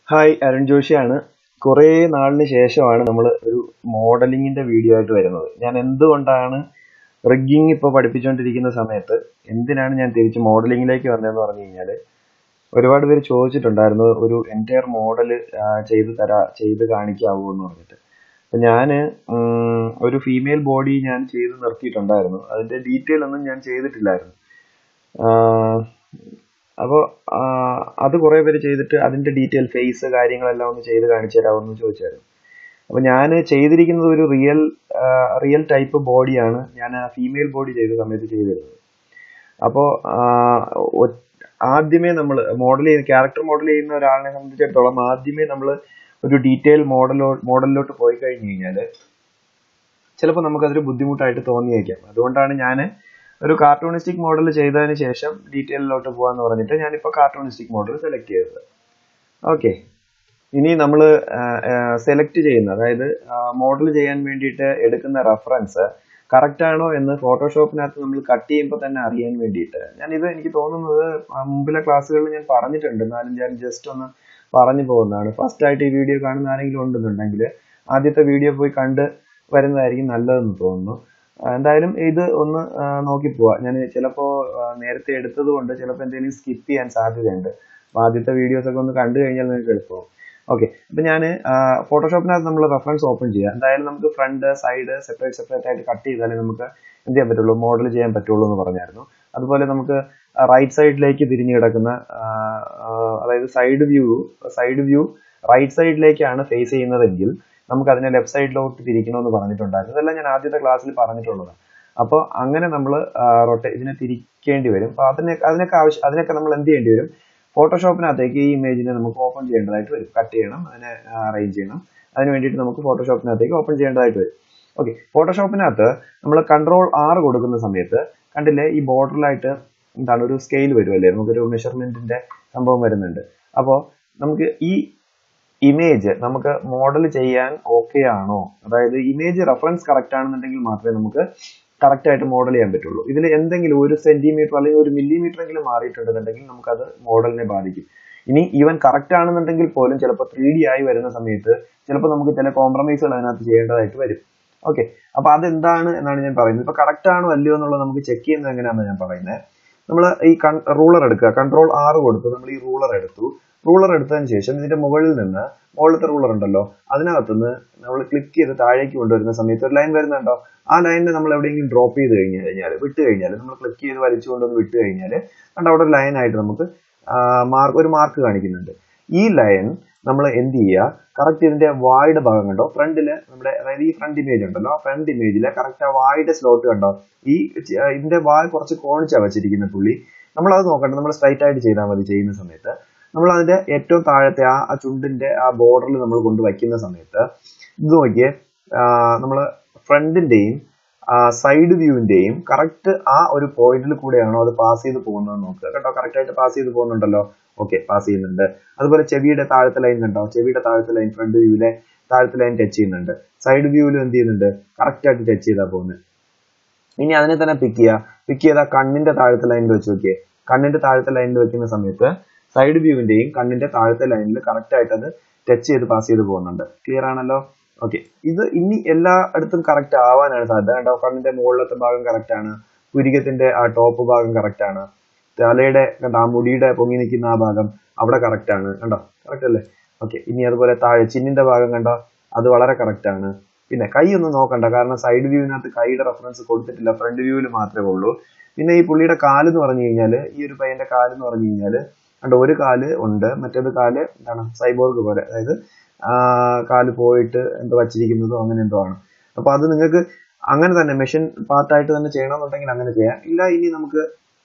hi Arun ജോഷിയാണ് കുറേ നാളിന് ശേഷമാണ് നമ്മൾ ഒരു മോഡലിങ്ങിന്റെ വീഡിയോ ആയിട്ട് വരുന്നത് ഞാൻ എന്തുകൊണ്ടാണ് റിഗ്ഗിങ് ഇപ്പോൾ പഠിപ്പിച്ചുകൊണ്ടിരിക്കുന്ന സമയത്ത് എന്തിനാണ് ഞാൻ തിരിച്ച് മോഡലിങ്ങിലേക്ക് വന്നതെന്ന് പറഞ്ഞു കഴിഞ്ഞാൽ ഒരുപാട് പേര് ചോദിച്ചിട്ടുണ്ടായിരുന്നു ഒരു എൻറ്റയർ മോഡൽ ചെയ്ത് തരാ ചെയ്ത് കാണിക്കാവോ എന്ന് പറഞ്ഞിട്ട് അപ്പം ഞാൻ ഒരു ഫീമെയിൽ ബോഡി ഞാൻ ചെയ്ത് നിർത്തിയിട്ടുണ്ടായിരുന്നു അതിൻ്റെ ഡീറ്റെയിൽ ഒന്നും ഞാൻ ചെയ്തിട്ടില്ലായിരുന്നു അപ്പോൾ അത് കുറേ പേര് ചെയ്തിട്ട് അതിൻ്റെ ഡീറ്റെയിൽ ഫേസ് കാര്യങ്ങളെല്ലാം ഒന്ന് ചെയ്ത് കാണിച്ചു തരാമോ എന്ന് ചോദിച്ചായിരുന്നു അപ്പോൾ ഞാൻ ചെയ്തിരിക്കുന്നത് ഒരു റിയൽ റിയൽ ടൈപ്പ് ബോഡിയാണ് ഞാൻ ആ ഫീമെയിൽ ബോഡി ചെയ്ത സമയത്ത് ചെയ്തിരുന്നത് അപ്പോൾ ആദ്യമേ നമ്മൾ മോഡൽ ചെയ്യുന്ന ക്യാരക്ടർ മോഡൽ ചെയ്യുന്ന ഒരാളിനെ സംബന്ധിച്ചിടത്തോളം ആദ്യമേ നമ്മൾ ഒരു ഡീറ്റെയിൽ മോഡലോ മോഡലിലോട്ട് പോയി കഴിഞ്ഞ് കഴിഞ്ഞാൽ ചിലപ്പോൾ നമുക്കതൊരു ബുദ്ധിമുട്ടായിട്ട് തോന്നിയേക്കാം അതുകൊണ്ടാണ് ഞാൻ ഒരു കാർട്ടൂണിസ്റ്റിക് മോഡൽ ചെയ്തതിന് ശേഷം ഡീറ്റെയിലിലോട്ട് പോകാന്ന് പറഞ്ഞിട്ട് ഞാനിപ്പോൾ കാർട്ടൂണിസ്റ്റിക് മോഡൽ സെലക്ട് ചെയ്തത് ഓക്കെ ഇനി നമ്മൾ സെലക്ട് ചെയ്യുന്ന അതായത് മോഡൽ ചെയ്യാൻ വേണ്ടിയിട്ട് എടുക്കുന്ന റെഫറൻസ് കറക്റ്റ് ആണോ എന്ന് ഫോട്ടോഷോപ്പിനകത്ത് നമ്മൾ കട്ട് ചെയ്യുമ്പോൾ തന്നെ അറിയാൻ വേണ്ടിയിട്ട് ഞാൻ ഇത് എനിക്ക് തോന്നുന്നത് മുമ്പിലെ ക്ലാസ്സുകളിൽ ഞാൻ പറഞ്ഞിട്ടുണ്ട് എന്നാലും ഞാൻ ജസ്റ്റ് ഒന്ന് പറഞ്ഞു പോകുന്നതാണ് ഫസ്റ്റ് ആയിട്ട് ഈ വീഡിയോ കാണുന്ന ആരെങ്കിലും ഉണ്ടെന്നുണ്ടെങ്കിൽ ആദ്യത്തെ വീഡിയോ പോയി കണ്ട് വരുന്നതായിരിക്കും നല്ലതെന്ന് തോന്നുന്നു എന്തായാലും ഇത് ഒന്ന് നോക്കി പോവാ ഞാൻ ചിലപ്പോൾ നേരത്തെ എടുത്തത് കൊണ്ട് ചിലപ്പോൾ എന്തെങ്കിലും സ്കിപ്പ് ചെയ്യാൻ സാധ്യതയുണ്ട് അപ്പോൾ ആദ്യത്തെ വീഡിയോസ് ഒക്കെ ഒന്ന് കണ്ടു കഴിഞ്ഞാൽ നിങ്ങൾക്ക് എളുപ്പമാവും ഓക്കെ അപ്പം ഞാൻ ഫോട്ടോഷോപ്പിനകത്ത് നമ്മൾ റെഫറൻസ് ഓപ്പൺ ചെയ്യുക എന്തായാലും നമുക്ക് ഫ്രണ്ട് സൈഡ് സെപ്പറേറ്റ് സെപ്പറേറ്റ് ആയിട്ട് കട്ട് ചെയ്താലേ നമുക്ക് എന്ത് ചെയ്യാൻ പറ്റുള്ളൂ മോഡൽ ചെയ്യാൻ പറ്റുള്ളൂ എന്ന് പറഞ്ഞായിരുന്നു അതുപോലെ നമുക്ക് റൈറ്റ് സൈഡിലേക്ക് തിരിഞ്ഞു കിടക്കുന്ന അതായത് side view side view right സൈഡിലേക്കാണ് ഫേസ് ചെയ്യുന്നതെങ്കിൽ നമുക്ക് അതിനെ ലെഫ്റ്റ് സൈഡിലോട്ട് തിരിക്കണമെന്ന് പറഞ്ഞിട്ടുണ്ടായിരുന്നു ഇതെല്ലാം ഞാൻ ആദ്യത്തെ ക്ലാസ്സിൽ പറഞ്ഞിട്ടുള്ളതാണ് അപ്പോൾ അങ്ങനെ നമ്മൾ റൊട്ടേ ഇതിനെ തിരിക്കേണ്ടി വരും അപ്പോൾ അതിനെ അതിനൊക്കെ ആവശ്യം അതിനൊക്കെ നമ്മൾ എന്ത് ചെയ്യേണ്ടി വരും ഫോട്ടോഷോപ്പിനകത്തേക്ക് ഈ ഇമേജിനെ നമുക്ക് ഓപ്പൺ ചെയ്യേണ്ടതായിട്ട് വരും കട്ട് ചെയ്യണം അതിനെ അറേഞ്ച് ചെയ്യണം അതിന് വേണ്ടിയിട്ട് നമുക്ക് ഫോട്ടോഷോപ്പിനകത്തേക്ക് ഓപ്പൺ ചെയ്യേണ്ടതായിട്ട് വരും ഓക്കെ ഫോട്ടോഷോപ്പിനകത്ത് നമ്മൾ കൺട്രോൾ ആറ് കൊടുക്കുന്ന സമയത്ത് കണ്ടില്ലേ ഈ ബോർഡറിലായിട്ട് എന്താണ് ഒരു സ്കെയിൽ വരുമല്ലേ നമുക്കൊരു മെഷർമെന്റിന്റെ സംഭവം വരുന്നുണ്ട് അപ്പോൾ നമുക്ക് ഈ ഇമേജ് നമുക്ക് മോഡൽ ചെയ്യാൻ ഓക്കെ ആണോ അതായത് ഇമേജ് റെഫറൻസ് കറക്റ്റ് ആണെന്നുണ്ടെങ്കിൽ മാത്രമേ നമുക്ക് കറക്റ്റ് ആയിട്ട് മോഡൽ ചെയ്യാൻ പറ്റുള്ളൂ ഇതിൽ എന്തെങ്കിലും ഒരു സെന്റിമീറ്റർ അല്ലെങ്കിൽ ഒരു മില്ലിമീറ്റർ എങ്കിലും മാറിയിട്ടുണ്ടെന്നുണ്ടെങ്കിൽ നമുക്കത് മോഡലിനെ ബാധിക്കും ഇനി ഈവൻ കറക്റ്റ് ആണെന്നുണ്ടെങ്കിൽ പോലും ചിലപ്പോൾ ത്രീ ഡി ആയി വരുന്ന സമയത്ത് ചിലപ്പോൾ നമുക്ക് ചില കോംപ്രമൈസുകൾ അതിനകത്ത് ചെയ്യേണ്ടതായിട്ട് വരും ഓക്കെ അപ്പൊ അതെന്താണ് എന്നാണ് ഞാൻ പറയുന്നത് ഇപ്പൊ കറക്റ്റ് ആണോ അല്ലയോ എന്നുള്ളത് നമുക്ക് ചെക്ക് ചെയ്യുന്നത് എങ്ങനെയാണെന്ന് ഞാൻ പറയുന്നത് നമ്മൾ ഈ റൂളർ എടുക്കുക കൺട്രോൾ ആറ് കൊടുത്തു നമ്മൾ ഈ റൂളർ എടുത്തു റൂളർ എടുത്തതിന് ശേഷം ഇതിന്റെ മുകളിൽ നിന്ന് മുകളിലത്തെ റൂളർ ഉണ്ടല്ലോ അതിനകത്തുനിന്ന് നമ്മൾ ക്ലിക്ക് ചെയ്ത് താഴേക്ക് കൊണ്ടുവരുന്ന സമയത്ത് ഒരു ലൈൻ വരുന്നുണ്ടോ ആ ലൈനിനെ നമ്മൾ എവിടെയെങ്കിലും ഡ്രോപ്പ് ചെയ്ത് കഴിഞ്ഞ് കഴിഞ്ഞാൽ വിട്ട് കഴിഞ്ഞാൽ നമ്മൾ ക്ലിക്ക് ചെയ്ത് വലിച്ചു കൊണ്ടുവന്ന് വിട്ട് കഴിഞ്ഞാൽ കണ്ട അവിടെ ഒരു ലൈൻ ആയിട്ട് നമുക്ക് മാർക്ക് ഒരു മാർക്ക് കാണിക്കുന്നുണ്ട് ഈ ലൈൻ നമ്മൾ എന്ത് ചെയ്യുക കറക്റ്റ് ഇതിന്റെ വായുടെ ഭാഗം കണ്ടോ ഫ്രണ്ടില് നമ്മുടെ അതായത് ഈ ഫ്രണ്ട് ഇമേജ് ഉണ്ടല്ലോ ആ ഫ്രണ്ട് ഇമേജിലെ കറക്റ്റ് ആ വായുടെ സ്ലോട്ട് കണ്ടോ ഈ ഇതിന്റെ വായ കുറച്ച് കോണിച്ചാ വെച്ചിരിക്കുന്ന പുള്ളി നമ്മൾ അത് നോക്കണ്ട നമ്മൾ സ്ട്രൈറ്റ് ആയിട്ട് ചെയ്താൽ മതി ചെയ്യുന്ന സമയത്ത് നമ്മൾ അതിന്റെ ഏറ്റവും താഴത്തെ ആ ആ ചുണ്ടിന്റെ ആ ബോർഡറിൽ നമ്മൾ കൊണ്ട് വയ്ക്കുന്ന സമയത്ത് ഇത് നോക്കിയേ നമ്മൾ ഫ്രണ്ടിന്റെയും സൈഡ് വ്യൂവിന്റെയും കറക്റ്റ് ആ ഒരു പോയിന്റിൽ കൂടെയാണോ അത് പാസ് ചെയ്ത് പോകുന്നത് നോക്കുക കേട്ടോ കറക്റ്റ് ആയിട്ട് പാസ് ചെയ്ത് പോകുന്നുണ്ടല്ലോ ഓക്കെ പാസ് ചെയ്യുന്നുണ്ട് അതുപോലെ ചെവിയുടെ താഴത്തെ ലൈൻ കണ്ടോ ചെവിയുടെ താഴത്തെ ലൈൻ ഫ്രണ്ട് വ്യൂവിലെ താഴത്തെ ലൈൻ ടച്ച് ചെയ്യുന്നുണ്ട് സൈഡ് വ്യൂവിലും എന്ത് ചെയ്യുന്നുണ്ട് കറക്റ്റ് ആയിട്ട് ടച്ച് ചെയ്താൽ പോകുന്നത് ഇനി അതിനെ തന്നെ പിക്ക് ചെയ്യുക പിക്ക് ചെയ്താൽ കണ്ണിന്റെ താഴത്തെ ലൈനിൽ വെച്ച് നോക്കിയേ കണ്ണിന്റെ താഴത്തെ ലൈനിൽ വെക്കുന്ന സമയത്ത് സൈഡ് വ്യൂവിന്റെയും കണ്ണിന്റെ താഴത്തെ ലൈനിൽ കറക്റ്റ് ആയിട്ട് അത് ടച്ച് ചെയ്ത് പാസ് ചെയ്ത് പോകുന്നുണ്ട് ക്ലിയർ ആണല്ലോ ഓക്കെ ഇത് ഇനി എല്ലായിടത്തും കറക്റ്റ് ആവാനാണ് സാധ്യത കണ്ടോ കണ്ണിന്റെ മുകളിലത്തെ ഭാഗം കറക്റ്റ് ആണ് പുരികത്തിന്റെ ആ ടോപ്പ് ഭാഗം കറക്റ്റ് ആണ് തലയുടെ കണ്ടോ ആ മുടിയുടെ പൊങ്ങി നിൽക്കുന്ന ആ ഭാഗം അവിടെ കറക്റ്റ് ആണ് കണ്ടോ കറക്റ്റ് അല്ലേ ഓക്കെ ഇനി അതുപോലെ താഴെ ചിന്നിന്റെ ഭാഗം കണ്ടോ അത് വളരെ കറക്റ്റ് ആണ് പിന്നെ കൈ ഒന്നും നോക്കണ്ട കാരണം സൈഡ് വ്യൂവിനകത്ത് കൈയുടെ റെഫറൻസ് കൊടുത്തിട്ടില്ല ഫ്രണ്ട് വ്യൂവിൽ മാത്രമേ ഉള്ളൂ പിന്നെ ഈ പുള്ളിയുടെ കാല് എന്ന് പറഞ്ഞു കഴിഞ്ഞാൽ ഈ ഒരു പയ്യന്റെ കാല് എന്ന് പറഞ്ഞു കഴിഞ്ഞാൽ കണ്ടോ ഒരു കാല് ഉണ്ട് മറ്റേത് കാല് എന്താണ് സൈബോർഗ് പോലെ അതായത് കാല് പോയിട്ട് എന്തോ വച്ചിരിക്കുന്നതോ അങ്ങനെ എന്തോ ആണ് അപ്പൊ അത് നിങ്ങൾക്ക് അങ്ങനെ തന്നെ മെഷീൻ പാർട്ടായിട്ട് തന്നെ ചെയ്യണമെന്നുണ്ടെങ്കിൽ അങ്ങനെ ചെയ്യാം ഇല്ല ഇനി നമുക്ക്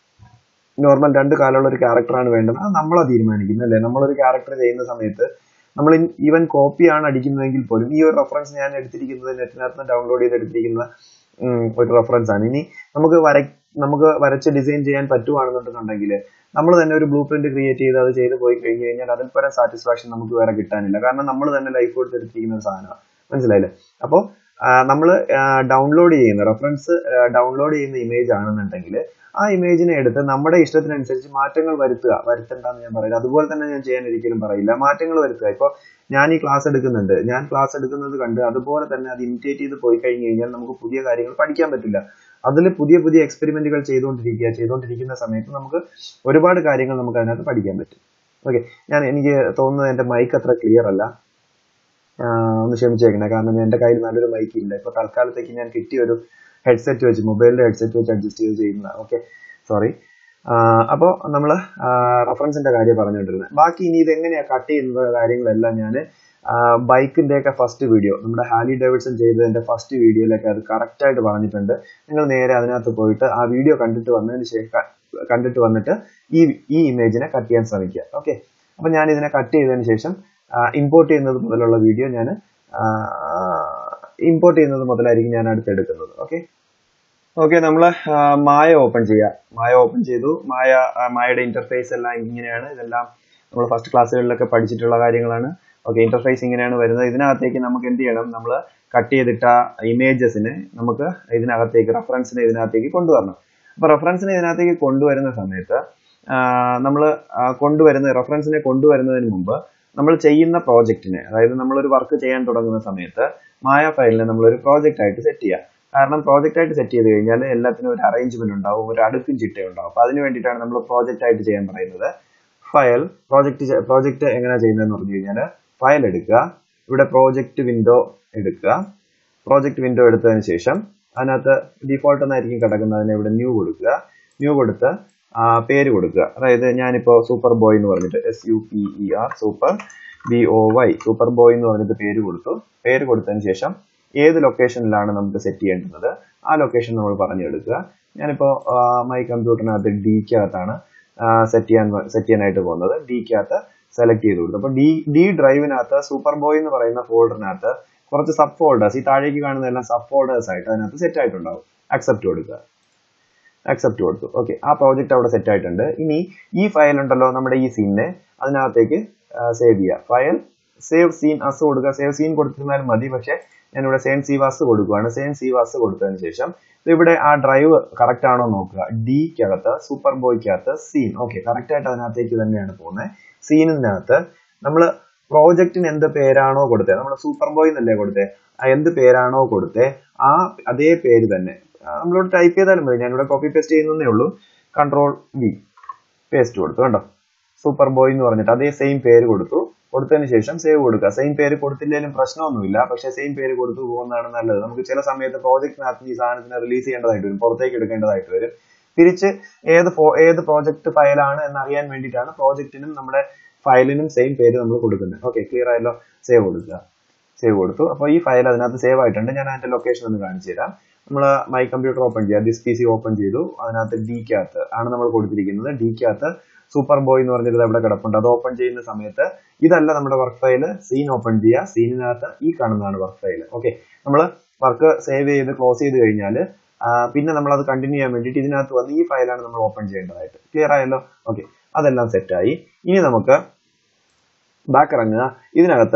നോർമൽ രണ്ട് കാലുള്ള ഒരു ക്യാരക്ടറാണ് വേണ്ടത് അത് നമ്മളാ തീരുമാനിക്കുന്നത് അല്ലേ നമ്മളൊരു ക്യാരക്ടർ ചെയ്യുന്ന സമയത്ത് നമ്മൾ ഈവൻ കോപ്പിയാണ് അടിക്കുന്നതെങ്കിൽ പോലും ഈ ഒരു റെഫറൻസ് ഞാൻ എടുത്തിരിക്കുന്നത് നെറ്റിനകത്ത് ഡൗൺലോഡ് ചെയ്ത് എടുത്തിരിക്കുന്ന ഒരു റെഫറൻസ് ആണ് ഇനി നമുക്ക് വര നമുക്ക് വരച്ച് ഡിസൈൻ ചെയ്യാൻ പറ്റുവാണെന്നുണ്ടെന്നുണ്ടെങ്കിൽ നമ്മൾ തന്നെ ഒരു ബ്ലൂ പ്രിന്റ് ക്രിയേറ്റ് ചെയ്ത് അത് ചെയ്ത് പോയി കഴിഞ്ഞ് കഴിഞ്ഞാൽ അതിൽ പരം സാറ്റിസ്ഫാക്ഷൻ നമുക്ക് വേറെ കിട്ടാനില്ല കാരണം നമ്മൾ തന്നെ ലൈഫ് കൊടുത്തെടുത്തിരിക്കുന്ന ഒരു സാധനമാണ് മനസ്സിലായില്ലേ അപ്പോൾ നമ്മൾ ഡൗൺലോഡ് ചെയ്യുന്ന റെഫറൻസ് ഡൗൺലോഡ് ചെയ്യുന്ന ഇമേജ് ആണെന്നുണ്ടെങ്കിൽ ആ ഇമേജിനെ എടുത്ത് നമ്മുടെ ഇഷ്ടത്തിനനുസരിച്ച് മാറ്റങ്ങൾ വരുത്തുക വരുത്തണ്ടെന്ന് ഞാൻ പറയില്ല അതുപോലെ തന്നെ ഞാൻ ചെയ്യാൻ ഒരിക്കലും പറയില്ല മാറ്റങ്ങൾ വരുത്തുക ഇപ്പോൾ ഞാൻ ഈ ക്ലാസ് എടുക്കുന്നുണ്ട് ഞാൻ ക്ലാസ് എടുക്കുന്നത് കണ്ട് അതുപോലെ തന്നെ അത് ഇമിറ്റേറ്റ് ചെയ്ത് പോയി കഴിഞ്ഞ് കഴിഞ്ഞാൽ നമുക്ക് പുതിയ കാര്യങ്ങൾ പഠിക്കാൻ പറ്റില്ല അതിൽ പുതിയ പുതിയ എക്സ്പെരിമെന്റുകൾ ചെയ്തുകൊണ്ടിരിക്കുക ചെയ്തുകൊണ്ടിരിക്കുന്ന സമയത്ത് നമുക്ക് ഒരുപാട് കാര്യങ്ങൾ നമുക്ക് അതിനകത്ത് പഠിക്കാൻ പറ്റും ഓക്കെ ഞാൻ എനിക്ക് തോന്നുന്നത് എൻ്റെ മൈക്ക് അത്ര ക്ലിയർ അല്ല ആഹ് ഒന്ന് ക്ഷമിച്ചേക്കണേ കാരണം എൻ്റെ കയ്യിൽ നല്ലൊരു മൈക്ക് ഇല്ല ഇപ്പൊ തൽക്കാലത്തേക്ക് ഞാൻ കിട്ടിയ ഒരു ഹെഡ്സെറ്റ് വെച്ച് മൊബൈലിന്റെ ഹെഡ്സെറ്റ് വെച്ച് അഡ്ജസ്റ്റ് ചെയ്ത് ചെയ്യുന്നതാണ് ഓക്കെ സോറി അപ്പോൾ നമ്മൾ റെഫറൻസിന്റെ കാര്യം പറഞ്ഞുകൊണ്ടിരുന്നത് ബാക്കി ഇനി ഇത് എങ്ങനെയാ കട്ട് ചെയ്യുന്നത് കാര്യങ്ങളെല്ലാം ഞാൻ ബൈക്കിന്റെ ഒക്കെ ഫസ്റ്റ് വീഡിയോ നമ്മുടെ ഹാലി ഡേവിഡ്സൺ ചെയ്തതിന്റെ ഫസ്റ്റ് വീഡിയോയിലൊക്കെ അത് കറക്റ്റ് ആയിട്ട് പറഞ്ഞിട്ടുണ്ട് നിങ്ങൾ നേരെ അതിനകത്ത് പോയിട്ട് ആ വീഡിയോ കണ്ടിട്ട് വന്നതിന് ശേഷം കണ്ടിട്ട് വന്നിട്ട് ഈ ഈ ഇമേജിനെ കട്ട് ചെയ്യാൻ ശ്രമിക്കുക ഓക്കെ അപ്പൊ ഞാൻ ഇതിനെ കട്ട് ചെയ്തതിന് ശേഷം ഇമ്പോർട്ട് ചെയ്യുന്നത് മുതലുള്ള വീഡിയോ ഞാൻ ഇമ്പോർട്ട് ചെയ്യുന്നത് മുതലായിരിക്കും ഞാൻ അടുത്ത് എടുക്കുന്നത് ഓക്കെ ഓക്കെ നമ്മൾ മായ ഓപ്പൺ ചെയ്യുക മായ ഓപ്പൺ ചെയ്തു മായ ആ, മായയുടെ ഇന്റർഫേസ് എല്ലാം ഇങ്ങനെയാണ് ഇതെല്ലാം നമ്മൾ ഫസ്റ്റ് ക്ലാസ്സുകളിലൊക്കെ പഠിച്ചിട്ടുള്ള കാര്യങ്ങളാണ് ഓക്കെ ഇന്റർഫേസ് ഇങ്ങനെയാണ് വരുന്നത് ഇതിനകത്തേക്ക് നമുക്ക് എന്ത് ചെയ്യണം നമ്മൾ കട്ട് ചെയ്തിട്ട ഇമേജസിനെ നമുക്ക് ഇതിനകത്തേക്ക് റെഫറൻസിനെ ഇതിനകത്തേക്ക് കൊണ്ടുവരണം അപ്പൊ റെഫറൻസിനെ ഇതിനകത്തേക്ക് കൊണ്ടുവരുന്ന സമയത്ത് നമ്മൾ കൊണ്ടുവരുന്ന റെഫറൻസിനെ കൊണ്ടുവരുന്നതിന് മുമ്പ് നമ്മൾ ചെയ്യുന്ന പ്രോജക്റ്റിനെ അതായത് നമ്മളൊരു വർക്ക് ചെയ്യാൻ തുടങ്ങുന്ന സമയത്ത് മായ ഫയലിനെ നമ്മളൊരു പ്രോജക്റ്റ് ആയിട്ട് സെറ്റ് ചെയ്യുക കാരണം പ്രോജക്റ്റ് ആയിട്ട് സെറ്റ് ചെയ്ത് കഴിഞ്ഞാൽ എല്ലാത്തിനും ഒരു അറേഞ്ച്മെന്റ് ഉണ്ടാവും ഒരു അടുക്കും ചിട്ടയും ഉണ്ടാവും അപ്പൊ അതിന് വേണ്ടിയിട്ടാണ് നമ്മൾ പ്രോജക്റ്റ് ആയിട്ട് ചെയ്യാൻ പറയുന്നത് ഫയൽ പ്രോജക്റ്റ് പ്രോജക്റ്റ് എങ്ങനെയാ ചെയ്യുന്നതെന്ന് പറഞ്ഞു കഴിഞ്ഞാൽ ഫയൽ എടുക്കുക ഇവിടെ പ്രോജക്റ്റ് വിൻഡോ എടുക്കുക പ്രോജക്റ്റ് വിൻഡോ എടുത്തതിന് ശേഷം അതിനകത്ത് ഡിഫോൾട്ട് എന്നായിരിക്കും കിടക്കുന്നതിന് ഇവിടെ ന്യൂ കൊടുക്കുക ന്യൂ കൊടുത്ത് ആ, പേര് കൊടുക്കുക അതായത് ഞാനിപ്പോ സൂപ്പർ ബോയ് എന്ന് പറഞ്ഞിട്ട് S U P E R super B O Y super boy എന്ന് പറഞ്ഞിട്ട് പേര് കൊടുത്തു പേര് കൊടുത്തതിന് ശേഷം ഏത് ലൊക്കേഷനിലാണ് നമുക്ക് സെറ്റ് ചെയ്യേണ്ടത് ആ ലൊക്കേഷൻ നമ്മൾ പറഞ്ഞെടുക്കുക ഞാനിപ്പോ മൈ കമ്പ്യൂട്ടറിനകത്ത് ഡിക്കകത്താണ് സെറ്റ് ചെയ്യാൻ സെറ്റ് ചെയ്യാനായിട്ട് പോകുന്നത് ഡിക്കകത്ത് സെലക്ട് ചെയ്ത് കൊടുത്തു അപ്പൊ ഡി ഡി ഡ്രൈവിനകത്ത് സൂപ്പർ ബോയ് എന്ന് പറയുന്ന ഫോൾഡറിനകത്ത് കുറച്ച് സബ് ഫോൾഡേഴ്സ് ഈ താഴേക്ക് കാണുന്ന എല്ലാം സബ് ഫോൾഡേഴ്സ് ആയിട്ട് അതിനകത്ത് സെറ്റ് ആയിട്ടുണ്ടാവും അക്സെപ്റ്റ് കൊടുക്കുക അക്സെപ്റ്റ് കൊടുത്തു ഓക്കെ ആ പ്രോജക്റ്റ് അവിടെ സെറ്റ് ആയിട്ടുണ്ട് ഇനി ഈ ഫയൽ ഉണ്ടല്ലോ നമ്മുടെ ഈ സീനിനെ അതിനകത്തേക്ക് സേവ് ചെയ്യുക ഫയൽ സേവ് സീൻ അസ് കൊടുക്കുക സേവ് സീൻ കൊടുത്തിരുന്നാലും മതി പക്ഷേ ഞാനിവിടെ സെയിൻ സീവാസ് കൊടുക്കുകയാണ് സെയിൻ സീവാസ് കൊടുത്തതിന് ശേഷം ഇവിടെ ആ ഡ്രൈവ് കറക്റ്റ് ആണോ നോക്കുക ഡിക്കകത്ത് സൂപ്പർ ബോയ്ക്കകത്ത് സീൻ ഓക്കെ കറക്റ്റ് ആയിട്ട് അതിനകത്തേക്ക് തന്നെയാണ് പോകുന്നത് സീനിനകത്ത് നമ്മൾ പ്രോജക്റ്റിന് എന്ത് പേരാണോ കൊടുത്തത് നമ്മൾ സൂപ്പർ ബോയ് എന്നല്ലേ കൊടുത്തത് ആ എന്ത് പേരാണോ കൊടുത്തത് ആ അതേ പേര് തന്നെ ആ, നമ്മളോട് ടൈപ്പ് ചെയ്താലും മതി ഞാനിവിടെ കോപ്പി പേസ്റ്റ് ചെയ്യുന്നതേ ഉള്ളൂ കൺട്രോൾ വി പേസ്റ്റ് കൊടുത്തു കണ്ടോ സൂപ്പർ ബോയ് എന്ന് പറഞ്ഞിട്ട് അതേ സെയിം പേര് കൊടുത്തു കൊടുത്തതിന് ശേഷം സേവ് കൊടുക്കുക സെയിം പേര് കൊടുത്തില്ലെങ്കിലും പ്രശ്നമൊന്നുമില്ല പക്ഷെ സെയിം പേര് കൊടുത്തു പോകുന്നതാണ് നല്ലത് നമുക്ക് ചില സമയത്ത് പ്രോജക്റ്റിനകത്ത് ഈ സാധനത്തിനെ റിലീസ് ചെയ്യേണ്ടതായിട്ട് വരും പുറത്തേക്ക് എടുക്കേണ്ടതായിട്ട് വരും തിരിച്ച് ഏത് ഫോ- ഏത് പ്രോജക്റ്റ് ഫയലാണ് എന്ന് അറിയാൻ വേണ്ടിയിട്ടാണ് പ്രോജക്റ്റിനും നമ്മുടെ ഫയലിനും സെയിം പേര് നമ്മൾ കൊടുക്കുന്നത് ഓക്കെ ക്ലിയർ ആയല്ലോ സേവ് കൊടുക്കുക സേവ് കൊടുത്തു അപ്പോൾ ഈ ഫയൽ അതിനകത്ത് സേവ് ആയിട്ടുണ്ട് ഞാൻ അതിന്റെ ലൊക്കേഷൻ ഒന്ന് കാണിച്ചു തരാം നമ്മൾ മൈ കമ്പ്യൂട്ടർ ഓപ്പൺ ചെയ്യുക ദിസ് പി സി ഓപ്പൺ ചെയ്തു അതിനകത്ത് ഡിക്കകത്ത് ആണ് നമ്മൾ കൊടുത്തിരിക്കുന്നത് ഡിക്കകത്ത് സൂപ്പർ ബോയ് എന്ന് പറഞ്ഞിട്ട് അവിടെ കിടപ്പുണ്ട് അത് ഓപ്പൺ ചെയ്യുന്ന സമയത്ത് ഇതല്ല നമ്മുടെ വർക്ക് ഫയൽ സീൻ ഓപ്പൺ ചെയ്യുക സീനിനകത്ത് ഈ കാണുന്നതാണ് വർക്ക് ഫയൽ ഓക്കെ നമ്മൾ വർക്ക് സേവ് ചെയ്ത് ക്ലോസ് ചെയ്ത് കഴിഞ്ഞാൽ പിന്നെ നമ്മൾ അത് കണ്ടിന്യൂ ചെയ്യാൻ വേണ്ടിയിട്ട് ഇതിനകത്ത് വന്ന് ഈ ഫയലാണ് നമ്മൾ ഓപ്പൺ ചെയ്യേണ്ടതായിട്ട് ക്ലിയർ ആയല്ലോ ഓക്കെ അതെല്ലാം സെറ്റായി ഇനി നമുക്ക് ബാക്ക് ഇറങ്ങുക ഇതിനകത്ത്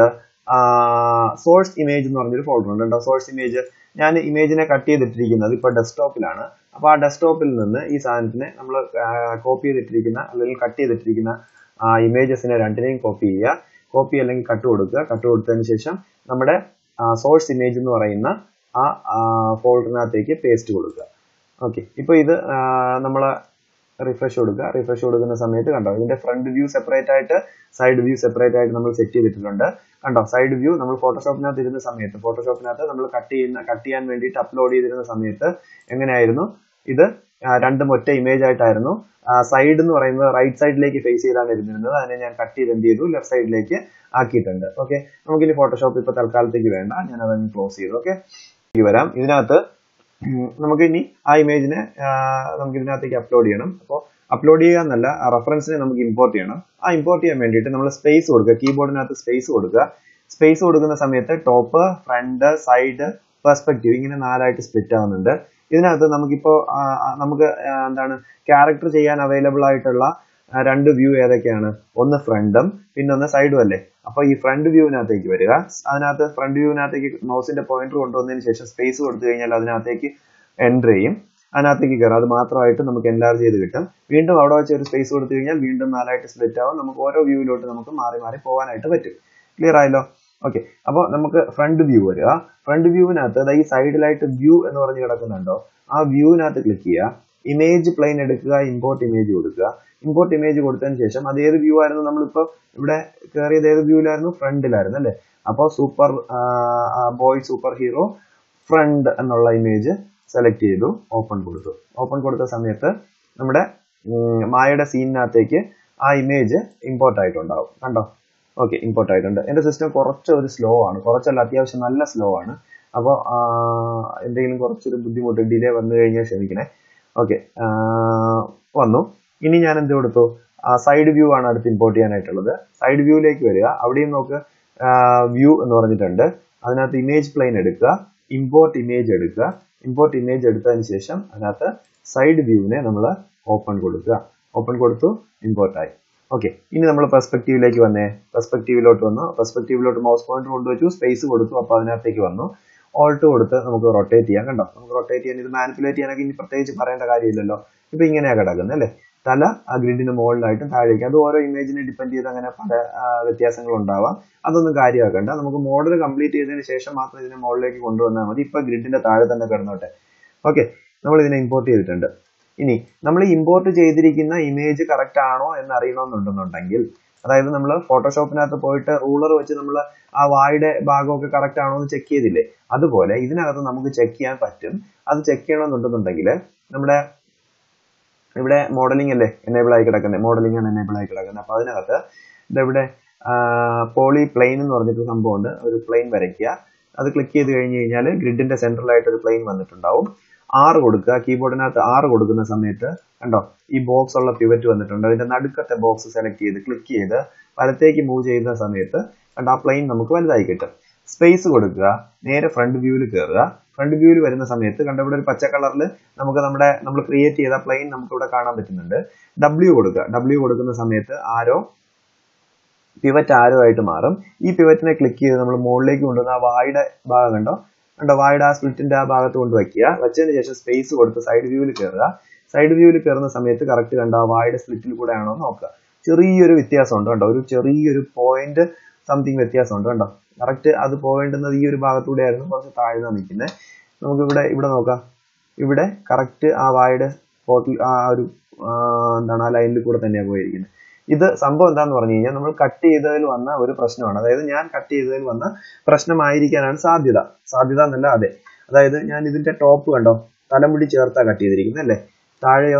സോഴ്സ് ഇമേജ് എന്ന് പറഞ്ഞൊരു ഫോൾഡർ ഉണ്ട് കേട്ടോ സോഴ്സ് ഇമേജ് ഞാൻ ഇമേജിനെ കട്ട് ചെയ്തിട്ടിരിക്കുന്നത് ഇപ്പോൾ ഡെസ്ക്ടോപ്പിലാണ് അപ്പോൾ ആ ഡെസ്ക്ടോപ്പിൽ നിന്ന് ഈ സാധനത്തിനെ നമ്മൾ കോപ്പി ചെയ്തിട്ടിരിക്കുന്ന അല്ലെങ്കിൽ കട്ട് ചെയ്തിട്ടിരിക്കുന്ന ആ ഇമേജസിനെ രണ്ടിനെയും കോപ്പി ചെയ്യുക കോപ്പി അല്ലെങ്കിൽ കട്ട് കൊടുക്കുക കട്ട് കൊടുത്തതിന് ശേഷം നമ്മുടെ സോഴ്സ് ഇമേജ് എന്ന് പറയുന്ന ആ ഫോൾഡറിനകത്തേക്ക് പേസ്റ്റ് കൊടുക്കുക ഓക്കെ ഇപ്പോൾ ഇത് നമ്മൾ റിഫ്രഷ് കൊടുക്കുക റിഫ്രഷ് കൊടുക്കുന്ന സമയത്ത് കണ്ടോ ഇതിന്റെ ഫ്രണ്ട് വ്യൂ സെപ്പറേറ്റ് ആയിട്ട് സൈഡ് വ്യൂ സെപ്പറേറ്റ് ആയിട്ട് നമ്മൾ സെറ്റ് ചെയ്തിട്ടുണ്ട് കണ്ടോ സൈഡ് വ്യൂ നമ്മൾ ഫോട്ടോഷോപ്പിനകത്ത് ഇരുന്ന സമയത്ത് ഫോട്ടോഷോപ്പിനകത്ത് നമ്മൾ കട്ട് ചെയ്യുന്ന കട്ട് ചെയ്യാൻ വേണ്ടിയിട്ട് അപ്ലോഡ് ചെയ്തിരുന്ന സമയത്ത് എങ്ങനെയായിരുന്നു ഇത് ആ, രണ്ടും ഒറ്റ ഇമേജ് ആയിട്ടായിരുന്നു സൈഡ് എന്ന് പറയുന്നത് റൈറ്റ് സൈഡിലേക്ക് ഫേസ് ചെയ്താണ് ഇരുന്നിരുന്നത് അതിനെ ഞാൻ കട്ട് ചെയ്ത് എന്ത് ചെയ്തു ലെഫ്റ്റ് സൈഡിലേക്ക് ആക്കിയിട്ടുണ്ട് ഓക്കെ നമുക്കിനി ഫോട്ടോഷോപ്പ് ഇപ്പൊ തൽക്കാലത്തേക്ക് വേണ്ട ഞാൻ അതങ്ങ് ക്ലോസ് ചെയ്തു ഓക്കെ വരാം ഇതിനകത്ത് ഉം, നമുക്ക് ഇനി ആ ഇമേജിനെ നമുക്ക് ഇതിനകത്തേക്ക് അപ്ലോഡ് ചെയ്യണം അപ്പോൾ അപ്ലോഡ് ചെയ്യുക എന്നല്ല ആ റെഫറൻസിനെ നമുക്ക് ഇമ്പോർട്ട് ചെയ്യണം ആ ഇമ്പോർട്ട് ചെയ്യാൻ വേണ്ടിയിട്ട് നമ്മൾ സ്പേസ് കൊടുക്കുക കീബോർഡിനകത്ത് സ്പേസ് കൊടുക്കുക സ്പേസ് കൊടുക്കുന്ന സമയത്ത് ടോപ്പ് ഫ്രണ്ട് സൈഡ് പെർസ്പെക്റ്റീവ് ഇങ്ങനെ നാലായിട്ട് സ്പ്ലിറ്റ് ആവുന്നുണ്ട് ഇതിനകത്ത് നമുക്കിപ്പോ ആ, ആ, നമുക്ക് ആ, എന്താണ് ക്യാരക്ടർ ചെയ്യാൻ അവൈലബിൾ ആയിട്ടുള്ള ആ, രണ്ട് വ്യൂ ഏതൊക്കെയാണ് ഒന്ന് ഫ്രണ്ടും പിന്നെ ഒന്ന് സൈഡും അല്ലേ അപ്പൊ ഈ ഫ്രണ്ട് വ്യൂവിനകത്തേക്ക് വരിക അതിനകത്ത് ഫ്രണ്ട് വ്യൂവിനകത്തേക്ക് മൗസിന്റെ പോയിന്റർ കൊണ്ടുവന്നതിന് ശേഷം സ്പേസ് കൊടുത്തു കഴിഞ്ഞാൽ അതിനകത്തേക്ക് എൻ്റർ ചെയ്യും അതിനകത്തേക്ക് കയറാം അത് മാത്രമായിട്ട് നമുക്ക് എൻലാർജ് ചെയ്ത് കിട്ടും വീണ്ടും അവിടെ വെച്ച് ഒരു സ്പേസ് കൊടുത്തു കഴിഞ്ഞാൽ വീണ്ടും നാലായിട്ട് സ്പ്ലിറ്റ് ആവും നമുക്ക് ഓരോ വ്യൂവിലോട്ട് നമുക്ക് മാറി മാറി പോകാനായിട്ട് പറ്റും ക്ലിയർ ആയല്ലോ ഓക്കെ അപ്പോൾ നമുക്ക് ഫ്രണ്ട് വ്യൂ വരിക ഫ്രണ്ട് വ്യൂവിനകത്ത് അതായത് ഈ സൈഡിലായിട്ട് വ്യൂ എന്ന് പറഞ്ഞ് കിടക്കുന്നുണ്ടോ ആ വ്യൂവിനകത്ത് ക്ലിക്ക് ചെയ്യുക ഇമേജ് പ്ലെയിൻ എടുക്കുക ഇമ്പോർട്ട് ഇമേജ് കൊടുക്കുക ഇമ്പോർട്ട് ഇമേജ് കൊടുത്തതിന് ശേഷം അത് ഏത് വ്യൂ ആയിരുന്നു നമ്മളിപ്പോൾ ഇവിടെ കയറിയത് ഏത് വ്യൂവിലായിരുന്നു ഫ്രണ്ടിലായിരുന്നു അല്ലേ അപ്പോൾ super boy super hero front എന്നുള്ള ഇമേജ് സെലക്ട് ചെയ്തു ഓപ്പൺ കൊടുത്തു ഓപ്പൺ കൊടുത്ത സമയത്ത് നമ്മുടെ ഉം, മായയുടെ സീനിനകത്തേക്ക് ആ ഇമേജ് ഇമ്പോർട്ട് ആയിട്ടുണ്ടാവും കണ്ടോ ഓക്കെ ഇമ്പോർട്ട് ആയിട്ടുണ്ട് എൻ്റെ സിസ്റ്റം കുറച്ച് ഒരു സ്ലോ ആണ് കുറച്ചല്ല അത്യാവശ്യം നല്ല സ്ലോ ആണ് അപ്പോൾ എന്തെങ്കിലും കുറച്ചൊരു ബുദ്ധിമുട്ട് ഡിലേ വന്നു കഴിഞ്ഞാൽ ക്ഷമിക്കണേ ഓക്കെ വന്നു ഇനി ഞാൻ എന്ത് കൊടുത്തു സൈഡ് വ്യൂ ആണ് അടുത്ത് ഇമ്പോർട്ട് ചെയ്യാനായിട്ടുള്ളത് സൈഡ് വ്യൂവിലേക്ക് വരിക അവിടെയും നോക്ക് വ്യൂ എന്ന് പറഞ്ഞിട്ടുണ്ട് അതിനകത്ത് ഇമേജ് പ്ലെയിൻ എടുക്കുക ഇമ്പോർട്ട് ഇമേജ് എടുക്കുക ഇമ്പോർട്ട് ഇമേജ് എടുത്തതിന് ശേഷം അതിനകത്ത് സൈഡ് വ്യൂവിനെ നമ്മൾ ഓപ്പൺ കൊടുക്കുക ഓപ്പൺ കൊടുത്തു ഇമ്പോർട്ട് ആയി ഓക്കെ ഇനി നമ്മൾ പെർസ്പെക്റ്റീവിലേക്ക് വന്നേ പെർസ്പെക്റ്റീവിലോട്ട് വന്നു പെർസ്പെക്റ്റീവിലോട്ട് മൗസ് പോയിന്റർ കൊണ്ടുവച്ചു സ്പേസ് കൊടുത്തു അപ്പോൾ അതിനകത്തേക്ക് വന്നു ഓൾട്ട് കൊടുത്ത് നമുക്ക് റൊട്ടേറ്റ് ചെയ്യാം കണ്ടോ നമുക്ക് റൊട്ടേറ്റ് ചെയ്യാൻ ഇത് മാനിപ്പുലേറ്റ് ചെയ്യാനൊക്കെ ഇനി പ്രത്യേകിച്ച് പറയേണ്ട കാര്യമില്ലല്ലോ ഇപ്പൊ ഇങ്ങനെയാണ് കിടക്കുന്നത് അല്ലേ തല ആ ഗ്രിഡിന് മുകളിലായിട്ടും താഴേക്ക് അത് ഓരോ ഇമേജിനെ ഡിപ്പെൻഡ് ചെയ്ത് അങ്ങനെ പല വ്യത്യാസങ്ങൾ ഉണ്ടാവാം അതൊന്നും കാര്യമാക്കണ്ട നമുക്ക് മോഡൽ കംപ്ലീറ്റ് ചെയ്തതിന് ശേഷം മാത്രം ഇതിനെ മുകളിലേക്ക് കൊണ്ടുവന്നാൽ മതി ഇപ്പൊ ഗ്രിഡിന്റെ താഴെ തന്നെ കിടന്നോട്ടെ ഓക്കെ നമ്മൾ ഇതിനെ ഇമ്പോർട്ട് ചെയ്തിട്ടുണ്ട് ഇനി നമ്മൾ ഇമ്പോർട്ട് ചെയ്തിരിക്കുന്ന ഇമേജ് കറക്റ്റ് ആണോ എന്ന് അറിയണമെന്നുണ്ടെന്നുണ്ടെങ്കിൽ അതായത് നമ്മൾ ഫോട്ടോഷോപ്പിനകത്ത് പോയിട്ട് റൂളർ വെച്ച് നമ്മൾ ആ വായുടെ ഭാഗമൊക്കെ കറക്റ്റ് ആണോ എന്ന് ചെക്ക് ചെയ്തില്ലേ അതുപോലെ ഇതിനകത്ത് നമുക്ക് ചെക്ക് ചെയ്യാൻ പറ്റും അത് ചെക്ക് ചെയ്യണമെന്നുണ്ടെന്നുണ്ടെങ്കിൽ നമ്മുടെ ഇവിടെ മോഡലിംഗ് അല്ലേ എനേബിൾ ആയി കിടക്കുന്നത് മോഡലിംഗ് ആണ് എനേബിൾ ആയി കിടക്കുന്നത് അപ്പൊ അതിനകത്ത് ഇതെവിടെ പോളി പ്ലെയിൻ എന്ന് പറഞ്ഞിട്ട് സംഭവമുണ്ട് ഒരു പ്ലെയിൻ വരയ്ക്കുക അത് ക്ലിക്ക് ചെയ്ത് കഴിഞ്ഞ് കഴിഞ്ഞാൽ ഗ്രിഡിന്റെ സെൻട്രലായിട്ട് ഒരു പ്ലെയിൻ വന്നിട്ടുണ്ടാവും ആറ് കൊടുക്കുക കീബോർഡിനകത്ത് ആറ് കൊടുക്കുന്ന സമയത്ത് കണ്ടോ ഈ ബോക്സ് ഉള്ള പിവറ്റ് വന്നിട്ടുണ്ട് അതിന്റെ നടുക്കത്തെ ബോക്സ് സെലക്ട് ചെയ്ത് ക്ലിക്ക് ചെയ്ത് വലത്തേക്ക് മൂവ് ചെയ്യുന്ന സമയത്ത് കണ്ടോ ആ പ്ലെയിൻ നമുക്ക് വലുതായി കിട്ടും സ്പേസ് കൊടുക്കുക നേരെ ഫ്രണ്ട് വ്യൂവിൽ കയറുക ഫ്രണ്ട് വ്യൂവിൽ വരുന്ന സമയത്ത് കണ്ട ഇവിടെ ഒരു പച്ച കളറിൽ നമുക്ക് നമ്മുടെ നമ്മൾ ക്രിയേറ്റ് ചെയ്ത പ്ലെയിൻ നമുക്ക് ഇവിടെ കാണാൻ പറ്റുന്നുണ്ട് ഡബ്ല്യു കൊടുക്കുക ഡബ്ല്യു കൊടുക്കുന്ന സമയത്ത് ആരോ പിവറ്റ് ആരോ ആയിട്ട് മാറും ഈ പിവറ്റിനെ ക്ലിക്ക് ചെയ്ത് നമ്മൾ മുകളിലേക്ക് കൊണ്ടുവന്ന ആ വായുടെ ഭാഗം കണ്ടോ കണ്ടോ വായുടെ ആ സ്പ്ലിറ്റിന്റെ ആ ഭാഗത്ത് കൊണ്ട് വയ്ക്കുക വെച്ചതിന് ശേഷം സ്പേസ് കൊടുത്ത് സൈഡ് വ്യൂവിൽ കയറുക സൈഡ് വ്യൂവിൽ കയറുന്ന സമയത്ത് കറക്റ്റ് കണ്ടോ ആ വായുടെ സ്പ്ലിറ്റിൽ കൂടെ ആണോ എന്ന് നോക്കുക ചെറിയൊരു വ്യത്യാസമുണ്ട് കണ്ടോ ഒരു ചെറിയൊരു പോയിന്റ് സംതിങ് വ്യത്യാസമുണ്ട് കണ്ടോ കറക്റ്റ് അത് പോകേണ്ടുന്നത് ഈ ഒരു ഭാഗത്തൂടെ ആയിരുന്നു കുറച്ച് താഴ്ന്ന നിൽക്കുന്നത് നമുക്ക് ഇവിടെ ഇവിടെ നോക്കാം ഇവിടെ കറക്റ്റ് ആ വായുടെ സ്പോട്ടിൽ ആ ഒരു ആ, എന്താണ് ആ ലൈനിൽ കൂടെ തന്നെയാണ് പോയിരിക്കുന്നത് ഇത് സംഭവം എന്താന്ന് പറഞ്ഞു കഴിഞ്ഞാൽ നമ്മൾ കട്ട് ചെയ്തതിൽ വന്ന ഒരു പ്രശ്നമാണ് അതായത് ഞാൻ കട്ട് ചെയ്തതിൽ വന്ന പ്രശ്നമായിരിക്കാനാണ് സാധ്യത സാധ്യത എന്നല്ല അതെ അതായത് ഞാൻ ഇതിന്റെ ടോപ്പ് കണ്ടോ തലമുടി ചേർത്താ കട്ട് ചെയ്തിരിക്കുന്നത് അല്ലേ താഴെയോ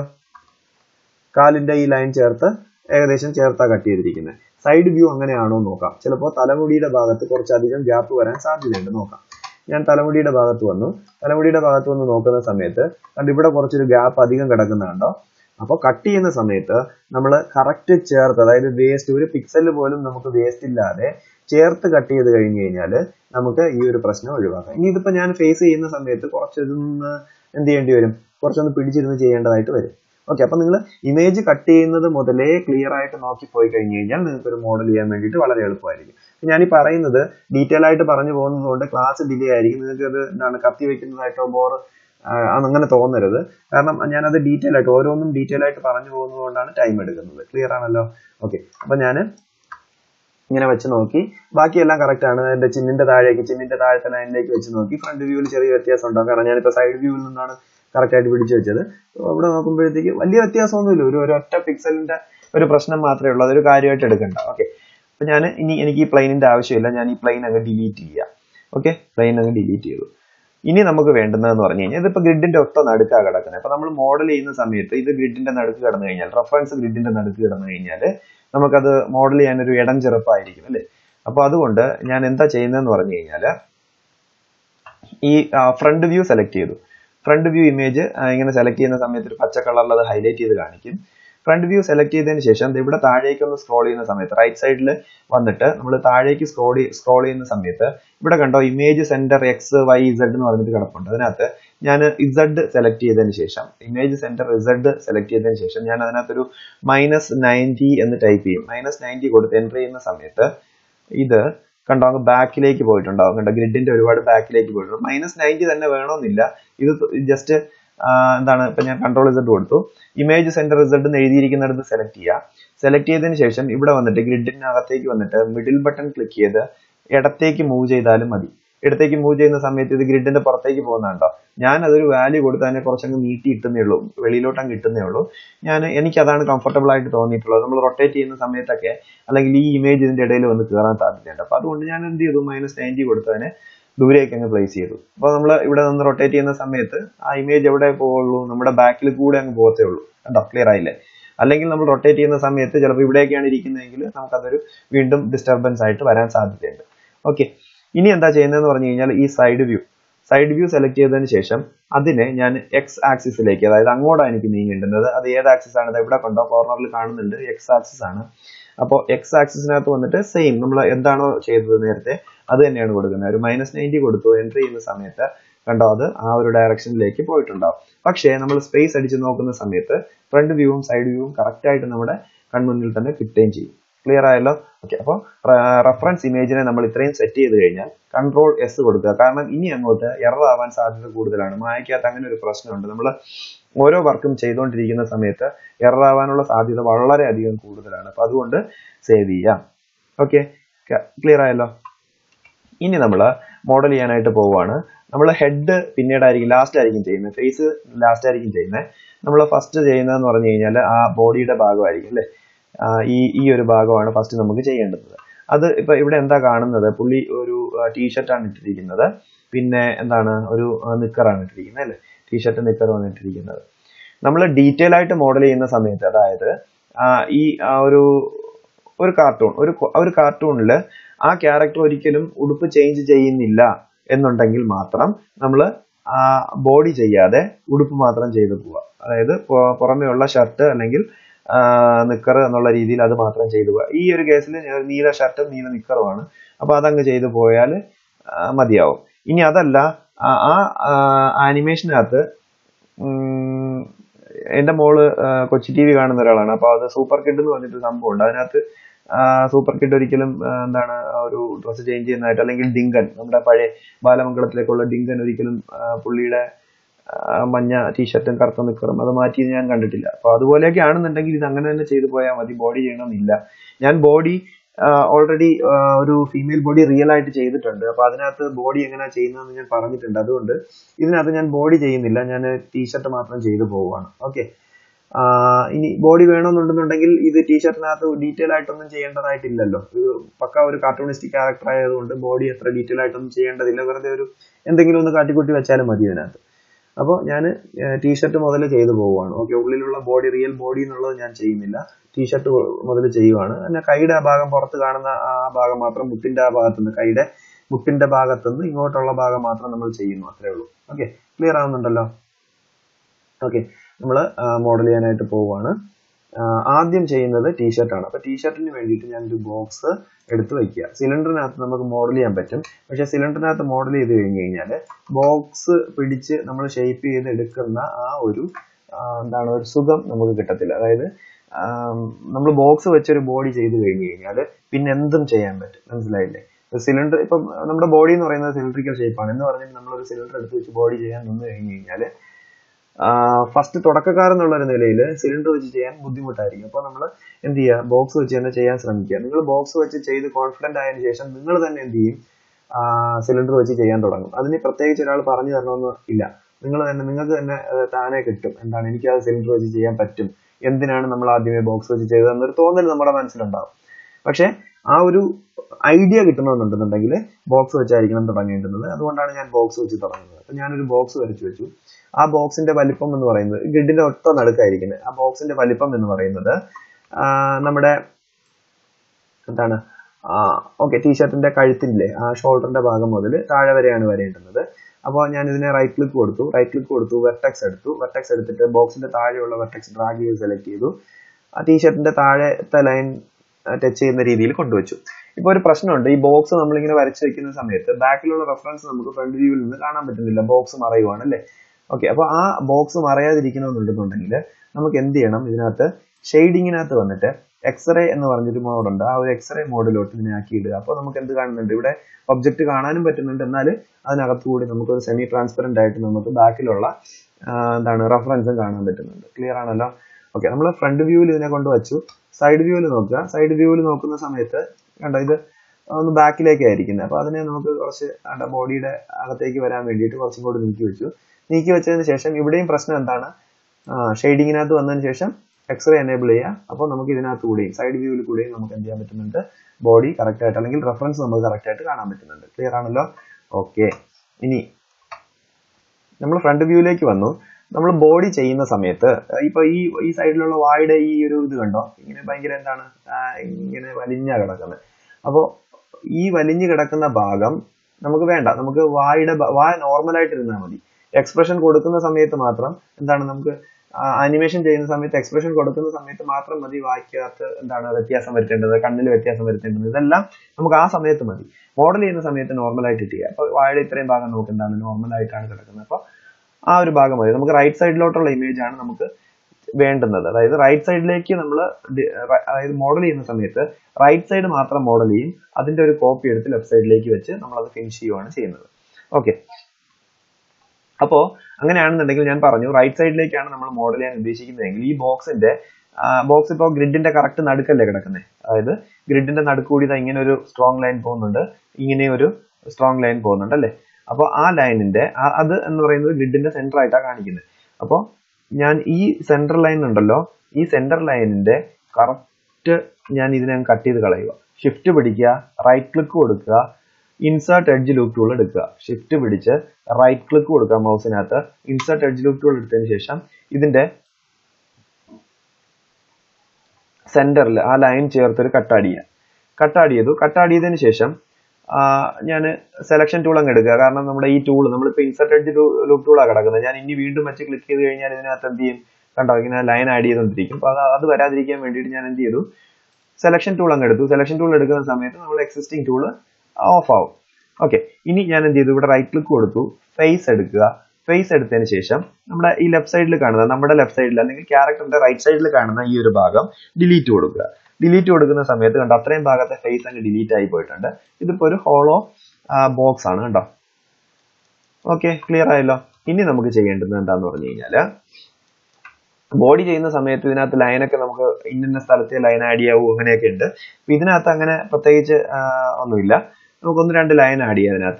കാലിന്റെ ഈ ലൈൻ ചേർത്ത് ഏകദേശം ചേർത്താ കട്ട് ചെയ്തിരിക്കുന്നത് സൈഡ് വ്യൂ അങ്ങനെയാണോ എന്ന് നോക്കാം ചിലപ്പോൾ തലമുടിയുടെ ഭാഗത്ത് കുറച്ചധികം ഗ്യാപ്പ് വരാൻ സാധ്യതയുണ്ട് നോക്കാം ഞാൻ തലമുടിയുടെ ഭാഗത്ത് വന്നു തലമുടിയുടെ ഭാഗത്ത് വന്ന് നോക്കുന്ന സമയത്ത് കണ്ട് ഇവിടെ കുറച്ചൊരു ഗ്യാപ്പ് അധികം കിടക്കുന്ന കണ്ടോ അപ്പോൾ കട്ട് ചെയ്യുന്ന സമയത്ത് നമ്മൾ കറക്റ്റ് ചേർത്ത് അതായത് വേസ്റ്റ് ഒരു പിക്സൽ പോലും നമുക്ക് വേസ്റ്റ് ഇല്ലാതെ ചേർത്ത് കട്ട് ചെയ്ത് കഴിഞ്ഞ് കഴിഞ്ഞാൽ നമുക്ക് ഈ ഒരു പ്രശ്നം ഒഴിവാക്കാം ഇനി ഇതിപ്പോ ഞാൻ ഫേസ് ചെയ്യുന്ന സമയത്ത് കുറച്ചൊന്ന് എന്ത് ചെയ്യേണ്ടി വരും കുറച്ചൊന്ന് പിടിച്ചിരുന്ന് ചെയ്യേണ്ടതായിട്ട് വരും ഓക്കെ അപ്പൊ നിങ്ങൾ ഇമേജ് കട്ട് ചെയ്യുന്നത് മുതലേ ക്ലിയർ ആയിട്ട് നോക്കി പോയി കഴിഞ്ഞ് കഴിഞ്ഞാൽ നിങ്ങൾക്ക് ഒരു മോഡൽ ചെയ്യാൻ വേണ്ടിയിട്ട് വളരെ എളുപ്പമായിരിക്കും ഞാൻ ഈ പറയുന്നത് ഡീറ്റെയിൽ ആയിട്ട് പറഞ്ഞു പോകുന്നത് കൊണ്ട് ക്ലാസ് ഡിലേ ആയിരിക്കും നിങ്ങൾക്ക് അത് എന്താണ് കത്തി വെക്കുന്നതായിട്ടോ ബോർ അങ്ങനെ തോന്നരുത് കാരണം ഞാനത് ഡീറ്റെയിൽ ആയിട്ട് ഓരോന്നും ഡീറ്റെയിൽ ആയിട്ട് പറഞ്ഞു പോകുന്നത് കൊണ്ടാണ് ടൈം എടുക്കുന്നത് ക്ലിയർ ആണല്ലോ ഓക്കെ അപ്പൊ ഞാൻ ഇങ്ങനെ വെച്ച് നോക്കി ബാക്കിയെല്ലാം കറക്റ്റ് ആണ് എന്റെ ചിന്നിന്റെ താഴേക്ക് ചിന്നിന്റെ താഴത്തെ ലൈനിലേക്ക് വെച്ച് നോക്കി ഫ്രണ്ട് വ്യൂവിൽ ചെറിയ വ്യത്യാസം ഉണ്ടാകും കാരണം ഞാനിപ്പോ സൈഡ് വ്യൂവിൽ നിന്നാണ് കറക്റ്റ് ആയിട്ട് പിടിച്ചു വെച്ചത് ഇവിടെ നോക്കുമ്പോഴത്തേക്ക് വലിയ വ്യത്യാസമൊന്നുമില്ല ഒരു ഒരൊറ്റ പിക്സലിന്റെ ഒരു പ്രശ്നം മാത്രമേ ഉള്ളൂ അതൊരു കാര്യമായിട്ട് എടുക്കണ്ട ഓക്കെ അപ്പൊ ഞാൻ ഇനി എനിക്ക് ഈ പ്ലെയിനിന്റെ ആവശ്യമില്ല ഞാൻ ഈ പ്ലെയിൻ അങ്ങ് ഡിലീറ്റ് ചെയ്യാം ഓക്കെ പ്ലെയിൻ അങ്ങ് ഡിലീറ്റ് ചെയ്തു ഇനി നമുക്ക് വേണ്ടുന്നതെന്ന് പറഞ്ഞു കഴിഞ്ഞാൽ ഇതിപ്പോ ഗ്രിഡിന്റെ ഒത്ത നടുക്കാ കിടക്കുന്നത് അപ്പൊ നമ്മൾ മോഡൽ ചെയ്യുന്ന സമയത്ത് ഇത് ഗ്രിഡിന്റെ നടുക്ക് കിടന്നു കഴിഞ്ഞാൽ റെഫറൻസ് ഗ്രിഡിന്റെ നടുക്ക് കിടന്നു കഴിഞ്ഞാൽ നമുക്കത് മോഡൽ ചെയ്യാൻ ഒരു ഇടം ചെറുപ്പമായിരിക്കും അല്ലേ അപ്പൊ അതുകൊണ്ട് ഞാൻ എന്താ ചെയ്യുന്നതെന്ന് പറഞ്ഞു കഴിഞ്ഞാൽ ഈ ഫ്രണ്ട് വ്യൂ സെലക്ട് ചെയ്തു ഫ്രണ്ട് വ്യൂ ഇമേജ് ഇങ്ങനെ സെലക്ട് ചെയ്യുന്ന സമയത്ത് ഒരു പച്ച കളറിൽ അത് ഹൈലൈറ്റ് ചെയ്ത് കാണിക്കും ഫ്രണ്ട് വ്യൂ സെലക്ട് ചെയ്തതിന് ശേഷം ദേ ഇവിടെ താഴേക്ക് ഒന്ന് സ്ക്രോൾ ചെയ്യുന്ന സമയത്ത് റൈറ്റ് സൈഡിൽ വന്നിട്ട് നമ്മൾ താഴേക്ക് സ്ക്രോൾ സ്ക്രോൾ ചെയ്യുന്ന സമയത്ത് ഇവിടെ കണ്ടോ image centre X Y Z എന്ന് പറഞ്ഞിട്ട് കിടപ്പുണ്ട് അതിനകത്ത് ഞാൻ ഇസഡ് സെലക്ട് ചെയ്തതിന് ശേഷം ഇമേജ് സെന്റർ ഇസഡ് സെലക്ട് ചെയ്തതിന് ശേഷം ഞാൻ അതിനകത്തൊരു മൈനസ് നയൻറ്റി എന്ന് ടൈപ്പ് ചെയ്യും മൈനസ് നയൻറ്റി കൊടുത്ത് എൻ്റർ ചെയ്യുന്ന സമയത്ത് ഇത് കണ്ടോ അങ്ങ് ബാക്കിലേക്ക് പോയിട്ടുണ്ടാവും കണ്ടോ ഗ്രിഡിന്റെ ഒരുപാട് ബാക്കിലേക്ക് പോയിട്ടുണ്ട് മൈനസ് നയൻറ്റി തന്നെ വേണമെന്നില്ല ഇത് ജസ്റ്റ് എന്താണ് ഇപ്പൊ ഞാൻ കൺട്രോൾ ഇസഡ് കൊടുത്തു ഇമേജ് സെന്റർ റിസൾട്ട് എന്ന് എഴുതിയിരിക്കുന്നിടത്ത് സെലക്ട് ചെയ്യുക സെലക്ട് ചെയ്തതിന് ശേഷം ഇവിടെ വന്നിട്ട് ഗ്രിഡിനകത്തേക്ക് വന്നിട്ട് മിഡിൽ ബട്ടൺ ക്ലിക്ക് ചെയ്ത് ഇടത്തേക്ക് മൂവ് ചെയ്താലും മതി ഇടത്തേക്ക് മൂവ് ചെയ്യുന്ന സമയത്ത് ഇത് ഗ്രിഡിന്റെ പുറത്തേക്ക് പോകുന്നുണ്ടോ ഞാൻ അതൊരു വാല്യൂ കൊടുത്ത് അതിനെ കുറച്ചങ്ങ് നീട്ടി ഇട്ടുന്നേ ഉള്ളൂ വെളിയിലോട്ട് അങ്ങ് ഇട്ടുന്നേ ഉള്ളൂ ഞാൻ എനിക്ക് അതാണ് കംഫർട്ടബിൾ ആയിട്ട് തോന്നിയിട്ടുള്ളത് നമ്മൾ റൊട്ടേറ്റ് ചെയ്യുന്ന സമയത്തൊക്കെ അല്ലെങ്കിൽ ഈ ഇമേജ് ഇതിന്റെ ഇടയിൽ വന്ന് കയറാൻ സാധ്യതയുണ്ട് അപ്പൊ അതുകൊണ്ട് ഞാൻ എന്ത് ചെയ്തു മൈനസ് നയൻറ്റി കൊടുത്ത് അതിനെ ദൂരേക്ക് അങ്ങ് പ്ലേസ് ചെയ്തു അപ്പോൾ നമ്മൾ ഇവിടെ നിന്ന് റൊട്ടേറ്റ് ചെയ്യുന്ന സമയത്ത് ആ ഇമേജ് എവിടെ പോവുള്ളൂ നമ്മുടെ ബാക്കിൽ കൂടെ അങ്ങ് പോകത്തേ ഉള്ളൂ കണ്ടോ ക്ലിയർ ആയില്ലേ അല്ലെങ്കിൽ നമ്മൾ റൊട്ടേറ്റ് ചെയ്യുന്ന സമയത്ത് ചിലപ്പോൾ ഇവിടേക്കാണ് ഇരിക്കുന്നതെങ്കിൽ നമുക്കതൊരു വീണ്ടും ഡിസ്റ്റർബൻസ് ആയിട്ട് വരാൻ സാധ്യതയുണ്ട് ഓക്കെ ഇനി എന്താ ചെയ്യുന്നതെന്ന് പറഞ്ഞു കഴിഞ്ഞാൽ ഈ side view side view select ചെയ്തതിന് ശേഷം അതിനെ ഞാൻ എക്സ് ആക്സിസിലേക്ക് അതായത് അങ്ങോട്ടാണ് എനിക്ക് നീങ്ങേണ്ടുന്നത് അത് ഏത് ആക്സിസ് ആണ് ഇവിടെ കണ്ടോ കോർണറിൽ കാണുന്നുണ്ട് എക്സ് ആക്സിസ് ആണ് അപ്പോൾ എക്സ് ആക്സിസിനകത്ത് വന്നിട്ട് സെയിം നമ്മൾ എന്താണോ ചെയ്തത് നേരത്തെ അത് തന്നെയാണ് കൊടുക്കുന്നത് ഒരു മൈനസ് നയൻറ്റി കൊടുത്തു എൻ്റർ ചെയ്യുന്ന സമയത്ത് കണ്ടോ അത് ആ ഒരു ഡയറക്ഷനിലേക്ക് പോയിട്ടുണ്ടാവും പക്ഷേ നമ്മൾ സ്പേസ് അടിച്ച് നോക്കുന്ന സമയത്ത് ഫ്രണ്ട് വ്യൂവും സൈഡ് വ്യൂവും കറക്റ്റ് ആയിട്ട് നമ്മുടെ കൺമുന്നിൽ തന്നെ കിട്ടുകയും ചെയ്യും ക്ലിയർ ആയല്ലോ ഓക്കെ അപ്പോൾ റെഫറൻസ് ഇമേജിനെ നമ്മൾ ഇത്രയും സെറ്റ് ചെയ്ത് കഴിഞ്ഞാൽ കൺട്രോൾ എസ് കൊടുക്കുക കാരണം ഇനി അങ്ങോട്ട് എറർ ആവാൻ സാധ്യത കൂടുതലാണ് മായക്കകത്ത് അങ്ങനെ ഒരു പ്രശ്നമുണ്ട് നമ്മൾ ഓരോ വർക്കും ചെയ്തുകൊണ്ടിരിക്കുന്ന സമയത്ത് എറർ ആവാനുള്ള സാധ്യത വളരെയധികം കൂടുതലാണ് അപ്പൊ അതുകൊണ്ട് സേവ് ചെയ്യാം ഓക്കെ ക്ലിയർ ആയല്ലോ ഇനി നമ്മൾ മോഡൽ ചെയ്യാനായിട്ട് പോവുകയാണ് നമ്മൾ ഹെഡ് പിന്നീടായിരിക്കും ലാസ്റ്റ് ആയിരിക്കും ചെയ്യുന്നത് ഫേസ് ലാസ്റ്റ് ആയിരിക്കും ചെയ്യുന്നത് നമ്മൾ ഫസ്റ്റ് ചെയ്യുന്നതെന്ന് പറഞ്ഞു കഴിഞ്ഞാൽ ആ ബോഡിയുടെ ഭാഗമായിരിക്കും അല്ലേ ഈ ഈ ഒരു ഭാഗമാണ് ഫസ്റ്റ് നമുക്ക് ചെയ്യേണ്ടത് അത് ഇപ്പൊ ഇവിടെ എന്താ കാണുന്നത് പുള്ളി ഒരു ടീഷർട്ടാണ് ഇട്ടിരിക്കുന്നത് പിന്നെ എന്താണ് ഒരു നിക്കറാണ് ഇട്ടിരിക്കുന്നത് അല്ലേ ടീഷർട്ട് നിക്കറാണ് ഇട്ടിരിക്കുന്നത് നമ്മൾ ഡീറ്റെയിൽ ആയിട്ട് മോഡൽ ചെയ്യുന്ന സമയത്ത് അതായത് ഈ ഒരു ഒരു കാർട്ടൂൺ ഒരു ഒരു കാർട്ടൂണിൽ ആ ക്യാരക്ടർ ഒരിക്കലും ഉടുപ്പ് ചേഞ്ച് ചെയ്യുന്നില്ല എന്നുണ്ടെങ്കിൽ മാത്രം നമ്മൾ ആ ബോഡി ചെയ്യാതെ ഉടുപ്പ് മാത്രം ചെയ്തു പോവുക അതായത് പുറമേയുള്ള ഷർട്ട് അല്ലെങ്കിൽ നിക്കർ എന്നുള്ള രീതിയിൽ അത് മാത്രം ചെയ്തു പോവുക ഈ ഒരു കേസിൽ നീല ഷർട്ടും നീല നിക്കറുമാണ് അപ്പൊ അതങ്ങ് ചെയ്തു പോയാൽ മതിയാവും ഇനി അതല്ല ആ ആനിമേഷനകത്ത് എന്റെ മോള് കൊച്ചി ടി വി കാണുന്ന ഒരാളാണ് അപ്പൊ അത് സൂപ്പർ കിഡ് എന്ന് പറഞ്ഞിട്ട് സംഭവം ഉണ്ട് അതിനകത്ത് സൂപ്പർ കിഡ് ഒരിക്കലും എന്താണ് ഒരു ഡ്രസ്സ് ചേഞ്ച് ചെയ്യുന്നതായിട്ട് അല്ലെങ്കിൽ ഡിങ്കൻ നമ്മുടെ പഴയ ബാലമംഗളത്തിലേക്കുള്ള ഡിങ്കൻ ഒരിക്കലും പുള്ളിയുടെ മഞ്ഞ ടീഷർട്ടും കറുത്ത നിക്കറും അത് മാറ്റി ഞാൻ കണ്ടിട്ടില്ല അപ്പൊ അതുപോലെയൊക്കെ ആണെന്നുണ്ടെങ്കിൽ ഇത് അങ്ങനെ തന്നെ ചെയ്തു പോയാൽ മതി ബോഡി ചെയ്യണമെന്നില്ല ഞാൻ ബോഡി ഓൾറെഡി ഒരു ഫീമെയിൽ ബോഡി റിയൽ ആയിട്ട് ചെയ്തിട്ടുണ്ട് അപ്പൊ അതിനകത്ത് ബോഡി എങ്ങനെയാ ചെയ്യുന്നതെന്ന് ഞാൻ പറഞ്ഞിട്ടുണ്ട് അതുകൊണ്ട് ഇതിനകത്ത് ഞാൻ ബോഡി ചെയ്യുന്നില്ല ഞാൻ ടീഷർട്ട് മാത്രം ചെയ്തു പോവുകയാണ് ഓക്കെ ഇനി ബോഡി വേണമെന്നുണ്ടെന്നുണ്ടെങ്കിൽ ഇത് ടീഷർട്ടിനകത്ത് ഡീറ്റെയിൽ ആയിട്ടൊന്നും ചെയ്യേണ്ടതായിട്ടില്ലല്ലോ ഇത് പക്ക ഒരു കാർട്ടൂണിസ്റ്റിക് ക്യാരക്ടർ ആയതുകൊണ്ട് ബോഡി അത്ര ഡീറ്റെയിൽ ആയിട്ടൊന്നും ചെയ്യേണ്ടതില്ല വെറുതെ ഒരു എന്തെങ്കിലും ഒന്ന് കാട്ടിക്കൂട്ടി വെച്ചാലും മതി ഇതിനകത്ത് അപ്പോൾ ഞാൻ ടീഷർട്ട് മുതൽ ചെയ്തു പോവുകയാണ് ഓക്കെ ഉള്ളിലുള്ള ബോഡി റിയൽ ബോഡി എന്നുള്ളത് ഞാൻ ചെയ്യുന്നില്ല ടീഷർട്ട് മുതൽ ചെയ്യുവാണ് പിന്നെ കൈയുടെ ആ ഭാഗം പുറത്ത് കാണുന്ന ആ ഭാഗം മാത്രം മുട്ടിന്റെ ആ ഭാഗത്തുനിന്ന് കൈയുടെ മുട്ടിന്റെ ഭാഗത്തുനിന്ന് ഇങ്ങോട്ടുള്ള ഭാഗം മാത്രം നമ്മൾ ചെയ്യുന്നു അത്രേ ഉള്ളൂ ഓക്കെ ക്ലിയർ ആവുന്നുണ്ടല്ലോ ഓക്കെ നമ്മൾ മോഡൽ ചെയ്യാനായിട്ട് പോവുകയാണ് ആദ്യം ചെയ്യുന്നത് ടീഷർട്ടാണ് അപ്പൊ ടീഷർട്ടിന് വേണ്ടിയിട്ട് ഞാൻ ഒരു ബോക്സ് എടുത്ത് വെക്കുക സിലിണ്ടറിനകത്ത് നമുക്ക് മോഡൽ ചെയ്യാൻ പറ്റും പക്ഷെ സിലിണ്ടറിനകത്ത് മോഡൽ ചെയ്ത് കഴിഞ്ഞ് കഴിഞ്ഞാൽ ബോക്സ് പിടിച്ച് നമ്മൾ ഷേപ്പ് ചെയ്ത് എടുക്കുന്ന ആ ഒരു എന്താണ് ഒരു സുഖം നമുക്ക് കിട്ടത്തില്ല അതായത് നമ്മൾ ബോക്സ് വെച്ചൊരു ബോഡി ചെയ്ത് കഴിഞ്ഞ് കഴിഞ്ഞാൽ പിന്നെ എന്തും ചെയ്യാൻ പറ്റും മനസ്സിലായില്ലേ സിലിണ്ടർ ഇപ്പം നമ്മുടെ ബോഡി എന്ന് പറയുന്നത് സിലിണ്ടറിക്കൽ ഷേപ്പാണ് എന്ന് പറഞ്ഞിട്ട് നമ്മളൊരു സിലിണ്ടർ എടുത്ത് വെച്ച് ബോഡി ചെയ്യാൻ നിന്ന് കഴിഞ്ഞ് കഴിഞ്ഞാൽ ഫസ്റ്റ് തുടക്കക്കാരെന്നുള്ള ഒരു നിലയിൽ സിലിണ്ടർ വെച്ച് ചെയ്യാൻ ബുദ്ധിമുട്ടായിരിക്കും അപ്പോൾ നമ്മൾ എന്ത് ചെയ്യുക ബോക്സ് വെച്ച് തന്നെ ചെയ്യാൻ ശ്രമിക്കുക നിങ്ങൾ ബോക്സ് വെച്ച് ചെയ്ത് കോൺഫിഡന്റ് ആയതിനു ശേഷം നിങ്ങൾ തന്നെ എന്ത് ചെയ്യും സിലിണ്ടർ വെച്ച് ചെയ്യാൻ തുടങ്ങും അതിന് പ്രത്യേകിച്ച് ഒരാൾ പറഞ്ഞു തരണമെന്ന് ഇല്ല നിങ്ങൾ തന്നെ നിങ്ങൾക്ക് തന്നെ താനെ കിട്ടും എന്താണ് എനിക്ക് അത് സിലിണ്ടർ വെച്ച് ചെയ്യാൻ പറ്റും എന്തിനാണ് നമ്മൾ ആദ്യമേ ബോക്സ് വെച്ച് ചെയ്തതെന്നൊരു തോന്നൽ നമ്മുടെ മനസ്സിലുണ്ടാവും പക്ഷെ ആ ഒരു ഐഡിയ കിട്ടണമെന്നുണ്ടെന്നുണ്ടെങ്കിൽ ബോക്സ് വെച്ചായിരിക്കണം തുടങ്ങേണ്ടുന്നത് അതുകൊണ്ടാണ് ഞാൻ ബോക്സ് വെച്ച് തുടങ്ങുന്നത് അപ്പൊ ഞാനൊരു ബോക്സ് വരച്ചു വെച്ചു ആ ബോക്സിന്റെ വലിപ്പം എന്ന് പറയുന്നത് ഗ്രിഡിന്റെ ഒറ്റ നടുക്കായിരിക്കുന്നത് ആ ബോക്സിന്റെ വലിപ്പം എന്ന് പറയുന്നത് നമ്മുടെ എന്താണ് ഓക്കെ ടീഷർട്ടിന്റെ കഴുത്തിൻ്റെ ആ ഷോൾഡറിന്റെ ഭാഗം മുതൽ താഴെ വരെയാണ് വരേണ്ടുന്നത് അപ്പോൾ ഞാൻ ഇതിനെ റൈറ്റ് ക്ലിക്ക് കൊടുത്തു റൈറ്റ് ക്ലിക്ക് കൊടുത്തു വെർട്ടെക്സ് എടുത്തു വെർട്ടെക്സ് എടുത്തിട്ട് ബോക്സിന്റെ താഴെയുള്ള വെർട്ടെക്സ് ഡ്രാഗ് ചെയ്ത് സെലക്ട് ചെയ്തു ആ ടീഷർട്ടിന്റെ താഴത്തെ ലൈൻ ടച്ച് ചെയ്യുന്ന രീതിയിൽ കൊണ്ടുവച്ചു ഇപ്പോൾ ഒരു പ്രശ്നമുണ്ട് ഈ ബോക്സ് നമ്മളിങ്ങനെ വരച്ച് വെക്കുന്ന സമയത്ത് ബാക്കിലുള്ള റെഫറൻസ് നമുക്ക് ഫ്രണ്ട് വ്യൂവിൽ നിന്ന് കാണാൻ പറ്റുന്നില്ല ബോക്സ് മറയുവാണ് അല്ലേ ഓക്കെ അപ്പോൾ ആ ബോക്സ് മറയാതിരിക്കണമെന്നുണ്ടെന്നുണ്ടെങ്കിൽ നമുക്ക് എന്ത് ചെയ്യണം ഇതിനകത്ത് ഷെയ്ഡിങ്ങിനകത്ത് വന്നിട്ട് എക്സ്റേ എന്ന് പറഞ്ഞൊരു മോഡുണ്ട് ആ ഒരു എക്സ്റേ മോഡിലോട്ട് ഇതിനെ ആക്കി ഇടുക അപ്പോൾ നമുക്ക് എന്ത് കാണുന്നുണ്ട് ഇവിടെ ഒബ്ജക്റ്റ് കാണാനും പറ്റുന്നുണ്ട് എന്നാൽ അതിനകത്ത് കൂടി നമുക്കൊരു സെമി ട്രാൻസ്പെറന്റ് ആയിട്ട് നമുക്ക് ബാക്കിലുള്ള എന്താണ് റെഫറൻസും കാണാൻ പറ്റുന്നുണ്ട് ക്ലിയർ ആണല്ലോ ഓക്കെ നമ്മൾ ഫ്രണ്ട് വ്യൂവിൽ ഇതിനെ കൊണ്ട് വെച്ചു സൈഡ് വ്യൂവിൽ നോക്കുക സൈഡ് വ്യൂവിൽ നോക്കുന്ന സമയത്ത് കണ്ടോ ഇത് ഒന്ന് ബാക്കിലേക്ക് ആയിരിക്കുന്നത് അപ്പോൾ അതിനെ നമുക്ക് കുറച്ച് ബോഡിയുടെ അകത്തേക്ക് വരാൻ വേണ്ടിയിട്ട് കുറച്ചും കൂടി നീക്കി വെച്ചു നീക്കി വെച്ചതിന് ശേഷം ഇവിടെയും പ്രശ്നം എന്താണ് ഷെയ്ഡിങ്ങിനകത്ത് വന്നതിന് ശേഷം എക്സ്റേ എനേബിൾ ചെയ്യുക അപ്പോൾ നമുക്ക് ഇതിനകത്ത് കൂടെയും സൈഡ് വ്യൂവിൽ കൂടെയും നമുക്ക് എന്ത് ചെയ്യാൻ പറ്റുന്നുണ്ട് ബോഡി കറക്റ്റ് ആയിട്ട് അല്ലെങ്കിൽ റെഫറൻസ് നമുക്ക് കറക്റ്റ് ആയിട്ട് കാണാൻ പറ്റുന്നുണ്ട് ക്ലിയർ ആണല്ലോ ഓക്കെ ഇനി നമ്മൾ ഫ്രണ്ട് വ്യൂവിലേക്ക് വന്നു നമ്മൾ ബോഡി ചെയ്യുന്ന സമയത്ത് ഇപ്പൊ ഈ ഈ സൈഡിലുള്ള വായുടെ ഈ ഒരു ഇത് കണ്ടോ ഇങ്ങനെ ഭയങ്കര എന്താണ് ഇങ്ങനെ വലിഞ്ഞ കിടക്കുന്നത് അപ്പോൾ ഈ വലിഞ്ഞു കിടക്കുന്ന ഭാഗം നമുക്ക് വേണ്ട നമുക്ക് വായുടെ വായ നോർമലായിട്ട് ഇരുന്നാൽ മതി എക്സ്പ്രഷൻ കൊടുക്കുന്ന സമയത്ത് മാത്രം എന്താണ് നമുക്ക് അനിമേഷൻ ചെയ്യുന്ന സമയത്ത് എക്സ്പ്രഷൻ കൊടുക്കുന്ന സമയത്ത് മാത്രം മതി വായിക്കകത്ത് എന്താണ് വ്യത്യാസം വരുത്തേണ്ടത് കണ്ണിൽ വ്യത്യാസം വരുത്തേണ്ടത് ഇതെല്ലാം നമുക്ക് ആ സമയത്ത് മതി മോഡൽ ചെയ്യുന്ന സമയത്ത് നോർമലായിട്ട് ചെയ്യുക അപ്പോൾ വായുടെ ഇത്രയും ഭാഗം നമുക്ക് എന്താണ് നോർമലായിട്ടാണ് കിടക്കുന്നത് അപ്പോൾ ആ ഒരു ഭാഗം മതി നമുക്ക് റൈറ്റ് സൈഡിലോട്ടുള്ള ഇമേജ് ആണ് നമുക്ക് വേണ്ടുന്നത് അതായത് റൈറ്റ് സൈഡിലേക്ക് നമ്മൾ അതായത് മോഡൽ ചെയ്യുന്ന സമയത്ത് റൈറ്റ് സൈഡ് മാത്രം മോഡൽ ചെയ്യും അതിന്റെ ഒരു കോപ്പി എടുത്ത് ലെഫ്റ്റ് സൈഡിലേക്ക് വെച്ച് നമ്മൾ അത് ഫിനിഷ് ചെയ്യുകയാണ് ചെയ്യുന്നത് ഓക്കെ അപ്പോൾ അങ്ങനെയാണെന്നുണ്ടെങ്കിൽ ഞാൻ പറഞ്ഞു റൈറ്റ് സൈഡിലേക്കാണ് നമ്മൾ മോഡൽ ചെയ്യാൻ ഉദ്ദേശിക്കുന്നതെങ്കിൽ ഈ ബോക്സിന്റെ ബോക്സ് ഇപ്പോൾ ഗ്രിഡിന്റെ കറക്റ്റ് നടുക്കല്ലേ കിടക്കുന്നത് അതായത് ഗ്രിഡിന്റെ നടുക്കൂടി ഇങ്ങനെ ഒരു സ്ട്രോങ് ലൈൻ പോകുന്നുണ്ട് ഇങ്ങനെ ഒരു സ്ട്രോങ് ലൈൻ പോകുന്നുണ്ട് അല്ലേ അപ്പോൾ ആ ലൈനിന്റെ അത് എന്ന് പറയുന്നത് ഗ്രിഡിന്റെ സെന്റർ ആയിട്ടാണ് കാണിക്കുന്നത് അപ്പോൾ ഞാൻ ഈ സെന്റർ ലൈൻ ഉണ്ടല്ലോ ഈ സെന്റർ ലൈനിന്റെ കറക്റ്റ് ഞാൻ ഇതിനെ കട്ട് ചെയ്ത് കളയുക ഷിഫ്റ്റ് പിടിക്കുക റൈറ്റ് ക്ലിക്ക് കൊടുക്കുക ഇൻസേർട്ട് എഡ്ജ് ലൂപ്പ് ടൂൾ എടുക്കുക ഷിഫ്റ്റ് പിടിച്ച് റൈറ്റ് ക്ലിക്ക് കൊടുക്കുക മൗസിനകത്ത് ഇൻസേർട്ട് എഡ്ജ് ലൂപ്പ് ടൂൾ എടുത്തതിന് ശേഷം ഇതിന്റെ സെന്ററിൽ ആ ലൈൻ ചേർത്തൊരു കട്ടാഡ് ചെയ്യുക കട്ടാഡ് ചെയ്തു കട്ടാഡ് ചെയ്തതിന് ശേഷം ഞാൻ സെലക്ഷൻ ടൂൾ അങ്ങ് എടുക്കുക കാരണം നമ്മുടെ ഈ ടൂൾ നമ്മളിപ്പോൾ ഇൻസർട്ട് എഡ്ജ് ലൂപ്പ് ടൂളാണ് കിടക്കുന്നത് ഞാൻ ഇനി വീണ്ടും വെച്ച് ക്ലിക്ക് ചെയ്ത് കഴിഞ്ഞാൽ ഇതിനകത്ത് എന്ത് ചെയ്യും കണ്ടോ ഇങ്ങനെ ലൈൻ ആഡ് ചെയ്തുകൊണ്ടിരിക്കും അപ്പോൾ അത് അത് വരാതിരിക്കാൻ വേണ്ടിയിട്ട് ഞാൻ എന്ത് ചെയ്തു സെലക്ഷൻ ടൂൾ അങ്ങ് എടുത്തു സെലക്ഷൻ ടൂൾ എടുക്കുന്ന സമയത്ത് നമ്മൾ എക്സിസ്റ്റിംഗ് ടൂൾ ഓഫ് ആവും ഓക്കെ ഇനി ഞാൻ എന്ത് ചെയ്തു ഇവിടെ റൈറ്റ് ക്ലിക്ക് കൊടുത്തു ഫേസ് എടുക്കുക ഫേസ് എടുത്തതിന് ശേഷം നമ്മുടെ ഈ ലെഫ്റ്റ് സൈഡിൽ കാണുന്ന നമ്മുടെ ലെഫ്റ്റ് സൈഡിൽ അല്ലെങ്കിൽ ക്യാരക്ടറിന്റെ റൈറ്റ് സൈഡിൽ കാണുന്ന ഈ ഒരു ഭാഗം ഡിലീറ്റ് കൊടുക്കുക ഡിലീറ്റ് കൊടുക്കുന്ന സമയത്ത് കണ്ടോ അത്രയും ഭാഗത്തെ ഫേസ് അങ്ങ് ഡിലീറ്റ് ആയി പോയിട്ടുണ്ട് ഇതിപ്പോ ഒരു ഹോളോ ബോക്സ് ആണ് കണ്ടോ ഓക്കെ ക്ലിയർ ആയല്ലോ ഇനി നമുക്ക് ചെയ്യേണ്ടത് എന്താന്ന് പറഞ്ഞു കഴിഞ്ഞാല് ബോഡി ചെയ്യുന്ന സമയത്ത് ഇതിനകത്ത് ലൈനൊക്കെ നമുക്ക് ഇന്ന സ്ഥലത്തെ ലൈൻ ആഡ് ചെയ്യാവൂ അങ്ങനെയൊക്കെ ഉണ്ട് അപ്പൊ ഇതിനകത്ത് അങ്ങനെ പ്രത്യേകിച്ച് ഒന്നുമില്ല നമുക്ക് ഒന്ന് രണ്ട് ലൈൻ ആഡ് ചെയ്യാം അതിനകത്ത്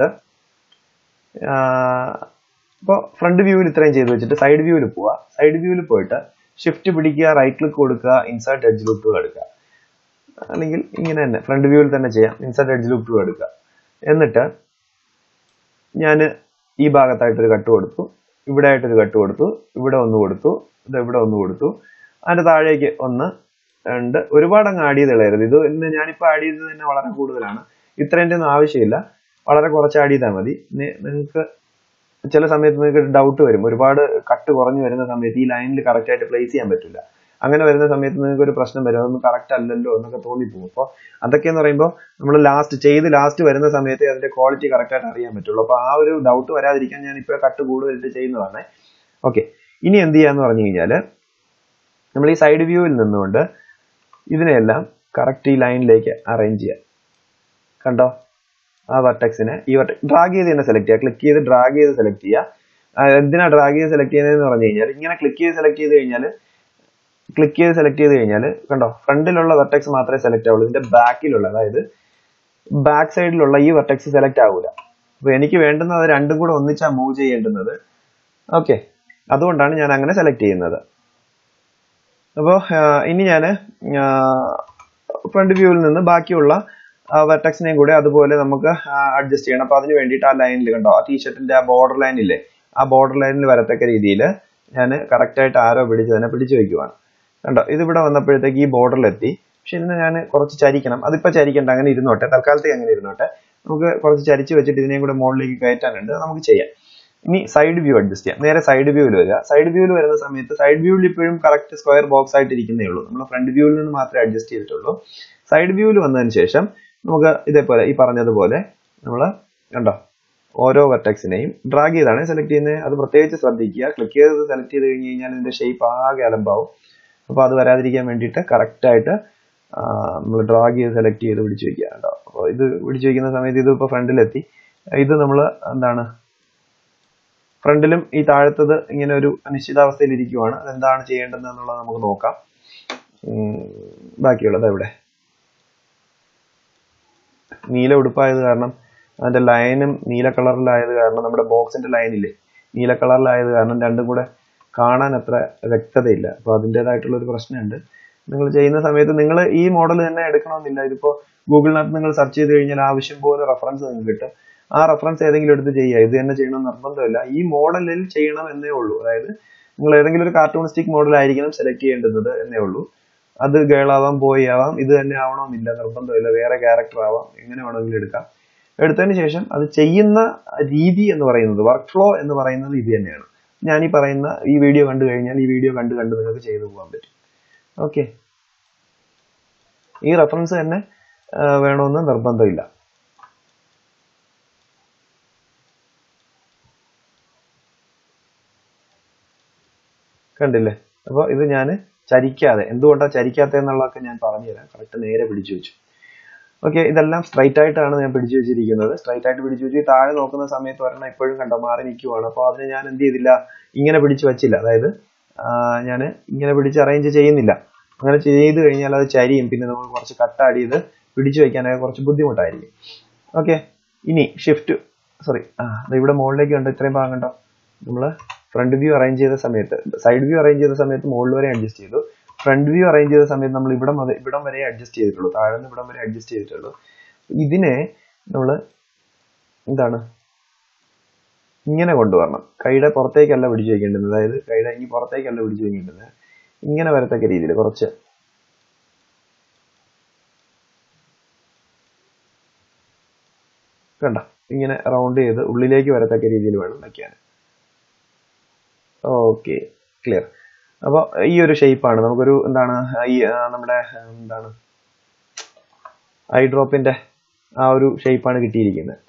ഇപ്പോൾ ഫ്രണ്ട് വ്യൂവിൽ ഇത്രയും ചെയ്ത് വെച്ചിട്ട് സൈഡ് വ്യൂവിൽ പോവുക സൈഡ് വ്യൂവിൽ പോയിട്ട് ഷിഫ്റ്റ് പിടിക്കുക റൈറ്റ് ക്ലിക്ക് കൊടുക്കുക ഇൻസേർട്ട് എഡ്ജ് ലൂപ്പ് ടൂൾ എടുക്കുക അല്ലെങ്കിൽ ഇങ്ങനെ തന്നെ ഫ്രണ്ട് വ്യൂവിൽ തന്നെ ചെയ്യാം ഇൻസേർട്ട് എഡ്ജ് ലൂപ്പ് ടൂൾ എടുക്കുക എന്നിട്ട് ഞാൻ ഈ ഭാഗത്തായിട്ടൊരു കട്ട് കൊടുത്തു ഇവിടെ ആയിട്ടൊരു കട്ട് കൊടുത്തു ഇവിടെ ഒന്ന് കൊടുത്തു ഇത് ഇവിടെ ഒന്ന് കൊടുത്തു അതിന്റെ താഴേക്ക് ഒന്ന് രണ്ട് ഒരുപാട് അങ്ങ് ആഡ് ചെയ്ത് കളയരുത് ഇത് ഇന്ന് ഞാനിപ്പോൾ ആഡ് ചെയ്തത് തന്നെ വളരെ കൂടുതലാണ് ഇത്രേൻ്റെ ഒന്നും ആവശ്യമില്ല വളരെ കുറച്ച് ആഡ് ചെയ്താൽ മതി നിങ്ങൾക്ക് ചില സമയത്ത് നിങ്ങൾക്ക് ഡൗട്ട് വരും ഒരുപാട് കട്ട് കുറഞ്ഞു വരുന്ന സമയത്ത് ഈ ലൈനിൽ കറക്റ്റ് ആയിട്ട് പ്ലേസ് ചെയ്യാൻ പറ്റില്ല അങ്ങനെ വരുന്ന സമയത്ത് നിങ്ങൾക്ക് ഒരു പ്രശ്നം വരും അതൊന്നും കറക്റ്റ് അല്ലല്ലോ എന്നൊക്കെ തോന്നിപ്പോകും അപ്പോൾ അതൊക്കെ എന്ന് പറയുമ്പോൾ നമ്മൾ ലാസ്റ്റ് ചെയ്ത് ലാസ്റ്റ് വരുന്ന സമയത്ത് അതിന്റെ ക്വാളിറ്റി കറക്റ്റ് ആയിട്ട് അറിയാൻ പറ്റുള്ളൂ അപ്പോൾ ആ ഒരു ഡൗട്ട് വരാതിരിക്കാൻ ഞാൻ ഇപ്പോൾ കട്ട് കൂടുതലിട്ട് ചെയ്യുന്നതാണ് ഓക്കെ ഇനി എന്ത് ചെയ്യാന്ന് പറഞ്ഞു കഴിഞ്ഞാൽ നമ്മൾ ഈ സൈഡ് വ്യൂവിൽ നിന്നുകൊണ്ട് ഇതിനെല്ലാം കറക്റ്റ് ഈ ലൈനിലേക്ക് അറേഞ്ച് ചെയ്യാം കണ്ടോ ആ വെർട്ടെക്സിനെ ഈ ഡ്രാഗ് ചെയ്ത് തന്നെ സെലക്ട് ചെയ്യുക ക്ലിക്ക് ചെയ്ത് ഡ്രാഗ് ചെയ്ത് സെലക്ട് ചെയ്യുക എന്തിനാ ഡ്രാഗ് ചെയ്ത് സെലക്ട് ചെയ്യുന്നതെന്ന് പറഞ്ഞു കഴിഞ്ഞാൽ ഇങ്ങനെ ക്ലിക്ക് ചെയ്ത് സെലക്ട് ചെയ്ത് കഴിഞ്ഞാൽ ക്ലിക്ക് ചെയ്ത് സെലക്ട് ചെയ്ത് കഴിഞ്ഞാൽ കണ്ടോ ഫ്രണ്ടിലുള്ള വെർട്ടെക്സ് മാത്രമേ സെലക്ട് ആവുള്ളൂ ഇതിന്റെ ബാക്കിലുള്ള അതായത് ബാക്ക് സൈഡിലുള്ള ഈ വെർട്ടെക്സ് സെലക്ട് ആവൂല അപ്പൊ എനിക്ക് വേണ്ടുന്നത് രണ്ടും കൂടെ ഒന്നിച്ചാ മൂവ് ചെയ്യേണ്ടുന്നത് ഓക്കെ അതുകൊണ്ടാണ് ഞാൻ അങ്ങനെ സെലക്ട് ചെയ്യുന്നത് അപ്പോൾ ഇനി ഞാൻ ഫ്രണ്ട് വ്യൂവിൽ നിന്ന് ബാക്കിയുള്ള വെർട്ടെക്സിനെയും കൂടെ അതുപോലെ നമുക്ക് അഡ്ജസ്റ്റ് ചെയ്യണം അപ്പൊ അതിന് വേണ്ടിയിട്ട് ആ ലൈനിൽ കണ്ടോ ആ ടീഷർട്ടിന്റെ ആ ബോർഡർ ലൈൻ ഇല്ലേ ആ ബോർഡർ ലൈനിൽ വരത്തക്ക രീതിയിൽ ഞാൻ കറക്റ്റ് ആയിട്ട് ആരോ പിടിച്ച് തന്നെ പിടിച്ചു വെക്കുവാണ് കണ്ടോ ഇത് ഇവിടെ വന്നപ്പോഴത്തേക്ക് ഈ ബോർഡറിൽ എത്തി പക്ഷെ ഇതിനെ ഞാൻ കുറച്ച് ചരിക്കണം അതിപ്പോ ചരിക്കണ്ട അങ്ങനെ ഇരുന്നോട്ടെ തൽക്കാലത്തേക്ക് അങ്ങനെ ഇരുന്നോട്ടെ നമുക്ക് കുറച്ച് ചരിച്ച് വെച്ചിട്ട് ഇതിനെയും കൂടെ മുകളിലേക്ക് കയറ്റാനുണ്ട് നമുക്ക് ചെയ്യാം ഇനി സൈഡ് വ്യൂ അഡ്ജസ്റ്റ് ചെയ്യാം നേരെ സൈഡ് വ്യൂവിൽ വരിക സൈഡ് വ്യൂവിൽ വരുന്ന സമയത്ത് സൈഡ് വ്യൂവിൽ ഇപ്പോഴും കറക്റ്റ് സ്ക്വയർ ബോക്സ് ആയിട്ട് ഇരിക്കുന്നേ ഉള്ളൂ നമ്മൾ ഫ്രണ്ട് വ്യൂവിൽ നിന്ന് മാത്രമേ അഡ്ജസ്റ്റ് ചെയ്തിട്ടുള്ളൂ സൈഡ് വ്യൂവിൽ വന്നതിന് ശേഷം നമുക്ക് ഇതേപോലെ ഈ പറഞ്ഞതുപോലെ നമ്മൾ കണ്ടോ ഓരോ വെർട്ടെക്സിനെയും ഡ്രാഗ് ചെയ്താണ് സെലക്ട് ചെയ്യുന്നത് അത് പ്രത്യേകിച്ച് ശ്രദ്ധിക്കുക ക്ലിക്ക് ചെയ്ത് സെലക്ട് ചെയ്ത് കഴിഞ്ഞ് കഴിഞ്ഞാൽ ഇതിന്റെ ഷേപ്പ് ആകെ അലമ്പാവും അപ്പോൾ അത് വരാതിരിക്കാൻ വേണ്ടിയിട്ട് കറക്റ്റായിട്ട് നമ്മൾ ഡ്രാഗ് ചെയ്ത് സെലക്ട് ചെയ്ത് പിടിച്ചു വെക്കുക കേട്ടോ അപ്പോൾ ഇത് പിടിച്ചു വെക്കുന്ന സമയത്ത് ഇത് ഇപ്പോൾ ഫ്രണ്ടിലെത്തി ഇത് നമ്മൾ എന്താണ് ഫ്രണ്ടിലും ഈ താഴത്തത് ഇങ്ങനെ ഒരു അനിശ്ചിതാവസ്ഥയിൽ ഇരിക്കുവാണ് അതെന്താണ് ചെയ്യേണ്ടത് എന്നുള്ളത് നമുക്ക് നോക്കാം ഉം, ബാക്കിയുള്ളത് ഇവിടെ നീല ഉടുപ്പായത് കാരണം അതിന്റെ ലൈനും നീല കളറിലായത് കാരണം നമ്മുടെ ബോക്സിന്റെ ലൈനില്ലേ നീല കളറിലായത് കാരണം രണ്ടും കൂടെ കാണാൻ അത്ര വ്യക്തതയില്ല അപ്പോൾ അതിൻ്റെതായിട്ടുള്ള ഒരു പ്രശ്നമുണ്ട് നിങ്ങൾ ചെയ്യുന്ന സമയത്ത് നിങ്ങൾ ഈ മോഡൽ തന്നെ എടുക്കണമെന്നില്ല ഇതിപ്പോൾ ഗൂഗിളിനകത്ത് നിങ്ങൾ സെർച്ച് ചെയ്ത് കഴിഞ്ഞാൽ ആവശ്യം പോലെ റെഫറൻസ് നിങ്ങൾക്ക് കിട്ടും ആ റെഫറൻസ് ഏതെങ്കിലും എടുത്ത് ചെയ്യുക ഇത് തന്നെ ചെയ്യണം എന്ന് നിർബന്ധമില്ല ഈ മോഡലിൽ ചെയ്യണം എന്നേ ഉള്ളൂ അതായത് നിങ്ങൾ ഏതെങ്കിലും ഒരു കാർട്ടൂണിസ്റ്റിക് മോഡൽ ആയിരിക്കണം സെലക്ട് ചെയ്യേണ്ടുന്നത് എന്നേ ഉള്ളൂ അത് ഗേൾ ആവാം ബോയ് ആവാം ഇത് തന്നെ ആവണമെന്നില്ല നിർബന്ധമില്ല വേറെ ക്യാരക്ടർ ആവാം എങ്ങനെ വേണമെങ്കിലും എടുക്കാം എടുത്തതിന് ശേഷം അത് ചെയ്യുന്ന രീതി എന്ന് പറയുന്നത് വർക്ക് ഫ്ലോ എന്ന് പറയുന്നത് ഇത് തന്നെയാണ് ഞാൻ ഈ പറയുന്ന ഈ വീഡിയോ കണ്ടു കഴിഞ്ഞാൽ ഈ വീഡിയോ കണ്ട് കണ്ട് നിങ്ങൾക്ക് ചെയ്തു പോകാൻ പറ്റും ഓക്കെ ഈ റെഫറൻസ് തന്നെ ആ, വേണമെന്ന് നിർബന്ധമില്ല കണ്ടില്ലേ അപ്പോൾ ഇത് ഞാൻ ചരിക്കാതെ എന്തുകൊണ്ടാണ് ചരിക്കാത്തത് എന്നുള്ളതൊക്കെ ഞാൻ പറഞ്ഞുതരാം കറക്റ്റ് നേരെ പിടിച്ചു വെച്ചു ഓക്കെ ഇതെല്ലാം സ്ട്രൈറ്റ് ആയിട്ടാണ് ഞാൻ പിടിച്ചു വെച്ചിരിക്കുന്നത് സ്ട്രൈറ്റ് ആയിട്ട് പിടിച്ചു വെച്ച് ഈ താഴെ നോക്കുന്ന സമയത്ത് ഒരെണ്ണം ഇപ്പോഴും കണ്ടോ മാറി നിൽക്കുവാണ് അപ്പോൾ അതിന് ഞാൻ എന്ത് ചെയ്തില്ല ഇങ്ങനെ പിടിച്ചു വച്ചില്ല അതായത് ഞാൻ ഇങ്ങനെ പിടിച്ച് അറേഞ്ച് ചെയ്യുന്നില്ല അങ്ങനെ ചെയ്ത് കഴിഞ്ഞാൽ അത് ചരിയും പിന്നെ നമ്മൾ കുറച്ച് കട്ടാടി ചെയ്ത് പിടിച്ചു വയ്ക്കാനൊക്കെ കുറച്ച് ബുദ്ധിമുട്ടായിരിക്കും ഓക്കെ ഇനി ഷിഫ്റ്റ് സോറി ആ ദേ ഇവിടെ മുകളിലേക്ക് കണ്ടോ ഇത്രയും ഭാഗം കണ്ടോ നമ്മൾ ഫ്രണ്ട് വ്യൂ അറേഞ്ച് ചെയ്ത സമയത്ത് സൈഡ് വ്യൂ അറേഞ്ച് ചെയ്ത സമയത്ത് മുകളിൽ വരെ അഡ്ജസ്റ്റ് ചെയ്തു ഫ്രണ്ട് വ്യൂ അറേഞ്ച് ചെയ്ത സമയത്ത് നമ്മൾ ഇവിടെ മുതൽ ഇവിടം വരെ അഡ്ജസ്റ്റ് ചെയ്തിട്ടുള്ളൂ താഴെ നിന്ന് ഇവിടം വരെ അഡ്ജസ്റ്റ് ചെയ്തിട്ടുള്ളൂ ഇതിനെ നമ്മൾ എന്താണ് ഇങ്ങനെ കൊണ്ടുവരണം കൈയുടെ പുറത്തേക്കല്ല പിടിച്ചു വയ്ക്കേണ്ടത് അതായത് കൈയുടെ ഈ പുറത്തേക്കല്ല പിടിച്ചു വയ്ക്കേണ്ടത് ഇങ്ങനെ വരത്തക്ക രീതിയിൽ കുറച്ച് കണ്ട ഇങ്ങനെ റൗണ്ട് ചെയ്ത് ഉള്ളിലേക്ക് വരത്തക്ക രീതിയിൽ വേണം വയ്ക്കാൻ ഓക്കെ ക്ലിയർ അപ്പോൾ ഈ ഒരു ഷേപ്പാണ് നമുക്കൊരു എന്താണ് ഈ ആ, നമ്മുടെ ആ, എന്താണ് ഐ ഡ്രോപ്പിന്റെ ആ ഒരു ഷേപ്പാണ് കിട്ടിയിരിക്കുന്നത്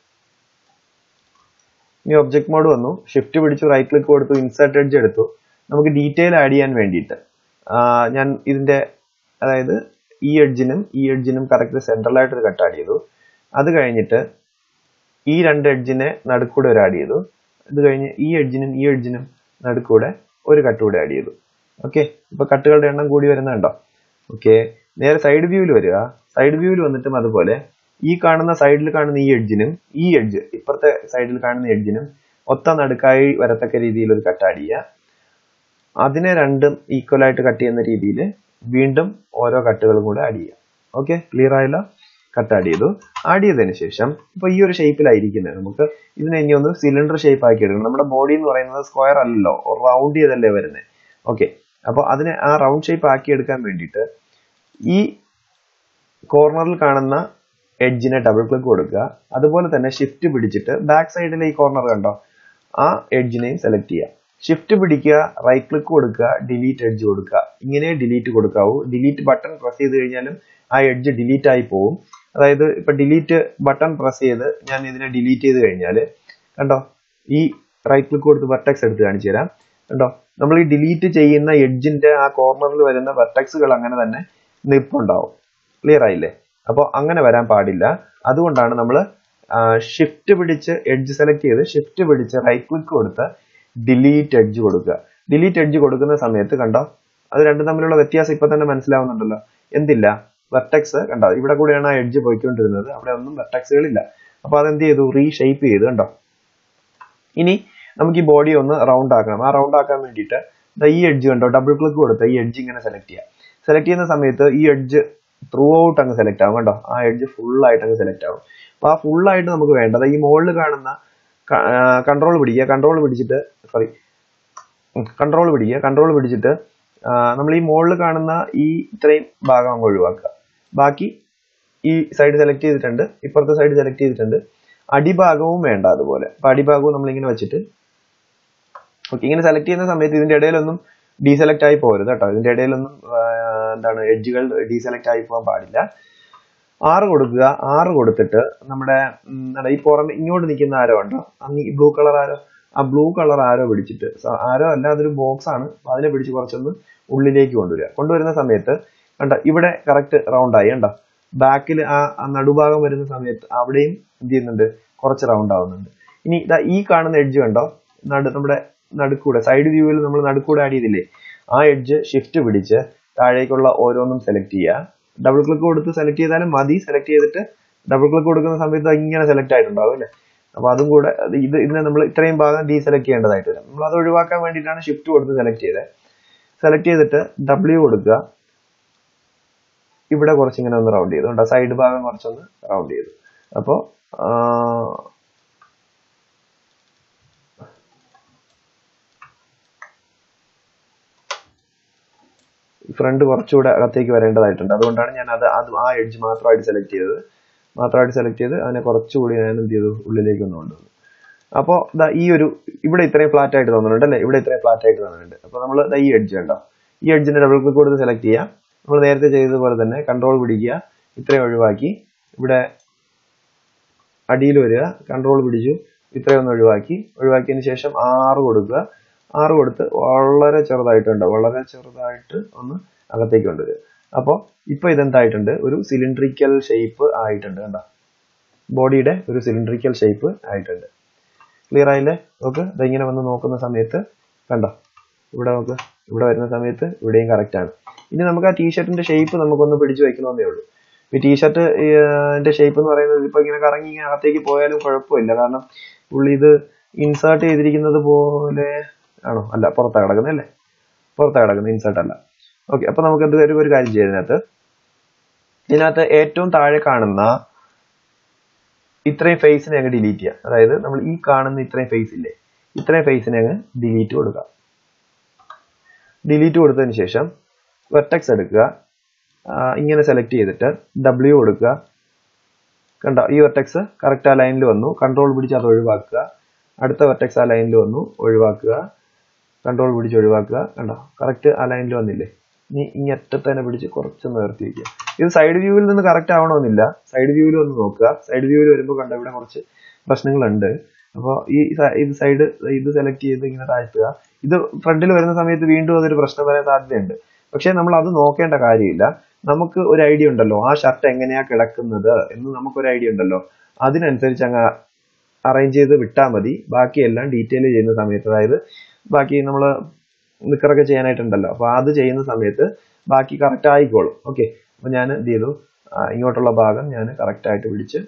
ഇനി ഒബ്ജക്ട് മോഡ് വന്നു ഷിഫ്റ്റ് പിടിച്ചു റൈറ്റ് ക്ലിക്ക് കൊടുത്തു ഇൻസേർട്ട് എഡ്ജ് എടുത്തു നമുക്ക് ഡീറ്റെയിൽ ആഡ് ചെയ്യാൻ വേണ്ടിയിട്ട് ആ, ഞാൻ ഇതിന്റെ അതായത് ഈ എഡ്ജിനും ഈ എഡ്ജിനും കറക്റ്റ് സെൻട്രലായിട്ട് ഒരു കട്ട് ആഡ് ചെയ്തു അത് കഴിഞ്ഞിട്ട് ഈ രണ്ട് എഡ്ജിനെ നടുക്കൂടെ ഒരു ആഡ് ചെയ്തു ഇത് കഴിഞ്ഞ് ഈ എഡ്ജിനും ഈ എഡ്ജിനും നടുക്കൂടെ ഒരു കട്ട് കൂടെ ആഡ് ചെയ്തു ഓക്കെ ഇപ്പൊ കട്ടുകളുടെ എണ്ണം കൂടി വരുന്നുണ്ടോ ഓക്കെ നേരെ സൈഡ് വ്യൂവിൽ വരിക സൈഡ് വ്യൂവിൽ വന്നിട്ടും അതുപോലെ ഈ കാണുന്ന സൈഡിൽ കാണുന്ന ഈ എഡ്ജിനും ഈ എഡ്ജ് ഇപ്പുറത്തെ സൈഡിൽ കാണുന്ന എഡ്ജിനും ഒത്ത നടുക്കായി വരത്തക്ക രീതിയിൽ ഒരു കട്ട് ആഡ് ചെയ്യുക അതിനെ രണ്ടും ഈക്വൽ ആയിട്ട് കട്ട് ചെയ്യുന്ന രീതിയിൽ വീണ്ടും ഓരോ കട്ടുകളും കൂടെ ആഡ് ചെയ്യുക ഓക്കെ ക്ലിയർ ആയല്ലോ കട്ട് ആഡ് ചെയ്തു ആഡ് ചെയ്തതിന് ശേഷം ഇപ്പൊ ഈ ഒരു ഷേപ്പിലായിരിക്കുന്നത് നമുക്ക് ഇതിനെ ഇനി ഒന്ന് സിലിണ്ടർ ഷേപ്പ് ആക്കി എടുക്കണം നമ്മുടെ ബോഡി എന്ന് പറയുന്നത് സ്ക്വയർ അല്ലല്ലോ റൗണ്ട് ചെയ്തല്ലേ വരുന്നത് ഓക്കെ അപ്പോൾ അതിനെ ആ റൗണ്ട് ഷേപ്പ് ആക്കി എടുക്കാൻ വേണ്ടിയിട്ട് ഈ കോർണറിൽ കാണുന്ന എഡ്ജിനെ ഡബിൾ ക്ലിക്ക് കൊടുക്കുക അതുപോലെ തന്നെ ഷിഫ്റ്റ് പിടിച്ചിട്ട് ബാക്ക് സൈഡിലെ ഈ കോർണർ കണ്ടോ ആ എഡ്ജിനെയും സെലക്ട് ചെയ്യുക ഷിഫ്റ്റ് പിടിക്കുക റൈറ്റ് ക്ലിക്ക് കൊടുക്കുക ഡിലീറ്റ് എഡ്ജ് കൊടുക്കുക ഇങ്ങനെ ഡിലീറ്റ് കൊടുക്കാവൂ ഡിലീറ്റ് ബട്ടൺ പ്രസ് ചെയ്ത് കഴിഞ്ഞാലും ആ എഡ്ജ് ഡിലീറ്റ് ആയി പോകും അതായത് ഇപ്പൊ ഡിലീറ്റ് ബട്ടൺ പ്രസ് ചെയ്ത് ഞാൻ ഇതിനെ ഡിലീറ്റ് ചെയ്ത് കഴിഞ്ഞാൽ കണ്ടോ ഈ റൈറ്റ് ക്ലിക്ക് കൊടുത്ത് വെർട്ടെക്സ് എടുത്ത് കാണിച്ചു തരാം കണ്ടോ നമ്മൾ ഈ ഡിലീറ്റ് ചെയ്യുന്ന എഡ്ജിന്റെ ആ കോർണറിൽ വരുന്ന വെർട്ടെക്സുകൾ അങ്ങനെ തന്നെ നിൽപ്പുണ്ടാവും ക്ലിയർ ആയില്ലേ അപ്പോൾ അങ്ങനെ വരാൻ പാടില്ല അതുകൊണ്ടാണ് നമ്മൾ ഷിഫ്റ്റ് പിടിച്ച് എഡ്ജ് സെലക്ട് ചെയ്ത് ഷിഫ്റ്റ് പിടിച്ച് റൈറ്റ് ക്ലിക്ക് കൊടുത്ത് ഡിലീറ്റ് എഡ്ജ് കൊടുക്കുക ഡിലീറ്റ് എഡ്ജ് കൊടുക്കുന്ന സമയത്ത് കണ്ടോ അത് രണ്ടും തമ്മിലുള്ള വ്യത്യാസം ഇപ്പൊ തന്നെ മനസ്സിലാവുന്നുണ്ടല്ലോ എന്തില്ല വെർട്ടെക്സ് കണ്ടോ ഇവിടെ കൂടെയാണ് ആ എഡ്ജ് പോയിക്കൊണ്ടിരുന്നത് അവിടെ ഒന്നും വെർട്ടെക്സുകളില്ല അപ്പൊ അതെന്ത് ചെയ്തു റീഷേപ്പ് ചെയ്ത് കണ്ടോ ഇനി നമുക്ക് ഈ ബോഡി ഒന്ന് റൗണ്ട് ആക്കണം ആ റൗണ്ട് ആക്കാൻ വേണ്ടിയിട്ട് ദാ ഈ എഡ്ജ് കണ്ടോ ഡബിൾ ക്ലിക്ക് കൊടുത്ത് ഈ എഡ്ജ് ഇങ്ങനെ സെലക്ട് ചെയ്യാം സെലക്ട് ചെയ്യുന്ന സമയത്ത് ഈ എഡ്ജ് ത്രൂ ഔട്ട് അങ്ങ് സെലക്ട് ആവും കണ്ടോ ആ എഡ്ജ് ഫുൾ ആയിട്ട് അങ്ങ് സെലക്ട് ആവും അപ്പൊ ആ ഫുൾ ആയിട്ട് നമുക്ക് വേണ്ടത് ഈ മുകളിൽ കാണുന്ന കൺട്രോൾ പിടിക്കുക കൺട്രോൾ പിടിച്ചിട്ട് സോറി കൺട്രോൾ പിടിക്കുക കൺട്രോൾ പിടിച്ചിട്ട് നമ്മൾ ഈ മുകളിൽ കാണുന്ന ഈ ഇത്രയും ഭാഗം അങ്ങ് ഒഴിവാക്കുക ബാക്കി ഈ സൈഡ് സെലക്ട് ചെയ്തിട്ടുണ്ട് ഇപ്പുറത്തെ സൈഡ് സെലക്ട് ചെയ്തിട്ടുണ്ട് അടിഭാഗവും വേണ്ട അതുപോലെ അപ്പൊ അടിഭാഗവും നമ്മൾ ഇങ്ങനെ വെച്ചിട്ട് ഓക്കെ ഇങ്ങനെ സെലക്ട് ചെയ്യുന്ന സമയത്ത് ഇതിന്റെ ഇടയിലൊന്നും ഡീസെലക്ട് ആയി പോകരുത് കേട്ടോ ഇതിന്റെ ഇടയിലൊന്നും ആ, എന്താണ് എഡ്ജുകൾ ഡീസെലക്ട് ആയി പോകാൻ പാടില്ല ആറ് കൊടുക്കുക ആറ് കൊടുത്തിട്ട് നമ്മുടെ ഉം, എന്താ ഈ പുറമെ ഇങ്ങോട്ട് നിൽക്കുന്ന ആരോ ഉണ്ടോ അങ്ങ് ഈ ബ്ലൂ കളർ ആരോ ആ ബ്ലൂ കളർ ആരോ പിടിച്ചിട്ട് സ- ആരോ അല്ല അതൊരു ബോക്സ് ആണ് അപ്പൊ അതിനെ പിടിച്ച് കുറച്ചൊന്ന് ഉള്ളിലേക്ക് കൊണ്ടുവരിക കൊണ്ടുവരുന്ന സമയത്ത് കണ്ട ഇവിടെ കറക്റ്റ് റൗണ്ട് ആയി കണ്ടോ ബാക്കിൽ ആ ആ നടുഭാഗം വരുന്ന സമയത്ത് അവിടെയും എന്ത് ചെയ്യുന്നുണ്ട് കുറച്ച് റൗണ്ട് ആവുന്നുണ്ട് ഇനി ഇതാ ഈ കാണുന്ന എഡ്ജ് കണ്ടോ നടു നമ്മുടെ നടുക്കൂടെ സൈഡ് വ്യൂവിൽ നമ്മൾ നടുക്കൂടെ ആഡ് ചെയ്തില്ലേ ആ എഡ്ജ് ഷിഫ്റ്റ് പിടിച്ച് താഴേക്കുള്ള ഓരോന്നും സെലക്ട് ചെയ്യുക ഡബിൾ ക്ലിക്ക് കൊടുത്ത് സെലക്ട് ചെയ്താലും മതി സെലക്ട് ചെയ്തിട്ട് ഡബിൾ ക്ലിക്ക് കൊടുക്കുന്ന സമയത്ത് അത് ഇങ്ങനെ സെലക്ട് ആയിട്ടുണ്ടാവും അല്ലേ അപ്പൊ അതും കൂടെ അത് ഇത് ഇതിനെ നമ്മൾ ഇത്രയും ഭാഗം ഡീസെലക്ട് ചെയ്യേണ്ടതായിട്ട് വരും നമ്മൾ അത് ഒഴിവാക്കാൻ വേണ്ടിയിട്ടാണ് ഷിഫ്റ്റ് കൊടുത്ത് സെലക്ട് ചെയ്തത് സെലക്ട് ചെയ്തിട്ട് ഡബ്ല്യു കൊടുക്കുക ഇവിടെ കുറച്ച് ഇങ്ങനെ ഒന്ന് റൗണ്ട് ചെയ്തു കണ്ടോ സൈഡ് ഭാഗം കുറച്ചൊന്ന് റൗണ്ട് ചെയ്തു അപ്പോൾ ഫ്രണ്ട് കുറച്ചുകൂടെ അകത്തേക്ക് വരേണ്ടതായിട്ടുണ്ട് അതുകൊണ്ടാണ് ഞാൻ അത് അത് ആ എഡ്ജ് മാത്രമായിട്ട് സെലക്ട് ചെയ്തത് മാത്രമായിട്ട് സെലക്ട് ചെയ്ത് അതിനെ കുറച്ചുകൂടി ഞാൻ എന്ത് ചെയ്തു ഉള്ളിലേക്ക് ഒന്ന് കൊണ്ടുവന്നു അപ്പോൾ ദാ ഈ ഒരു ഇവിടെ ഇത്രയും ഫ്ലാറ്റ് ആയിട്ട് തോന്നുന്നുണ്ട് അല്ലേ ഇവിടെ ഇത്രയും ഫ്ലാറ്റ് ആയിട്ട് തോന്നുന്നുണ്ട് അപ്പോൾ നമ്മൾ ദാ ഈ എഡ്ജ് കണ്ടോ ഈ എഡ്ജിന്റെ ഡബിൾ ക്ലിക്ക് കൊടുത്ത് സെലക്ട് ചെയ്യാം നമ്മൾ നേരത്തെ ചെയ്തതുപോലെ തന്നെ കൺട്രോൾ പിടിക്കുക ഇത്രയും ഒഴിവാക്കി ഇവിടെ അടിയിൽ വരിക കൺട്രോൾ പിടിച്ചു ഇത്രയും ഒന്ന് ഒഴിവാക്കി ഒഴിവാക്കിയതിന് ശേഷം ആറ് കൊടുക്കുക ആറ് കൊടുത്ത് വളരെ ചെറുതായിട്ടുണ്ട് വളരെ ചെറുതായിട്ട് ഒന്ന് അകത്തേക്ക് കൊണ്ടുവരിക അപ്പോൾ ഇപ്പൊ ഇതെന്തായിട്ടുണ്ട് ഒരു സിലിണ്ട്രിക്കൽ ഷേപ്പ് ആയിട്ടുണ്ട് കണ്ടോ ബോഡിയുടെ ഒരു സിലിണ്ട്രിക്കൽ ഷേപ്പ് ആയിട്ടുണ്ട് ക്ലിയർ ആയില്ലേ നോക്ക് ഇതെങ്ങനെ വന്ന് നോക്കുന്ന സമയത്ത് കണ്ടോ ഇവിടെ നോക്ക് ഇവിടെ വരുന്ന സമയത്ത് ഇവിടെയും കറക്റ്റ് ആണ് ഇനി നമുക്ക് ആ ടീഷർട്ടിന്റെ ഷേപ്പ് നമുക്കൊന്ന് പിടിച്ചു വെക്കണമെന്നേ ഉള്ളൂ ഈ ടീഷർട്ട് ന്റെ ഷേപ്പ് എന്ന് പറയുന്നത് ഇപ്പൊ ഇങ്ങനെ കറങ്ങി ഇങ്ങനെ അകത്തേക്ക് പോയാലും കുഴപ്പമില്ല കാരണം പുള്ളി ഇത് ഇൻസേർട്ട് ചെയ്തിരിക്കുന്നത് പോലെ ആണോ അല്ല പുറത്താ കിടക്കുന്നത് അല്ലേ പുറത്താ കിടക്കുന്നത് ഇൻസേർട്ട് അല്ല ഓക്കെ അപ്പൊ നമുക്ക് എന്ത് ഒരു ഒരു കാര്യം ചെയ്യാം ഇതിനകത്ത് ഇതിനകത്ത് ഏറ്റവും താഴെ കാണുന്ന ഇത്രയും ഫേസിനെ അങ്ങ് ഡിലീറ്റ് ചെയ്യാം അതായത് നമ്മൾ ഈ കാണുന്ന ഇത്രയും ഫേസ് ഇല്ലേ ഇത്രയും ഫേസിനെ അങ്ങ് ഡിലീറ്റ് കൊടുക്കുക ഡിലീറ്റ് കൊടുത്തതിന് ശേഷം വെർട്ടെക്സ് എടുക്കുക ആ, ഇങ്ങനെ സെലക്ട് ചെയ്തിട്ട് ഡബ്ല്യു കൊടുക്കുക കണ്ടോ ഈ വെർട്ടെക്സ് കറക്റ്റ് ആ ലൈനിൽ വന്നു കൺട്രോൾ പിടിച്ച് അത് ഒഴിവാക്കുക അടുത്ത വെർട്ടെക്സ് ആ ലൈനിൽ വന്നു ഒഴിവാക്കുക കൺട്രോൾ പിടിച്ച് ഒഴിവാക്കുക കണ്ടോ കറക്റ്റ് ആ ലൈനിൽ വന്നില്ലേ ഇനി ഈ അറ്റത്ത് തന്നെ പിടിച്ച് കുറച്ചൊന്ന് ഉയർത്തി വയ്ക്കുക ഇത് സൈഡ് വ്യൂവിൽ നിന്ന് കറക്റ്റ് ആവണമെന്നില്ല സൈഡ് വ്യൂവിൽ ഒന്ന് നോക്കുക സൈഡ് വ്യൂവിൽ വരുമ്പോൾ കണ്ടോ ഇവിടെ കുറച്ച് പ്രശ്നങ്ങളുണ്ട് അപ്പോൾ ഈ സ- ഇത് സൈഡ് ഇത് സെലക്ട് ചെയ്ത് ഇങ്ങനെ താഴ്ത്തുക ഇത് ഫ്രണ്ടിൽ വരുന്ന സമയത്ത് വീണ്ടും അതൊരു പ്രശ്നം വരാൻ സാധ്യതയുണ്ട് പക്ഷെ നമ്മൾ അത് നോക്കേണ്ട കാര്യമില്ല നമുക്ക് ഒരു ഐഡിയ ഉണ്ടല്ലോ ആ ഷർട്ട് എങ്ങനെയാ കിടക്കുന്നത് എന്ന് നമുക്കൊരു ഐഡിയ ഉണ്ടല്ലോ അതിനനുസരിച്ച് അങ്ങ് അറേഞ്ച് ചെയ്ത് വിട്ടാൽ മതി ബാക്കിയെല്ലാം ഡീറ്റെയിൽ ചെയ്യുന്ന സമയത്ത് അതായത് ബാക്കി നമ്മൾ നിക്കറൊക്കെ ചെയ്യാനായിട്ടുണ്ടല്ലോ അപ്പൊ അത് ചെയ്യുന്ന സമയത്ത് ബാക്കി കറക്റ്റ് ആയിക്കോളും ഓക്കെ അപ്പൊ ഞാൻ എന്ത് ചെയ്തു ആ, ഇങ്ങോട്ടുള്ള ഭാഗം ഞാൻ കറക്റ്റ് ആയിട്ട് പിടിച്ച്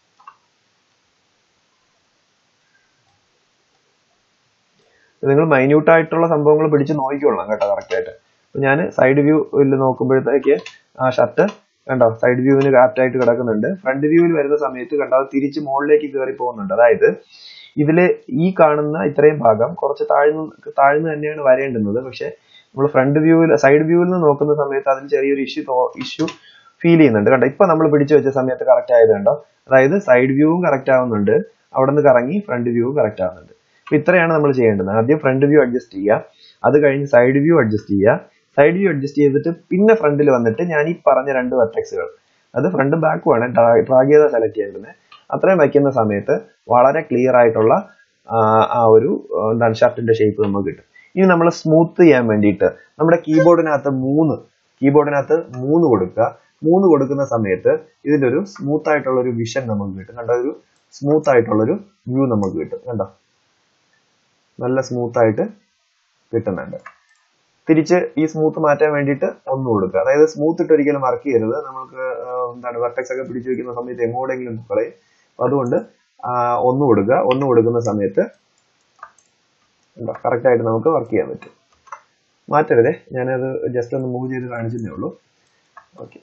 നിങ്ങൾ മൈന്യൂട്ട് ആയിട്ടുള്ള സംഭവങ്ങൾ പിടിച്ച് നോക്കിക്കൊള്ളണം കേട്ടോ കറക്റ്റ് ആയിട്ട് അപ്പൊ ഞാൻ സൈഡ് വ്യൂവിൽ നോക്കുമ്പോഴത്തേക്ക് ആ ഷർട്ട് കണ്ടോ സൈഡ് വ്യൂവിന് ആപ്റ്റ് ആയിട്ട് കിടക്കുന്നുണ്ട് ഫ്രണ്ട് വ്യൂവിൽ വരുന്ന സമയത്ത് കണ്ടോ അത് തിരിച്ച് മുകളിലേക്ക് കയറി പോകുന്നുണ്ട് അതായത് ഇതില് ഈ കാണുന്ന ഇത്രയും ഭാഗം കുറച്ച് താഴ്ന്ന് താഴ്ന്ന് തന്നെയാണ് വരേണ്ടുന്നത് പക്ഷെ നമ്മൾ ഫ്രണ്ട് വ്യൂവിൽ സൈഡ് വ്യൂവിൽ നിന്ന് നോക്കുന്ന സമയത്ത് അതിൽ ചെറിയൊരു ഇഷ്യൂ ഇഷ്യൂ ഫീൽ ചെയ്യുന്നുണ്ട് കണ്ടോ ഇപ്പൊ നമ്മൾ പിടിച്ചു വെച്ച സമയത്ത് കറക്റ്റ് ആയത് കണ്ടോ അതായത് സൈഡ് വ്യൂവും കറക്റ്റ് ആവുന്നുണ്ട് അവിടെ നിന്ന് കറങ്ങി ഫ്രണ്ട് വ്യൂവും കറക്റ്റ് ആവുന്നുണ്ട് അപ്പൊ ഇത്രയാണ് നമ്മൾ ചെയ്യേണ്ടത് ആദ്യം ഫ്രണ്ട് വ്യൂ അഡ്ജസ്റ്റ് ചെയ്യുക അത് കഴിഞ്ഞ് സൈഡ് വ്യൂ അഡ്ജസ്റ്റ് ചെയ്യുക സൈഡ് വ്യൂ അഡ്ജസ്റ്റ് ചെയ്തിട്ട് പിന്നെ ഫ്രണ്ടിൽ വന്നിട്ട് ഞാൻ ഈ പറഞ്ഞ രണ്ട് വെർട്ടെക്സുകൾ അത് ഫ്രണ്ട് ബാക്കും ആണ് ഡ്രാഗ് ചെയ്താൽ സെലക്ട് ചെയ്യേണ്ടത് അത്രയും വയ്ക്കുന്ന സമയത്ത് വളരെ ക്ലിയർ ആയിട്ടുള്ള ആ, ആ ഒരു ആ, എന്താണ് ഷർട്ടിന്റെ ഷേപ്പ് നമുക്ക് കിട്ടും ഇനി നമ്മൾ സ്മൂത്ത് ചെയ്യാൻ വേണ്ടിയിട്ട് നമ്മുടെ കീബോർഡിനകത്ത് മൂന്ന് കീബോർഡിനകത്ത് മൂന്ന് കൊടുക്കുക മൂന്ന് കൊടുക്കുന്ന സമയത്ത് ഇതിന്റെ ഒരു സ്മൂത്ത് ആയിട്ടുള്ള ഒരു വിഷൻ നമുക്ക് കിട്ടും കണ്ടോ ഒരു സ്മൂത്ത് ആയിട്ടുള്ള ഒരു വ്യൂ നമുക്ക് കിട്ടും കണ്ടോ നല്ല സ്മൂത്ത് ആയിട്ട് കിട്ടുന്നുണ്ട് തിരിച്ച് ഈ സ്മൂത്ത് മാറ്റാൻ വേണ്ടിയിട്ട് ഒന്ന് കൊടുക്കുക അതായത് സ്മൂത്ത് ഇട്ട് ഒരിക്കലും വർക്ക് ചെയ്യരുത് നമുക്ക് ആ, എന്താണ് വെർട്ടെക്സ് ഒക്കെ പിടിച്ചു വെക്കുന്ന സമയത്ത് എങ്ങോട്ടെങ്കിലും കളയും അപ്പൊ അതുകൊണ്ട് ആ, ഒന്ന് കൊടുക്കുക ഒന്ന് കൊടുക്കുന്ന സമയത്ത് കറക്റ്റ് ആയിട്ട് നമുക്ക് വർക്ക് ചെയ്യാൻ പറ്റും മാറ്റരുതേ ഞാനത് ജസ്റ്റ് ഒന്ന് മൂവ് ചെയ്ത് കാണിച്ചതേ ഉള്ളൂ ഓക്കെ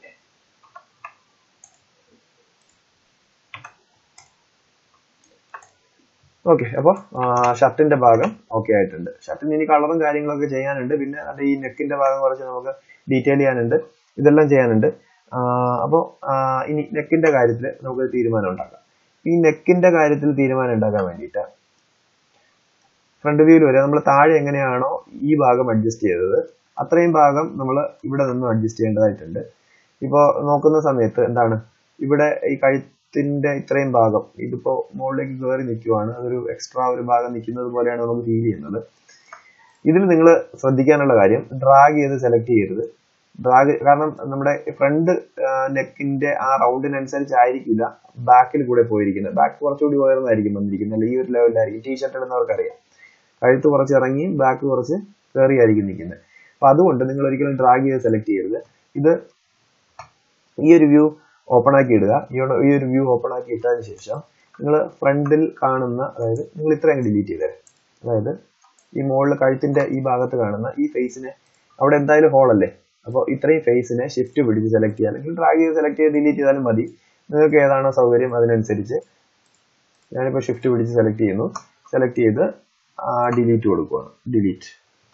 ഓക്കെ അപ്പോൾ ഷർട്ടിന്റെ ഭാഗം ഓക്കെ ആയിട്ടുണ്ട് ഷർട്ടിന് ഇനി കളറും കാര്യങ്ങളൊക്കെ ചെയ്യാനുണ്ട് പിന്നെ അത് ഈ നെക്കിന്റെ ഭാഗം കുറച്ച് നമുക്ക് ഡീറ്റെയിൽ ചെയ്യാനുണ്ട് ഇതെല്ലാം ചെയ്യാനുണ്ട് അപ്പോൾ ഇനി നെക്കിന്റെ കാര്യത്തിൽ നമുക്ക് തീരുമാനം ഉണ്ടാക്കാം ഈ നെക്കിന്റെ കാര്യത്തിൽ തീരുമാനം ഉണ്ടാക്കാൻ വേണ്ടിയിട്ട് ഫ്രണ്ട് വ്യൂവിൽ വരെ നമ്മൾ താഴെ എങ്ങനെയാണോ ഈ ഭാഗം അഡ്ജസ്റ്റ് ചെയ്തത് അത്രയും ഭാഗം നമ്മൾ ഇവിടെ നിന്നും അഡ്ജസ്റ്റ് ചെയ്യേണ്ടതായിട്ടുണ്ട് ഇപ്പോൾ നോക്കുന്ന സമയത്ത് എന്താണ് ഇവിടെ ഈ കഴുത്തിന്റെ ഇത്രയും ഭാഗം ഇതിപ്പോ മുകളിലേക്ക് കയറി നിൽക്കുവാണ് അതൊരു എക്സ്ട്രാ ഒരു ഭാഗം നിൽക്കുന്നത് പോലെയാണ് നമുക്ക് ഫീൽ ചെയ്യുന്നത് ഇതിൽ നിങ്ങൾ ശ്രദ്ധിക്കാനുള്ള കാര്യം ഡ്രാഗ് ചെയ്ത് സെലക്ട് ചെയ്യരുത് ഡ്രാഗ് കാരണം നമ്മുടെ ഫ്രണ്ട് നെക്കിന്റെ ആ റൗണ്ടിനനുസരിച്ച് ആയിരിക്കില്ല ബാക്കിൽ കൂടെ പോയിരിക്കുന്നത് ബാക്ക് കുറച്ചുകൂടി ഉയർന്നായിരിക്കും വന്നിരിക്കുന്നത് അല്ലെങ്കിൽ ഈ ഒരു ലെവലിലായിരിക്കും ടീ ഷർട്ട് ഇടുന്നവർക്ക് അറിയാം കഴുത്ത് കുറച്ച് ഇറങ്ങി ബാക്ക് കുറച്ച് കയറിയായിരിക്കും നിൽക്കുന്നത് അപ്പൊ അതുകൊണ്ട് നിങ്ങൾ ഒരിക്കലും ഡ്രാഗ് ചെയ്ത് സെലക്ട് ചെയ്യരുത് ഇത് ഈ ഒരു വ്യൂ ഓപ്പൺ ആക്കി ഇടുക ഈ ഒരു- ഈ ഒരു വ്യൂ ഓപ്പൺ ആക്കി ഇട്ടതിന് ശേഷം നിങ്ങൾ ഫ്രണ്ടിൽ കാണുന്ന അതായത് നിങ്ങൾ ഇത്രയും ഡിലീറ്റ് ചെയ്തേ അതായത് ഈ മുകളിൽ കഴുത്തിന്റെ ഈ ഭാഗത്ത് കാണുന്ന ഈ ഫേസിനെ അവിടെ എന്തായാലും ഹോൾ അല്ലേ അപ്പോൾ ഇത്രയും ഫേസിനെ ഷിഫ്റ്റ് പിടിച്ച് സെലക്ട് ചെയ്യുക അല്ലെങ്കിൽ ഡ്രാഗ് ചെയ്ത് സെലക്ട് ചെയ്ത് ഡിലീറ്റ് ചെയ്താലും മതി നിങ്ങൾക്ക് ഏതാണോ സൗകര്യം അതിനനുസരിച്ച് ഞാനിപ്പോൾ ഷിഫ്റ്റ് പിടിച്ച് സെലക്ട് ചെയ്യുന്നു സെലക്ട് ചെയ്ത് ഡിലീറ്റ് കൊടുക്കുകയാണ് ഡിലീറ്റ്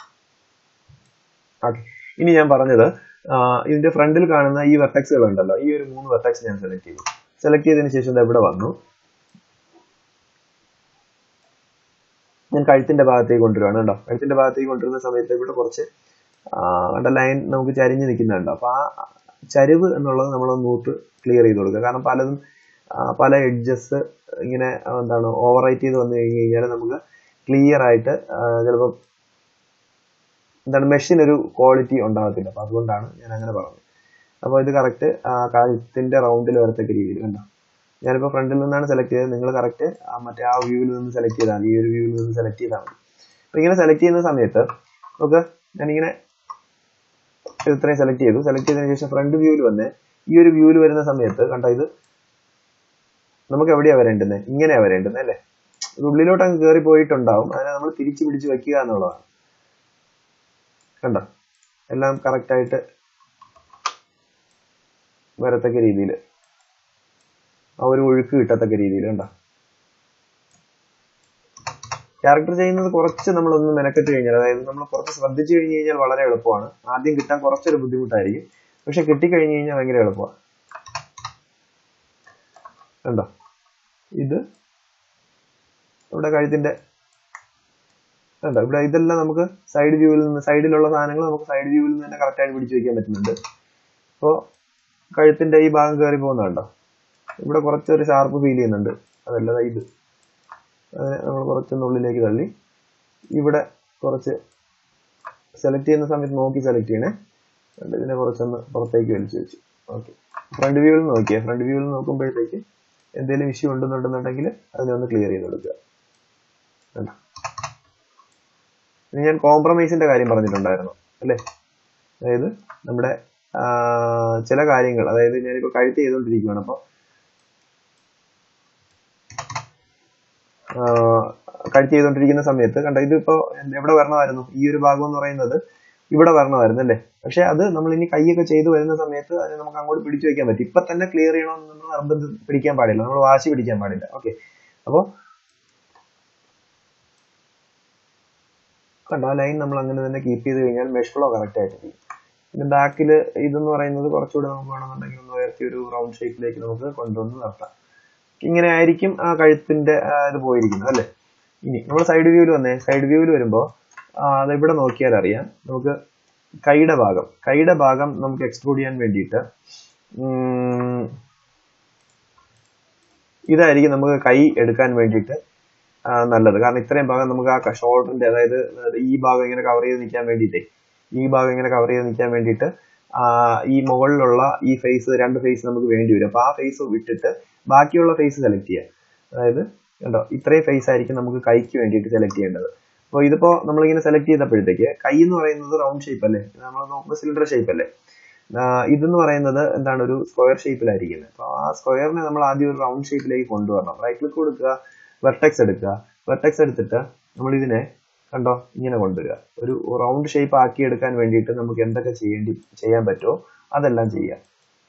ഓക്കെ ഇനി ഞാൻ പറഞ്ഞത് ആ, ഇതിന്റെ ഫ്രണ്ടിൽ കാണുന്ന ഈ വെർട്ടക്സുകൾ ഉണ്ടല്ലോ ഈ ഒരു മൂന്ന് വെർട്ടക്സ് ഞാൻ സെലക്ട് ചെയ്തു സെലക്ട് ചെയ്തതിന് ശേഷം ഇത് എവിടെ വന്നു ഞാൻ കഴുത്തിന്റെ ഭാഗത്തേക്ക് കൊണ്ടുവരുവാണ് കേട്ടോ കഴുത്തിന്റെ ഭാഗത്തേക്ക് കൊണ്ടുവരുന്ന സമയത്ത് ഇവിടെ കുറച്ച് ആ, കണ്ട ലൈൻ നമുക്ക് ചരിഞ്ഞ് നിൽക്കുന്നുണ്ട് അപ്പൊ ആ ചരിവ് എന്നുള്ളത് നമ്മൾ നോട്ട് ക്ലിയർ ചെയ്ത് കൊടുക്കുക കാരണം പലതും ആ, പല എഡ്ജസ് ഇങ്ങനെ ആ, എന്താണ് ഓവർ റൈറ്റ് ചെയ്ത് വന്നു കഴിഞ്ഞ് കഴിഞ്ഞാൽ നമുക്ക് ക്ലിയർ ആയിട്ട് ചിലപ്പോൾ എന്താണ് മെഷീൻ ഒരു ക്വാളിറ്റി ഉണ്ടാകത്തില്ല അപ്പൊ അതുകൊണ്ടാണ് ഞാൻ അങ്ങനെ പറഞ്ഞത് അപ്പോൾ ഇത് കറക്റ്റ് കഴുത്തിന്റെ റൗണ്ടിൽ വരത്തക്ക രീതിയിൽ കണ്ടോ ഞാനിപ്പോൾ ഫ്രണ്ടിൽ നിന്നാണ് സെലക്ട് ചെയ്തത് നിങ്ങൾ കറക്റ്റ് മറ്റേ ആ വ്യൂവിൽ നിന്ന് സെലക്ട് ചെയ്താൽ മതി ഈ ഒരു വ്യൂവിൽ നിന്ന് സെലക്ട് ചെയ്താൽ മതി അപ്പൊ ഇങ്ങനെ സെലക്ട് ചെയ്യുന്ന സമയത്ത് നമുക്ക് ഞാനിങ്ങനെ ഇത് ഇത്രയും സെലക്ട് ചെയ്തു സെലക്ട് ചെയ്തതിനു ശേഷം ഫ്രണ്ട് വ്യൂവിൽ വന്ന് ഈ ഒരു വ്യൂവിൽ വരുന്ന സമയത്ത് കണ്ടോ ഇത് നമുക്ക് എവിടെയാ വരേണ്ടുന്നത് ഇങ്ങനെയാ വരേണ്ടുന്നത് അല്ലേ ഇത് ഉള്ളിലോട്ട് അങ്ങ് കയറി പോയിട്ടുണ്ടാവും അതിനെ നമ്മൾ തിരിച്ചു പിടിച്ച് വെക്കുക എന്നുള്ളതാണ് കണ്ടോ എല്ലാം കറക്റ്റ് ആയിട്ട് വരത്തക്ക രീതിയിൽ ആ ഒരു ഒഴുക്ക് കിട്ടത്തക്ക രീതിയിൽ കണ്ടോ ക്യാരക്ടർ ചെയ്യുന്നത് കുറച്ച് നമ്മളൊന്ന് മെനക്കെട്ട് കഴിഞ്ഞാൽ അതായത് നമ്മൾ കുറച്ച് ശ്രദ്ധിച്ചു കഴിഞ്ഞ് കഴിഞ്ഞാൽ വളരെ എളുപ്പമാണ് ആദ്യം കിട്ടാൻ കുറച്ചൊരു ബുദ്ധിമുട്ടായിരിക്കും പക്ഷെ കിട്ടിക്കഴിഞ്ഞ് കഴിഞ്ഞാൽ ഭയങ്കര എളുപ്പമാണ് കണ്ടോ ഇത് ഇവിടെ കഴുത്തിന്റെ കണ്ടോ ഇവിടെ ഇതെല്ലാം നമുക്ക് സൈഡ് വ്യൂവിൽ നിന്ന് സൈഡിലുള്ള സാധനങ്ങൾ നമുക്ക് സൈഡ് വ്യൂവിൽ നിന്ന് തന്നെ കറക്റ്റ് ആയിട്ട് പിടിച്ചു വെക്കാൻ പറ്റുന്നുണ്ട് അപ്പോൾ കഴുത്തിന്റെ ഈ ഭാഗം കയറി പോകുന്ന കണ്ടോ ഇവിടെ കുറച്ചൊരു ഷാർപ്പ് ഫീൽ ചെയ്യുന്നുണ്ട് അതല്ല ദാ ഇത് അതിനെ നമ്മൾ കുറച്ചൊന്ന് ഉള്ളിലേക്ക് തള്ളി ഇവിടെ കുറച്ച് സെലക്ട് ചെയ്യുന്ന സമയത്ത് നോക്കി സെലക്ട് ചെയ്യണേ എന്നിട്ട് ഇതിനെ കുറച്ചൊന്ന് പുറത്തേക്ക് വലിച്ചു വെച്ചു ഓക്കെ ഫ്രണ്ട് വ്യൂവിൽ നോക്കിയേ ഫ്രണ്ട് വ്യൂവിൽ നോക്കുമ്പോഴത്തേക്ക് എന്തെങ്കിലും ഇഷ്യൂ ഉണ്ടെന്നുണ്ടെന്നുണ്ടെങ്കിൽ അതിനെ ഒന്ന് ക്ലിയർ ചെയ്ത് കൊടുക്കുക കണ്ടോ ഇനി ഞാൻ കോംപ്രമൈസിന്റെ കാര്യം പറഞ്ഞിട്ടുണ്ടായിരുന്നു അല്ലേ അതായത് നമ്മുടെ ആ, ചില കാര്യങ്ങൾ അതായത് ഞാനിപ്പോ കഴുത്ത് ചെയ്തുകൊണ്ടിരിക്കുകയാണ് അപ്പൊ കഴുത്ത് ചെയ്തുകൊണ്ടിരിക്കുന്ന സമയത്ത് കണ്ട ഇതിപ്പോ എവിടെ വരണമായിരുന്നു ഈ ഒരു ഭാഗം എന്ന് പറയുന്നത് ഇവിടെ വരണമായിരുന്നു അല്ലേ പക്ഷെ അത് നമ്മൾ ഇനി കൈയൊക്കെ ചെയ്തു വരുന്ന സമയത്ത് അത് നമുക്ക് അങ്ങോട്ട് പിടിച്ചു വെക്കാൻ പറ്റും ഇപ്പൊ തന്നെ ക്ലിയർ ചെയ്യണമെന്ന് നമ്മൾ നിർബന്ധം പിടിക്കാൻ പാടില്ല നമ്മൾ വാശി പിടിക്കാൻ പാടില്ല ഓക്കെ അപ്പോ കണ്ടോ ആ ലൈൻ നമ്മൾ അങ്ങനെ തന്നെ കീപ്പ് ചെയ്ത് കഴിഞ്ഞാൽ മെഷ് ഫ്ലോ കറക്റ്റ് ആയിട്ട് ചെയ്യും പിന്നെ ബാക്കിൽ ഇതെന്ന് പറയുന്നത് കുറച്ചുകൂടെ നമുക്ക് വേണമെന്നുണ്ടെങ്കിൽ ഒന്ന് ഉയർത്തി ഒരു റൗണ്ട് ഷേപ്പിലേക്ക് നമുക്ക് കൊണ്ടുവന്ന് നിർത്താം ഇങ്ങനെ ആയിരിക്കും ആ കഴുത്തിന്റെ ആ, ഇത് പോയിരിക്കുന്നത് അല്ലേ ഇനി നമ്മൾ സൈഡ് വ്യൂവിൽ വന്നേ സൈഡ് വ്യൂവിൽ വരുമ്പോൾ അത് ഇവിടെ നോക്കിയാൽ അറിയാം നമുക്ക് കൈയുടെ ഭാഗം കൈയുടെ ഭാഗം നമുക്ക് എക്സ്ട്രൂഡ് ചെയ്യാൻ വേണ്ടിയിട്ട് ഉം, ഇതായിരിക്കും നമുക്ക് കൈ എടുക്കാൻ വേണ്ടിയിട്ട് ആ, നല്ലത് കാരണം ഇത്രയും ഭാഗം നമുക്ക് ആ ഷോൾഡറിന്റെ അതായത് ഈ ഭാഗം ഇങ്ങനെ കവർ ചെയ്ത് നിൽക്കാൻ വേണ്ടിയിട്ടേ ഈ ഭാഗം ഇങ്ങനെ കവർ ചെയ്ത് നിൽക്കാൻ വേണ്ടിയിട്ട് ആ, ഈ മുകളിലുള്ള ഈ ഫേസ് രണ്ട് ഫേസ് നമുക്ക് വേണ്ടി വരും അപ്പൊ ആ ഫേസ് വിട്ടിട്ട് ബാക്കിയുള്ള ഫേസ് സെലക്ട് ചെയ്യുക അതായത് കണ്ടോ ഇത്രയും ഫേസ് ആയിരിക്കും നമുക്ക് കൈക്ക് വേണ്ടിയിട്ട് സെലക്ട് ചെയ്യേണ്ടത് അപ്പോൾ ഇതിപ്പോ നമ്മളിങ്ങനെ സെലക്ട് ചെയ്തപ്പോഴത്തേക്ക് കൈ എന്ന് പറയുന്നത് റൗണ്ട് ഷേപ്പ് അല്ലേ നമ്മൾ നോക്കുമ്പോൾ സിലിണ്ടർ ഷേപ്പ് അല്ലേ ആ, ഇതെന്ന് പറയുന്നത് എന്താണ് ഒരു സ്ക്വയർ ഷേപ്പിലായിരിക്കുന്നത് അപ്പോൾ ആ സ്ക്വയറിനെ നമ്മൾ ആദ്യം ഒരു റൗണ്ട് ഷേപ്പിലേക്ക് കൊണ്ടുവരണം റൈറ്റ് ക്ലിക്ക് കൊടുക്കുക വെർട്ടെക്സ് എടുക്കുക വെർട്ടെക്സ് എടുത്തിട്ട് നമ്മൾ ഇതിനെ കണ്ടോ ഇങ്ങനെ കൊണ്ടുവരിക ഒരു റൗണ്ട് ഷേപ്പ് ആക്കി എടുക്കാൻ വേണ്ടിയിട്ട് നമുക്ക് എന്തൊക്കെ ചെയ്യേണ്ടി ചെയ്യാൻ പറ്റുമോ അതെല്ലാം ചെയ്യാം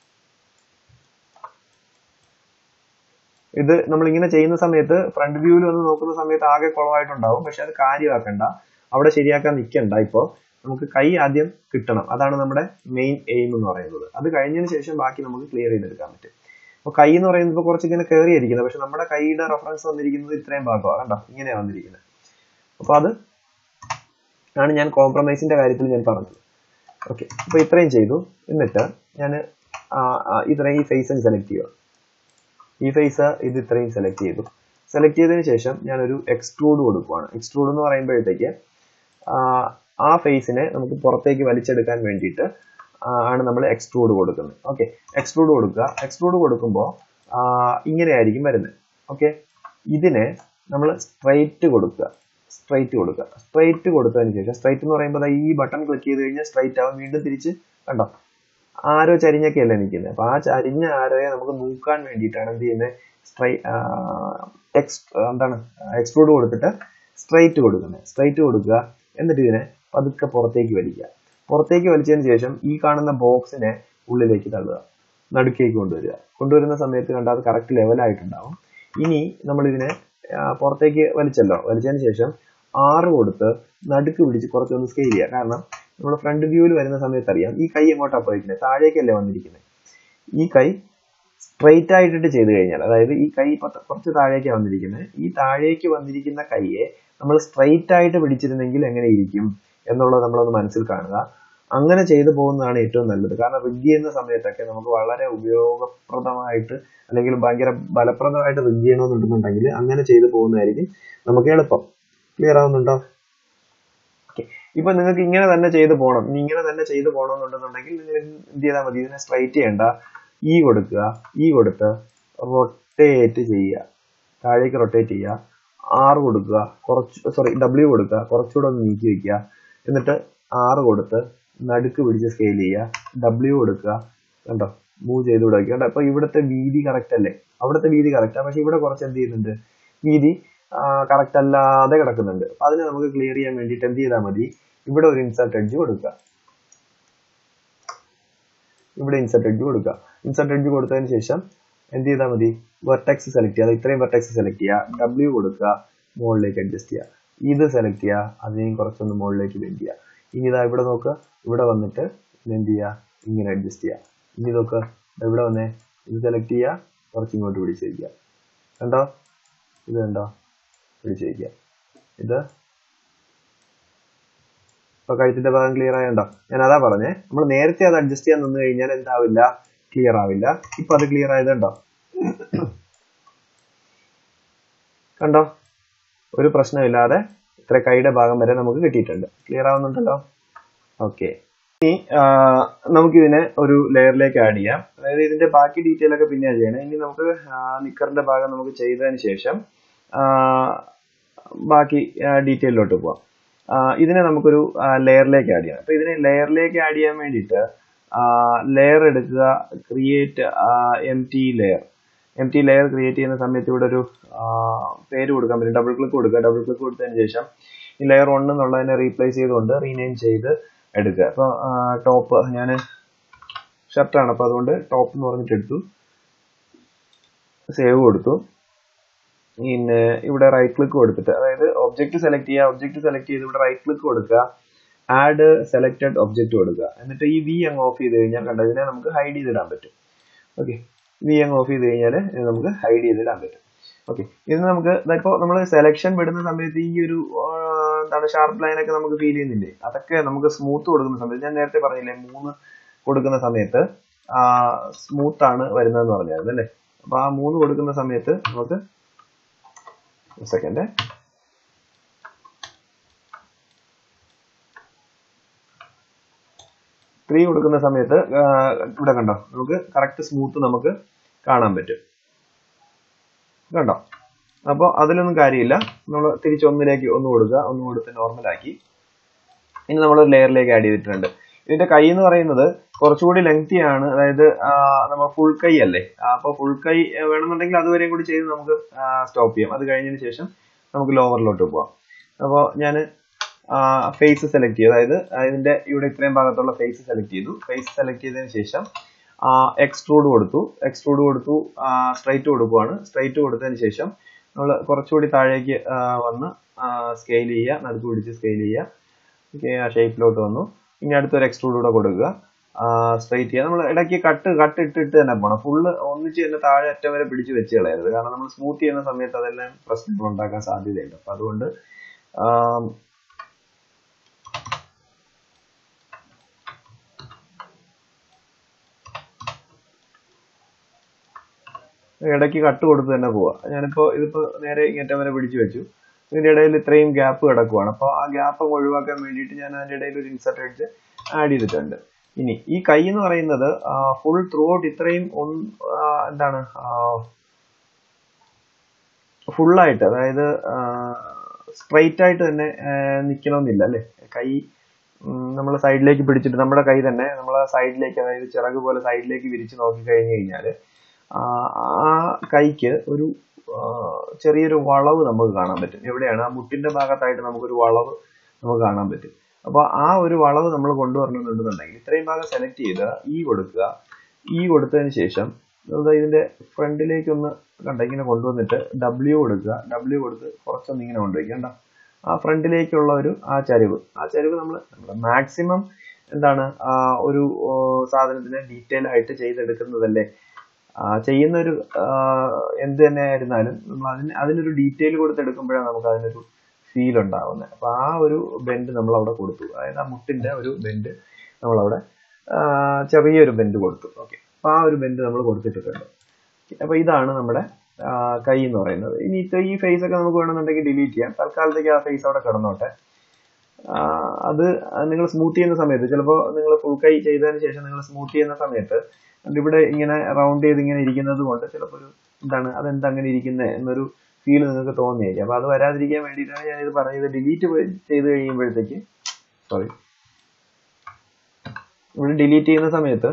ഇത് നമ്മൾ ഇങ്ങനെ ചെയ്യുന്ന സമയത്ത് ഫ്രണ്ട് വ്യൂവിൽ വന്ന് നോക്കുന്ന സമയത്ത് ആകെ കുളമായിട്ടുണ്ടാവും പക്ഷെ അത് കാര്യമാക്കണ്ട അവിടെ ശരിയാക്കാൻ നിൽക്കണ്ട ഇപ്പോൾ നമുക്ക് കൈ ആദ്യം കിട്ടണം അതാണ് നമ്മുടെ മെയിൻ എയിം എന്ന് പറയുന്നത് അത് കഴിഞ്ഞതിന് ശേഷം ബാക്കി നമുക്ക് ക്ലിയർ ചെയ്തെടുക്കാൻ പറ്റും അപ്പോൾ കൈ എന്ന് പറയുന്നത് ഇപ്പോൾ കുറച്ച് ഇങ്ങനെ കയറിയിരിക്കുന്നത് പക്ഷെ നമ്മുടെ കൈയുടെ റെഫറൻസ് വന്നിരിക്കുന്നത് ഇത്രയും ഭാഗമാണ് കണ്ടോ ഇങ്ങനെയാണ് വന്നിരിക്കുന്നത് അപ്പോൾ അത് ആണ് ഞാൻ കോംപ്രമൈസിന്റെ കാര്യത്തിൽ ഞാൻ പറഞ്ഞത് ഓക്കെ അപ്പോൾ ഇത്രയും ചെയ്തു എന്നിട്ട് ഞാൻ ഇത്രയും ഈ ഫേസ് സെലക്ട് ചെയ്യുക ഈ ഫേസ് ഇത് ഇത്രയും സെലക്ട് ചെയ്തു സെലക്ട് ചെയ്തതിന് ശേഷം ഞാനൊരു എക്സ്ട്രൂഡ് കൊടുക്കുവാണ് എക്സ്ട്രൂഡ് എന്ന് പറയുമ്പോഴത്തേക്ക് ആ ഫേസിനെ നമുക്ക് പുറത്തേക്ക് വലിച്ചെടുക്കാൻ വേണ്ടിയിട്ട് ആണ് നമ്മൾ എക്സ്ട്രൂഡ് കൊടുക്കുന്നത് ഓക്കെ എക്സ്ട്രൂഡ് കൊടുക്കുക എക്സ്ട്രൂഡ് കൊടുക്കുമ്പോൾ ഇങ്ങനെയായിരിക്കും വരുന്നത് ഓക്കെ ഇതിനെ നമ്മൾ സ്ട്രൈറ്റ് കൊടുക്കുക സ്ട്രൈറ്റ് കൊടുക്കുക സ്ട്രൈറ്റ് കൊടുത്തതിന് ശേഷം സ്ട്രൈറ്റ് എന്ന് പറയുമ്പോൾ ഈ ബട്ടൺ ക്ലിക്ക് ചെയ്ത് കഴിഞ്ഞാൽ സ്ട്രൈറ്റ് ആവും വീണ്ടും തിരിച്ച് കണ്ടോ ആരോ ചരിഞ്ഞൊക്കെ അല്ലേ നിൽക്കുന്നത് അപ്പൊ ആ ചരിഞ്ഞ ആരോയെ നമുക്ക് നോക്കാൻ വേണ്ടിയിട്ടാണ് എന്ത് ചെയ്യുന്നത് സ്ട്രൈ എക്സ് എന്താണ് എക്സ്ട്രൂഡ് കൊടുത്തിട്ട് സ്ട്രൈറ്റ് കൊടുക്കുന്നത് സ്ട്രൈറ്റ് കൊടുക്കുക എന്നിട്ട് ഇതിനെ പതുക്കെ പുറത്തേക്ക് വലിക്കുക പുറത്തേക്ക് വലിച്ചതിന് ശേഷം ഈ കാണുന്ന ബോക്സിനെ ഉള്ളിലേക്ക് തള്ളുക നടുക്കേക്ക് കൊണ്ടുവരിക കൊണ്ടുവരുന്ന സമയത്ത് കണ്ടാൽ അത് കറക്റ്റ് ലെവലായിട്ടുണ്ടാവും ഇനി നമ്മൾ ഇതിനെ പുറത്തേക്ക് വലിച്ചല്ലോ വലിച്ചതിന് ശേഷം ആറ് കൊടുത്ത് നടുക്ക് പിടിച്ച് കുറച്ചൊന്ന് സ്കെയിൽ ചെയ്യുക കാരണം നമ്മൾ ഫ്രണ്ട് വ്യൂവിൽ വരുന്ന സമയത്ത് അറിയാം ഈ കൈ എങ്ങോട്ടാണ് പോയിരിക്കുന്നത് താഴേക്കല്ലേ വന്നിരിക്കുന്നത് ഈ കൈ സ്ട്രെയിറ്റ് ആയിട്ടിട്ട് ചെയ്ത് കഴിഞ്ഞാൽ അതായത് ഈ കൈ കുറച്ച് താഴേക്കാണ് വന്നിരിക്കുന്നത് ഈ താഴേക്ക് വന്നിരിക്കുന്ന കൈയെ നമ്മൾ സ്ട്രെയിറ്റ് ആയിട്ട് പിടിച്ചിരുന്നെങ്കിൽ എങ്ങനെ ഇരിക്കും എന്നുള്ളത് നമ്മളൊന്ന് മനസ്സിൽ കാണുക അങ്ങനെ ചെയ്തു പോകുന്നതാണ് ഏറ്റവും നല്ലത് കാരണം റിഗ് ചെയ്യുന്ന സമയത്തൊക്കെ നമുക്ക് വളരെ ഉപയോഗപ്രദമായിട്ട് അല്ലെങ്കിൽ ഭയങ്കര ഫലപ്രദമായിട്ട് റിഗ് ചെയ്യണമെന്നുണ്ടെന്നുണ്ടെങ്കിൽ അങ്ങനെ ചെയ്തു പോകുന്നതായിരിക്കും നമുക്ക് എളുപ്പം ക്ലിയർ ആവുന്നുണ്ടോ ഓക്കെ ഇപ്പൊ നിങ്ങൾക്ക് ഇങ്ങനെ തന്നെ ചെയ്തു പോകണം ഇനി ഇങ്ങനെ തന്നെ ചെയ്തു പോകണമെന്നുണ്ടെന്നുണ്ടെങ്കിൽ നിങ്ങൾ എന്ത് ചെയ്താൽ മതി ഇതിനെ സ്ട്രൈറ്റ് ചെയ്യേണ്ട ഈ കൊടുക്കുക ഈ കൊടുത്ത് റൊട്ടേറ്റ് ചെയ്യുക താഴേക്ക് റൊട്ടേറ്റ് ചെയ്യുക ആറ് കൊടുക്കുക കുറച്ച് സോറി ഡബ്ല്യു കൊടുക്കുക കുറച്ചുകൂടെ ഒന്ന് നീക്കി വെക്കുക എന്നിട്ട് ആറ് കൊടുത്ത് നടുക്ക് പിടിച്ച് സ്കെയിൽ ചെയ്യുക ഡബ്ല്യു കൊടുക്കുക കണ്ടോ മൂവ് ചെയ്ത് വിടുക കണ്ടോ അപ്പൊ ഇവിടുത്തെ വീതി കറക്റ്റ് അല്ലേ അവിടുത്തെ വീതി കറക്റ്റാണ് പക്ഷെ ഇവിടെ കുറച്ച് എന്ത് ചെയ്യുന്നുണ്ട് വീതി കറക്റ്റ് അല്ലാതെ കിടക്കുന്നുണ്ട് അപ്പൊ അതിനെ നമുക്ക് ക്ലിയർ ചെയ്യാൻ വേണ്ടിയിട്ട് എന്ത് ചെയ്താൽ മതി ഇവിടെ ഒരു ഇൻസർട്ട് എഡ്ജ് കൊടുക്കുക ഇവിടെ ഇൻസർട്ട് എഡ്ജ് കൊടുക്കുക ഇൻസർട്ട് എഡ്ജ് കൊടുത്തതിന് ശേഷം എന്ത് ചെയ്താൽ മതി വെർട്ടെക്സ് സെലക്ട് ചെയ്യുക ഇത്രയും വെർട്ടെക്സ് സെലക്ട് ചെയ്യുക ഡബ്ല്യു കൊടുക്കുക മുകളിലേക്ക് അഡ്ജസ്റ്റ് ചെയ്യുക ഇത് സെലക്ട് ചെയ്യുക അതിനെയും കുറച്ചൊന്ന് മുകളിലേക്ക് ബെൻഡ് ചെയ്യുക ഇനി ഇതാ ഇവിടെ നോക്കുക ഇവിടെ വന്നിട്ട് എന്ത് ചെയ്യുക ഇങ്ങനെ അഡ്ജസ്റ്റ് ചെയ്യുക ഇനി നോക്കുക ഇവിടെ വന്നേ ഇത് സെലക്ട് ചെയ്യുക കുറച്ച് ഇങ്ങോട്ട് പിടിച്ച് വയ്ക്കുക കണ്ടോ ഇത് കണ്ടോ പിടിച്ച് വയ്ക്കുക ഇത് ഇപ്പൊ കഴുത്തിന്റെ ഭാഗം ക്ലിയർ ആയണ്ടോ ഞാൻ അതാ പറഞ്ഞേ നമ്മൾ നേരത്തെ അത് അഡ്ജസ്റ്റ് ചെയ്യാൻ നിന്ന് കഴിഞ്ഞാൽ എന്താവില്ല ക്ലിയർ ആവില്ല ഇപ്പൊ അത് ക്ലിയർ ആയത് കണ്ടോ കണ്ടോ ഒരു പ്രശ്നമില്ലാതെ ഇത്ര കൈയുടെ ഭാഗം വരെ നമുക്ക് കിട്ടിയിട്ടുണ്ട് ക്ലിയർ ആവുന്നുണ്ടല്ലോ ഓക്കെ ഇനി നമുക്കിതിനെ ഒരു ലെയറിലേക്ക് ആഡ് ചെയ്യാം അതായത് ഇതിന്റെ ബാക്കി ഡീറ്റെയിൽ ഒക്കെ പിന്നെ ചെയ്യണം ഇനി നമുക്ക് നിക്കറിന്റെ ഭാഗം നമുക്ക് ചെയ്തതിന് ശേഷം ബാക്കി ഡീറ്റെയിലോട്ട് പോവാം ഇതിനെ നമുക്കൊരു ലെയറിലേക്ക് ആഡ് ചെയ്യണം അപ്പൊ ഇതിനെ ലെയറിലേക്ക് ആഡ് ചെയ്യാൻ വേണ്ടിയിട്ട് ലെയർ എടുക്കുക create M T layer M T layer create ചെയ്യുന്ന സമയത്ത് ഇവിടെ ഒരു പേര് കൊടുക്കാൻ പറ്റും ഡബിൾ ക്ലിക്ക് കൊടുക്കുക ഡബിൾ ക്ലിക്ക് കൊടുത്തതിന് ശേഷം ഈ ലെയർ വൺ എന്നുള്ളതിനെ റീപ്ലേസ് ചെയ്തുകൊണ്ട് റീനെയിം ചെയ്ത് എടുക്കുക അപ്പോൾ ടോപ്പ് ഞാൻ ഷർട്ടാണ് അപ്പോൾ അതുകൊണ്ട് ടോപ്പ് എന്ന് പറഞ്ഞിട്ട് എടുത്തു സേവ് കൊടുത്തു പിന്നെ ഇവിടെ റൈറ്റ് ക്ലിക്ക് കൊടുത്തിട്ട് അതായത് ഒബ്ജക്റ്റ് സെലക്ട് ചെയ്യുക ഒബ്ജക്റ്റ് സെലക്ട് ചെയ്ത് ഇവിടെ റൈറ്റ് ക്ലിക്ക് കൊടുക്കുക ആഡ് സെലക്റ്റഡ് ഒബ്ജക്റ്റ് കൊടുക്കുക എന്നിട്ട് ഈ വി അങ്ങ് ഓഫ് ചെയ്ത് കഴിഞ്ഞാൽ കണ്ടോ ഇതിനെ നമുക്ക് ഹൈഡ് ചെയ്തിടാൻ പറ്റും ഓക്കെ വി അങ്ങ് ഓഫ് ചെയ്ത് കഴിഞ്ഞാൽ നമുക്ക് ഹൈഡ് ചെയ്തിടാൻ പറ്റും ഓക്കെ ഇത് നമുക്ക് ഇപ്പോൾ നമ്മൾ സെലക്ഷൻ വിടുന്ന സമയത്ത് ഈ ഒരു എന്താണ് ഷാർപ്പ് ലൈൻ ഒക്കെ നമുക്ക് ഫീൽ ചെയ്യുന്നില്ലേ അതൊക്കെ നമുക്ക് സ്മൂത്ത് കൊടുക്കുന്ന സമയത്ത് ഞാൻ നേരത്തെ പറഞ്ഞില്ലേ മൂന്ന് കൊടുക്കുന്ന സമയത്ത് സ്മൂത്ത് ആണ് വരുന്നതെന്ന് പറഞ്ഞത് അല്ലേ അപ്പൊ ആ മൂന്ന് കൊടുക്കുന്ന സമയത്ത് നമുക്ക് സെക്കൻഡ് ത്രീ കൊടുക്കുന്ന സമയത്ത് ഇവിടെ കണ്ടോ നമുക്ക് കറക്റ്റ് സ്മൂത്ത് നമുക്ക് കാണാൻ പറ്റും കണ്ടോ അപ്പോൾ അതിലൊന്നും കാര്യമില്ല നമ്മൾ തിരിച്ച് ഒന്നിലേക്ക് ഒന്ന് കൊടുക്കുക ഒന്ന് കൊടുത്ത് നോർമലാക്കി ഇനി നമ്മൾ ഒരു ലെയറിലേക്ക് ആഡ് ചെയ്തിട്ടുണ്ട് ഇതിന്റെ കൈ എന്ന് പറയുന്നത് കുറച്ചുകൂടി ലെങ്തി ആണ് അതായത് നമ്മൾ ഫുൾ കൈ അല്ലേ അപ്പോൾ ഫുൾ കൈ വേണമെന്നുണ്ടെങ്കിൽ അതുവരെയും കൂടി ചെയ്ത് നമുക്ക് സ്റ്റോപ്പ് ചെയ്യാം അത് കഴിഞ്ഞതിന് ശേഷം നമുക്ക് ലോവറിലോട്ട് പോവാം അപ്പോൾ ഞാൻ ഫേസ് സെലക്ട് ചെയ്തു അതായത് ഇതിന്റെ ഇവിടെ ഇത്രയും ഭാഗത്തുള്ള ഫേസ് സെലക്ട് ചെയ്തു ഫേസ് സെലക്ട് ചെയ്തതിന് ശേഷം എക്സ്ട്രൂഡ് കൊടുത്തു എക്സ്ട്രൂഡ് കൊടുത്തു സ്ട്രൈറ്റ് കൊടുക്കുവാണ് സ്ട്രൈറ്റ് കൊടുത്തതിന് ശേഷം നമ്മൾ കുറച്ചുകൂടി താഴേക്ക് വന്ന് സ്കെയിൽ ചെയ്യുക നടുക്ക് പിടിച്ച് സ്കെയിൽ ചെയ്യുക ഓക്കെ ആ ഷേപ്പിലോട്ട് വന്നു ഇനി അടുത്തൊരു എക്സ്ട്രൂഡ് കൂടെ കൊടുക്കുക സ്ട്രൈറ്റ് ചെയ്യുക നമ്മൾ ഇടയ്ക്ക് കട്ട് കട്ട് ഇട്ടിട്ട് തന്നെ പോകണം ഫുള്ള് ഒന്നിച്ച് തന്നെ താഴെ അറ്റം വരെ പിടിച്ച് വെച്ച് കളയരുത് കാരണം നമ്മൾ സ്മൂത്ത് ചെയ്യുന്ന സമയത്ത് അതെല്ലാം പ്രശ്നങ്ങൾ ഉണ്ടാക്കാൻ സാധ്യതയുണ്ട് അപ്പം അതുകൊണ്ട് ഇടയ്ക്ക് കട്ട് കൊടുത്ത് തന്നെ പോവാ ഞാനിപ്പോ ഇതിപ്പോ നേരെ ഇങ്ങേറ്റം വരെ പിടിച്ചു വെച്ചു ഇതിന്റെ ഇടയിൽ ഇത്രയും ഗ്യാപ്പ് കിടക്കുവാണ് അപ്പോൾ ആ ഗ്യാപ്പ് ഒഴിവാക്കാൻ വേണ്ടിയിട്ട് ഞാൻ അതിന്റെ ഇടയിൽ ഒരു ഇൻസെർട്ട് അടിച്ച് ആഡ് ചെയ്തിട്ടുണ്ട് ഇനി ഈ കൈ എന്ന് പറയുന്നത് ഫുൾ ത്രൂ ഔട്ട് ഇത്രയും ഒന്ന് ആ, എന്താണ് ഫുള്ളായിട്ട് അതായത് സ്ട്രൈറ്റ് ആയിട്ട് തന്നെ നിൽക്കണമെന്നില്ല അല്ലേ കൈ നമ്മൾ സൈഡിലേക്ക് പിടിച്ചിട്ട് നമ്മുടെ കൈ തന്നെ നമ്മളെ സൈഡിലേക്ക് അതായത് ചിറക് പോലെ സൈഡിലേക്ക് വിരിച്ച് നോക്കി കഴിഞ്ഞു കഴിഞ്ഞാൽ ആ കൈക്ക് ഒരു ആ, ചെറിയൊരു വളവ് നമുക്ക് കാണാൻ പറ്റും എവിടെയാണ് ആ മുട്ടിന്റെ ഭാഗത്തായിട്ട് നമുക്കൊരു വളവ് നമുക്ക് കാണാൻ പറ്റും അപ്പോൾ ആ ഒരു വളവ് നമ്മൾ കൊണ്ടുവരണമെന്നുണ്ടെന്നുണ്ടെങ്കിൽ ഇത്രയും ഭാഗം സെലക്ട് ചെയ്ത് ഈ കൊടുക്കുക ഈ കൊടുത്തതിന് ശേഷം അത് ഇതിന്റെ ഫ്രണ്ടിലേക്ക് ഒന്ന് കണ്ട ഇങ്ങനെ കൊണ്ടുവന്നിട്ട് ഡബ്ല്യു കൊടുക്കുക ഡബ്ല്യു കൊടുത്ത് കുറച്ചൊന്ന് ഇങ്ങനെ കൊണ്ടുവയ്ക്കുക കണ്ടോ ആ ഫ്രണ്ടിലേക്കുള്ള ഒരു ആ ചരിവ് ആ ചരിവ് നമ്മൾ മാക്സിമം എന്താണ് ആ ഒരു ഓ, സാധനത്തിനെ ഡീറ്റെയിൽ ആയിട്ട് ചെയ്തെടുക്കുന്നതല്ലേ ആ, ചെയ്യുന്ന ഒരു ആ, എന്ത് തന്നെ ആയിരുന്നാലും നമ്മൾ അതിന് അതിനൊരു ഡീറ്റെയിൽ കൊടുത്തെടുക്കുമ്പോഴാണ് നമുക്ക് അതിനൊരു ഫീൽ ഉണ്ടാവുന്നത് അപ്പൊ ആ ഒരു ബെൻഡ് നമ്മൾ അവിടെ കൊടുത്തു അതായത് ആ മുട്ടിന്റെ ഒരു ബെൻഡ് നമ്മളവിടെ ആ, ചെറിയൊരു ബെൻഡ് കൊടുത്തു ഓക്കെ അപ്പൊ ആ ഒരു ബെൻഡ് നമ്മൾ കൊടുത്തിട്ടുണ്ട് അപ്പൊ ഇതാണ് നമ്മുടെ ആ, കൈ എന്ന് പറയുന്നത് ഇനി ഇത് ഈ ഫേസ് ഒക്കെ നമുക്ക് വേണമെന്നുണ്ടെങ്കിൽ ഡിലീറ്റ് ചെയ്യാം തൽക്കാലത്തേക്ക് ആ ഫേസ് അവിടെ കിടന്നോട്ടെ ആ, അത് നിങ്ങൾ സ്മൂത്ത് ചെയ്യുന്ന സമയത്ത് ചിലപ്പോൾ നിങ്ങൾ ഫുൾ കൈ ചെയ്തതിന് ശേഷം നിങ്ങൾ സ്മൂത്ത് ചെയ്യുന്ന സമയത്ത് അത് ഇവിടെ ഇങ്ങനെ റൗണ്ട് ചെയ്ത് ഇങ്ങനെ ഇരിക്കുന്നത് കൊണ്ട് ചിലപ്പോൾ ഒരു എന്താണ് അതെന്താ അങ്ങനെ ഇരിക്കുന്നത് എന്നൊരു ഫീൽ നിങ്ങൾക്ക് തോന്നിയേക്കും അപ്പൊ അത് വരാതിരിക്കാൻ വേണ്ടിയിട്ടാണ് ഞാൻ ഇത് പറഞ്ഞത് ഡിലീറ്റ് ചെയ്ത് കഴിയുമ്പോഴത്തേക്ക് സോറി ഇവിടെ ഡിലീറ്റ് ചെയ്യുന്ന സമയത്ത്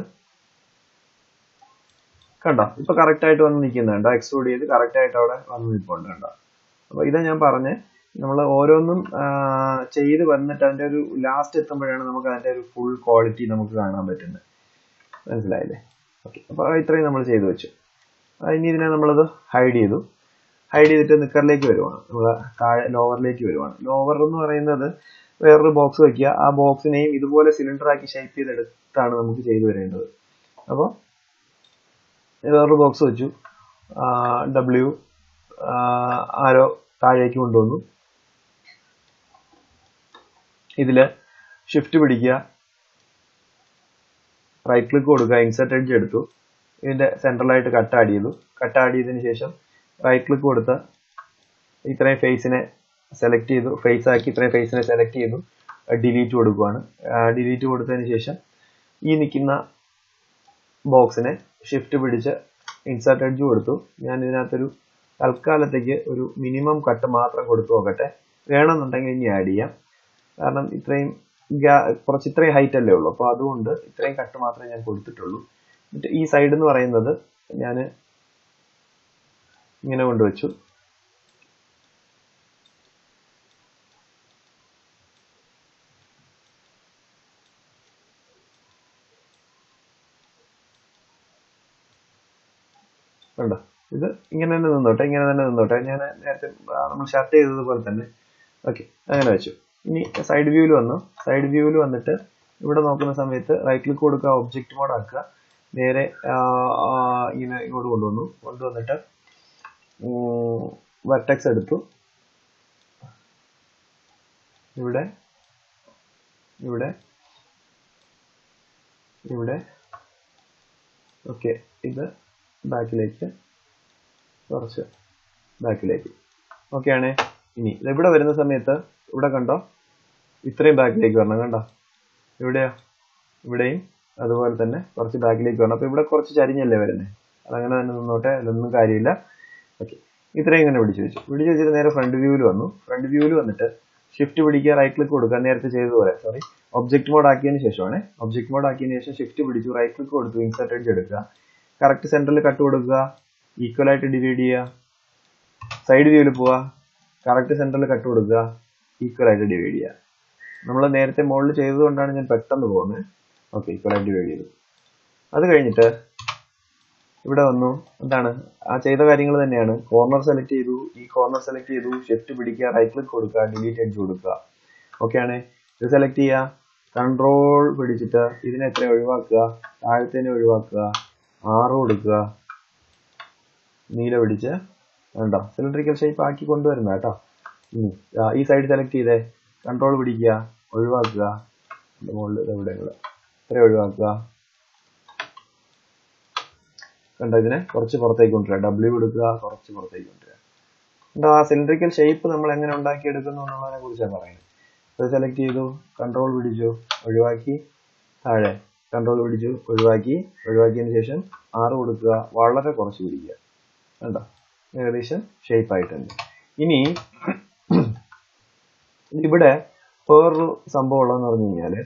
കണ്ടോ ഇപ്പൊ കറക്റ്റ് ആയിട്ട് വന്ന് നിൽക്കുന്നുണ്ടോ എക്സ്ട്രൂഡ് ചെയ്ത് കറക്റ്റ് ആയിട്ട് അവിടെ വന്ന് നിൽപ്പുണ്ട് കണ്ടോ അപ്പൊ ഇതാ ഞാൻ പറഞ്ഞേ നമ്മൾ ഓരോന്നും ആ, ചെയ്ത് വന്നിട്ട് അതിന്റെ ഒരു ലാസ്റ്റ് എത്തുമ്പോഴാണ് നമുക്ക് അതിന്റെ ഒരു ഫുൾ ക്വാളിറ്റി നമുക്ക് കാണാൻ പറ്റുന്നത് മനസ്സിലായില്ലേ ഓക്കെ അപ്പൊ ഇത്രയും നമ്മൾ ചെയ്തു വെച്ചു ആ, ഇനി ഇതിനെ നമ്മളത് ഹൈഡ് ചെയ്തു ഹൈഡ് ചെയ്തിട്ട് നിക്കറിലേക്ക് വരുവാണ് നമ്മൾ താഴെ ലോവറിലേക്ക് വരുവാണ് ലോവർ എന്ന് പറയുന്നത് വേറൊരു ബോക്സ് വെക്കുക ആ ബോക്സിനെയും ഇതുപോലെ സിലിണ്ടർ ആക്കി ഷേപ്പ് ചെയ്തെടുത്താണ് നമുക്ക് ചെയ്തു വരേണ്ടത് അപ്പോൾ വേറൊരു ബോക്സ് വെച്ചു ഡബ്ല്യു ആരോ താഴേക്ക് കൊണ്ടുവന്നു ഇതില് ഷിഫ്റ്റ് പിടിക്കുക റൈറ്റ് ക്ലിക്ക് കൊടുക്കുക ഇൻസെർട്ട് എഡ്ജ് എടുത്തു ഇതിന്റെ സെൻട്രലായിട്ട് കട്ട് ആഡ് ചെയ്തു കട്ട് ആഡ് ചെയ്തതിന് ശേഷം റൈറ്റ് ക്ലിക്ക് കൊടുത്ത് ഇത്രയും ഫേസിനെ സെലക്ട് ചെയ്തു ഫേസ് ആക്കി ഇത്രയും ഫേസിനെ സെലക്ട് ചെയ്തു ഡിലീറ്റ് കൊടുക്കുകയാണ് ഡിലീറ്റ് കൊടുത്തതിന് ശേഷം ഈ നിൽക്കുന്ന ബോക്സിനെ ഷിഫ്റ്റ് പിടിച്ച് ഇൻസേർട്ട് എഡ്ജ് കൊടുത്തു ഞാൻ ഇതിനകത്തൊരു തൽക്കാലത്തേക്ക് ഒരു മിനിമം കട്ട് മാത്രം കൊടുത്തു നോക്കട്ടെ വേണമെന്നുണ്ടെങ്കിൽ ഇനി ആഡ് ചെയ്യാം കാരണം ഇത്രയും ഗ്യാ- കുറച്ച് ഇത്രയും ഹൈറ്റ് അല്ലേ ഉള്ളൂ അപ്പോൾ അതുകൊണ്ട് ഇത്രയും കട്ട് മാത്രമേ ഞാൻ കൊടുത്തിട്ടുള്ളൂ എന്നിട്ട് ഈ സൈഡ് എന്ന് പറയുന്നത് ഞാൻ ഇങ്ങനെ കൊണ്ടുവച്ചു കണ്ടോ ഇത് ഇങ്ങനെ തന്നെ നിന്നോട്ടെ ഇങ്ങനെ തന്നെ നിന്നോട്ടെ ഞാൻ നേരത്തെ ആ, നമ്മൾ ഷർട്ട് ചെയ്തതുപോലെ തന്നെ ഓക്കെ അങ്ങനെ വെച്ചു ഇനി സൈഡ് വ്യൂവിൽ വന്നു സൈഡ് വ്യൂവിൽ വന്നിട്ട് ഇവിടെ നോക്കുന്ന സമയത്ത് റൈറ്റ് ക്ലിക്ക് കൊടുക്കുക ഒബ്ജക്റ്റ് മോഡ് ആക്കുക നേരെ ആ, ആ, ഇങ്ങനെ ഇങ്ങോട്ട് കൊണ്ടുവന്നു കൊണ്ടുവന്നിട്ട് വെർട്ടെക്സ് എടുത്തു ഇവിടെ ഇവിടെ ഇവിടെ ഓക്കെ ഇത് ബാക്കിലേക്ക് കുറച്ച് ബാക്കിലേക്ക് ഓക്കെ ആണേ ഇനി ഇത് ഇവിടെ വരുന്ന സമയത്ത് ഇവിടെ കണ്ടോ ഇത്രയും ബാക്കിലേക്ക് വരണം കണ്ടോ ഇവിടെയോ ഇവിടെയും അതുപോലെ തന്നെ കുറച്ച് ബാക്കിലേക്ക് വരണം അപ്പൊ ഇവിടെ കുറച്ച് ചരിഞ്ഞല്ലേ വരുന്നത് അതങ്ങനെ തന്നെ നിന്നോട്ടെ അതിലൊന്നും കാര്യമില്ല ഓക്കെ ഇത്രയും ഇങ്ങനെ പിടിച്ചു വെച്ചു പിടിച്ചു വെച്ചിട്ട് നേരെ ഫ്രണ്ട് വ്യൂവിൽ വന്നു ഫ്രണ്ട് വ്യൂവിൽ വന്നിട്ട് ഷിഫ്റ്റ് പിടിക്കുക റൈറ്റ് ക്ലിക്ക് കൊടുക്കുക നേരത്തെ ചെയ്തതുപോലെ സോറി ഒബ്ജക്റ്റ് മോഡ് ആക്കിയതിന് ശേഷമാണ് ഒബ്ജക്റ്റ് മോഡ് ആക്കിയതിന് ശേഷം ഷിഫ്റ്റ് പിടിച്ചു റൈറ്റ് ക്ലിക്ക് കൊടുത്തു ഇൻസെർട്ട് എഡ്ജ് എടുക്കുക കറക്റ്റ് സെന്ററിൽ കട്ട് കൊടുക്കുക ഈക്വൽ ആയിട്ട് ഡിവൈഡ് ചെയ്യുക സൈഡ് വ്യൂവിൽ പോവുക കറക്റ്റ് സെന്ററിൽ കട്ട് കൊടുക്കുക ഈക്വൽ ആയിട്ട് ഡിവൈഡ് ചെയ്യുക നമ്മൾ നേരത്തെ മുകളിൽ ചെയ്തതുകൊണ്ടാണ് ഞാൻ പെട്ടെന്ന് പോകുന്നത് ഓക്കെ ഈക്വൽ ആയിട്ട് ഡിവൈഡ് ചെയ്തു അത് കഴിഞ്ഞിട്ട് ഇവിടെ വന്നു എന്താണ് ആ ചെയ്ത കാര്യങ്ങൾ തന്നെയാണ് കോർണർ സെലക്ട് ചെയ്തു ഈ കോർണർ സെലക്ട് ചെയ്തു ഷിഫ്റ്റ് പിടിക്കുക റൈറ്റ് ക്ലിക്ക് കൊടുക്കുക ഡിലീറ്റ് അടിച്ച് കൊടുക്കുക ഓക്കെ ആണ് ഇത് സെലക്ട് ചെയ്യുക കൺട്രോൾ പിടിച്ചിട്ട് ഇതിനെ എത്ര ഒഴിവാക്കുക താഴത്തേനെ ഒഴിവാക്കുക ആറ് കൊടുക്കുക നീല പിടിച്ച് വേണ്ട സിലിണ്ടറിക്കൽ ഷേപ്പ് ആക്കി കൊണ്ടുവരുന്ന കേട്ടോ ഇനി ദാ ഈ സൈഡ് സെലക്ട് ചെയ്തേ കൺട്രോൾ പിടിക്കുക ഒഴിവാക്കുക ഇതിന്റെ മുകളിൽ എവിടെയുള്ള ഇത്ര ഒഴിവാക്കുക കണ്ടോ ഇതിനെ കുറച്ച് പുറത്തേക്ക് കൊണ്ടുവരിക ഡബ്ല്യു കൊടുക്കുക കുറച്ച് പുറത്തേക്ക് കൊണ്ടുവരിക കണ്ടോ ആ സിലിണ്ടറിക്കൽ ഷേപ്പ് നമ്മൾ എങ്ങനെ ഉണ്ടാക്കിയെടുക്കുന്നു എന്നുള്ളതിനെ കുറിച്ചാണ് പറയുന്നത് അത് സെലക്ട് ചെയ്തു കൺട്രോൾ പിടിച്ചു ഒഴിവാക്കി താഴെ കൺട്രോൾ പിടിച്ചു ഒഴിവാക്കി ഒഴിവാക്കിയതിന് ശേഷം ആറ് കൊടുക്കുക വളരെ കുറച്ച് പിടിക്കുക കണ്ടോ ഏകദേശം ഷേപ്പ് ആയിട്ടുണ്ട് ഇനി ഇവിടെ വേറൊരു സംഭവം ഉള്ളതെന്ന് പറഞ്ഞു കഴിഞ്ഞാല്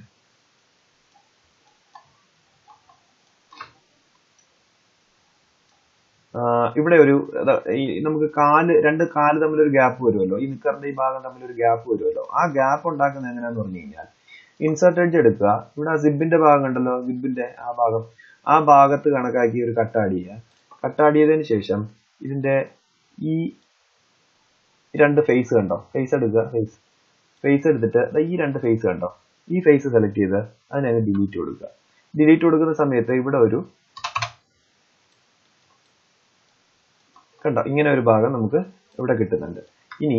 ഇവിടെ ഒരു ഈ നമുക്ക് കാല് രണ്ട് കാല് തമ്മിൽ ഒരു ഗ്യാപ്പ് വരുമല്ലോ ഈ നിക്കറിന്റെ ഈ ഭാഗം തമ്മിൽ ഒരു ഗ്യാപ്പ് വരുമല്ലോ ആ ഗ്യാപ്പ് ഉണ്ടാക്കുന്നത് എങ്ങനെയാന്ന് പറഞ്ഞു കഴിഞ്ഞാൽ ഇൻസേർട്ട് എഡ്ജ് എടുക്കുക ഇവിടെ ആ സിബിന്റെ ഭാഗം ഉണ്ടല്ലോ സിബിന്റെ ആ ഭാഗം ആ ഭാഗത്ത് കണക്കാക്കി ഒരു കട്ടാഡ് ചെയ്യുക കട്ടാഡ് ചെയ്തതിന് ശേഷം ഇതിന്റെ ഈ രണ്ട് ഫേസ് കണ്ടോ ഫേസ് എടുക്കുക ഫേസ് ഫേസ് എടുത്തിട്ട് ഈ രണ്ട് ഫേസ് കണ്ടോ ഈ ഫേസ് സെലക്ട് ചെയ്ത് അതിനങ്ങ് ഡിലീറ്റ് കൊടുക്കുക ഡിലീറ്റ് കൊടുക്കുന്ന സമയത്ത് ഇവിടെ ഒരു കണ്ടോ ഇങ്ങനെ ഒരു ഭാഗം നമുക്ക് ഇവിടെ കിട്ടുന്നുണ്ട് ഇനി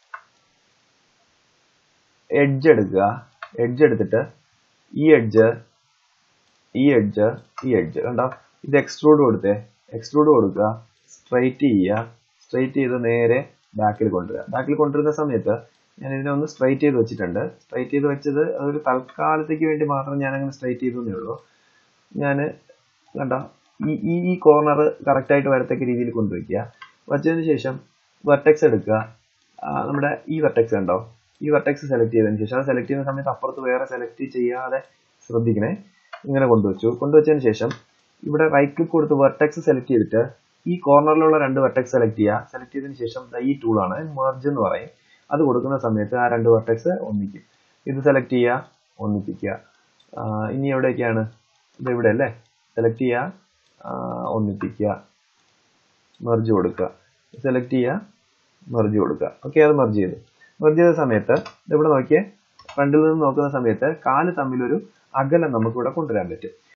എഡ്ജ് എടുക്കുക എഡ്ജ് എടുത്തിട്ട് ഈ എഡ്ജ് ഈ എഡ്ജ് ഈ എഡ്ജ് കണ്ടോ ഇത് എക്സ്ട്രൂഡ് കൊടുത്തേ എക്സ്ട്രൂഡ് കൊടുക്കുക സ്ട്രൈറ്റ് ചെയ്യുക സ്ട്രൈറ്റ് ചെയ്ത് നേരെ ബാക്കിൽ കൊണ്ടുവരിക ബാക്കിൽ കൊണ്ടുവരുന്ന സമയത്ത് ഞാൻ ഇതിനെ ഒന്ന് സ്ട്രൈറ്റ് ചെയ്ത് വെച്ചിട്ടുണ്ട് സ്ട്രൈറ്റ് ചെയ്ത് വെച്ചത് അതൊരു തൽക്കാലത്തേക്ക് വേണ്ടി മാത്രം ഞാൻ അങ്ങനെ സ്ട്രൈറ്റ് ചെയ്തേ ഉള്ളൂ ഞാൻ കണ്ടോ ഈ ഈ ഈ കോർണർ കറക്റ്റായിട്ട് വരത്തക്ക രീതിയിൽ കൊണ്ടുവയ്ക്കുക വച്ചതിന് ശേഷം വെർട്ടെക്സ് എടുക്കുക നമ്മുടെ ഈ വെർട്ടെക്സ് ഉണ്ടോ ഈ വെർട്ടെക്സ് സെലക്ട് ചെയ്തതിന് ശേഷം അത് സെലക്ട് ചെയ്യുന്ന സമയത്ത് അപ്പുറത്ത് വേറെ സെലക്ട് ചെയ്യാതെ ശ്രദ്ധിക്കണേ ഇങ്ങനെ കൊണ്ടുവച്ചു കൊണ്ടുവച്ചതിന് ശേഷം ഇവിടെ റൈറ്റ് ക്ലിക്ക് കൊടുത്ത് വെർട്ടെക്സ് സെലക്ട് ചെയ്തിട്ട് ഈ കോർണറിലുള്ള രണ്ട് വെർട്ടെക്സ് സെലക്ട് ചെയ്യുക സെലക്ട് ചെയ്തതിന് ശേഷം ഈ ടൂളാണ് മെർജ് എന്ന് പറയും അത് കൊടുക്കുന്ന സമയത്ത് ആ രണ്ട് വെർട്ടെക്സ് ഒന്നിക്കും ഇത് സെലക്ട് ചെയ്യുക ഒന്നിപ്പിക്കുക ഇനി എവിടെയൊക്കെയാണ് ഇത് ഇവിടെ അല്ലേ സെലക്ട് ചെയ്യുക ഒന്നിപ്പിക്കുക മെർജ് കൊടുക്കുക സെലക്ട് ചെയ്യുക മെർജ് കൊടുക്കുക ഓക്കെ അത് മെർജ് ചെയ്തു മെർജ് ചെയ്ത സമയത്ത് ഇവിടെ നോക്കിയേ ഫ്രണ്ടിൽ നിന്ന് നോക്കുന്ന സമയത്ത് കാല് തമ്മിലൊരു അകലം നമുക്ക് ഇവിടെ കൊണ്ടുവരാൻ പറ്റും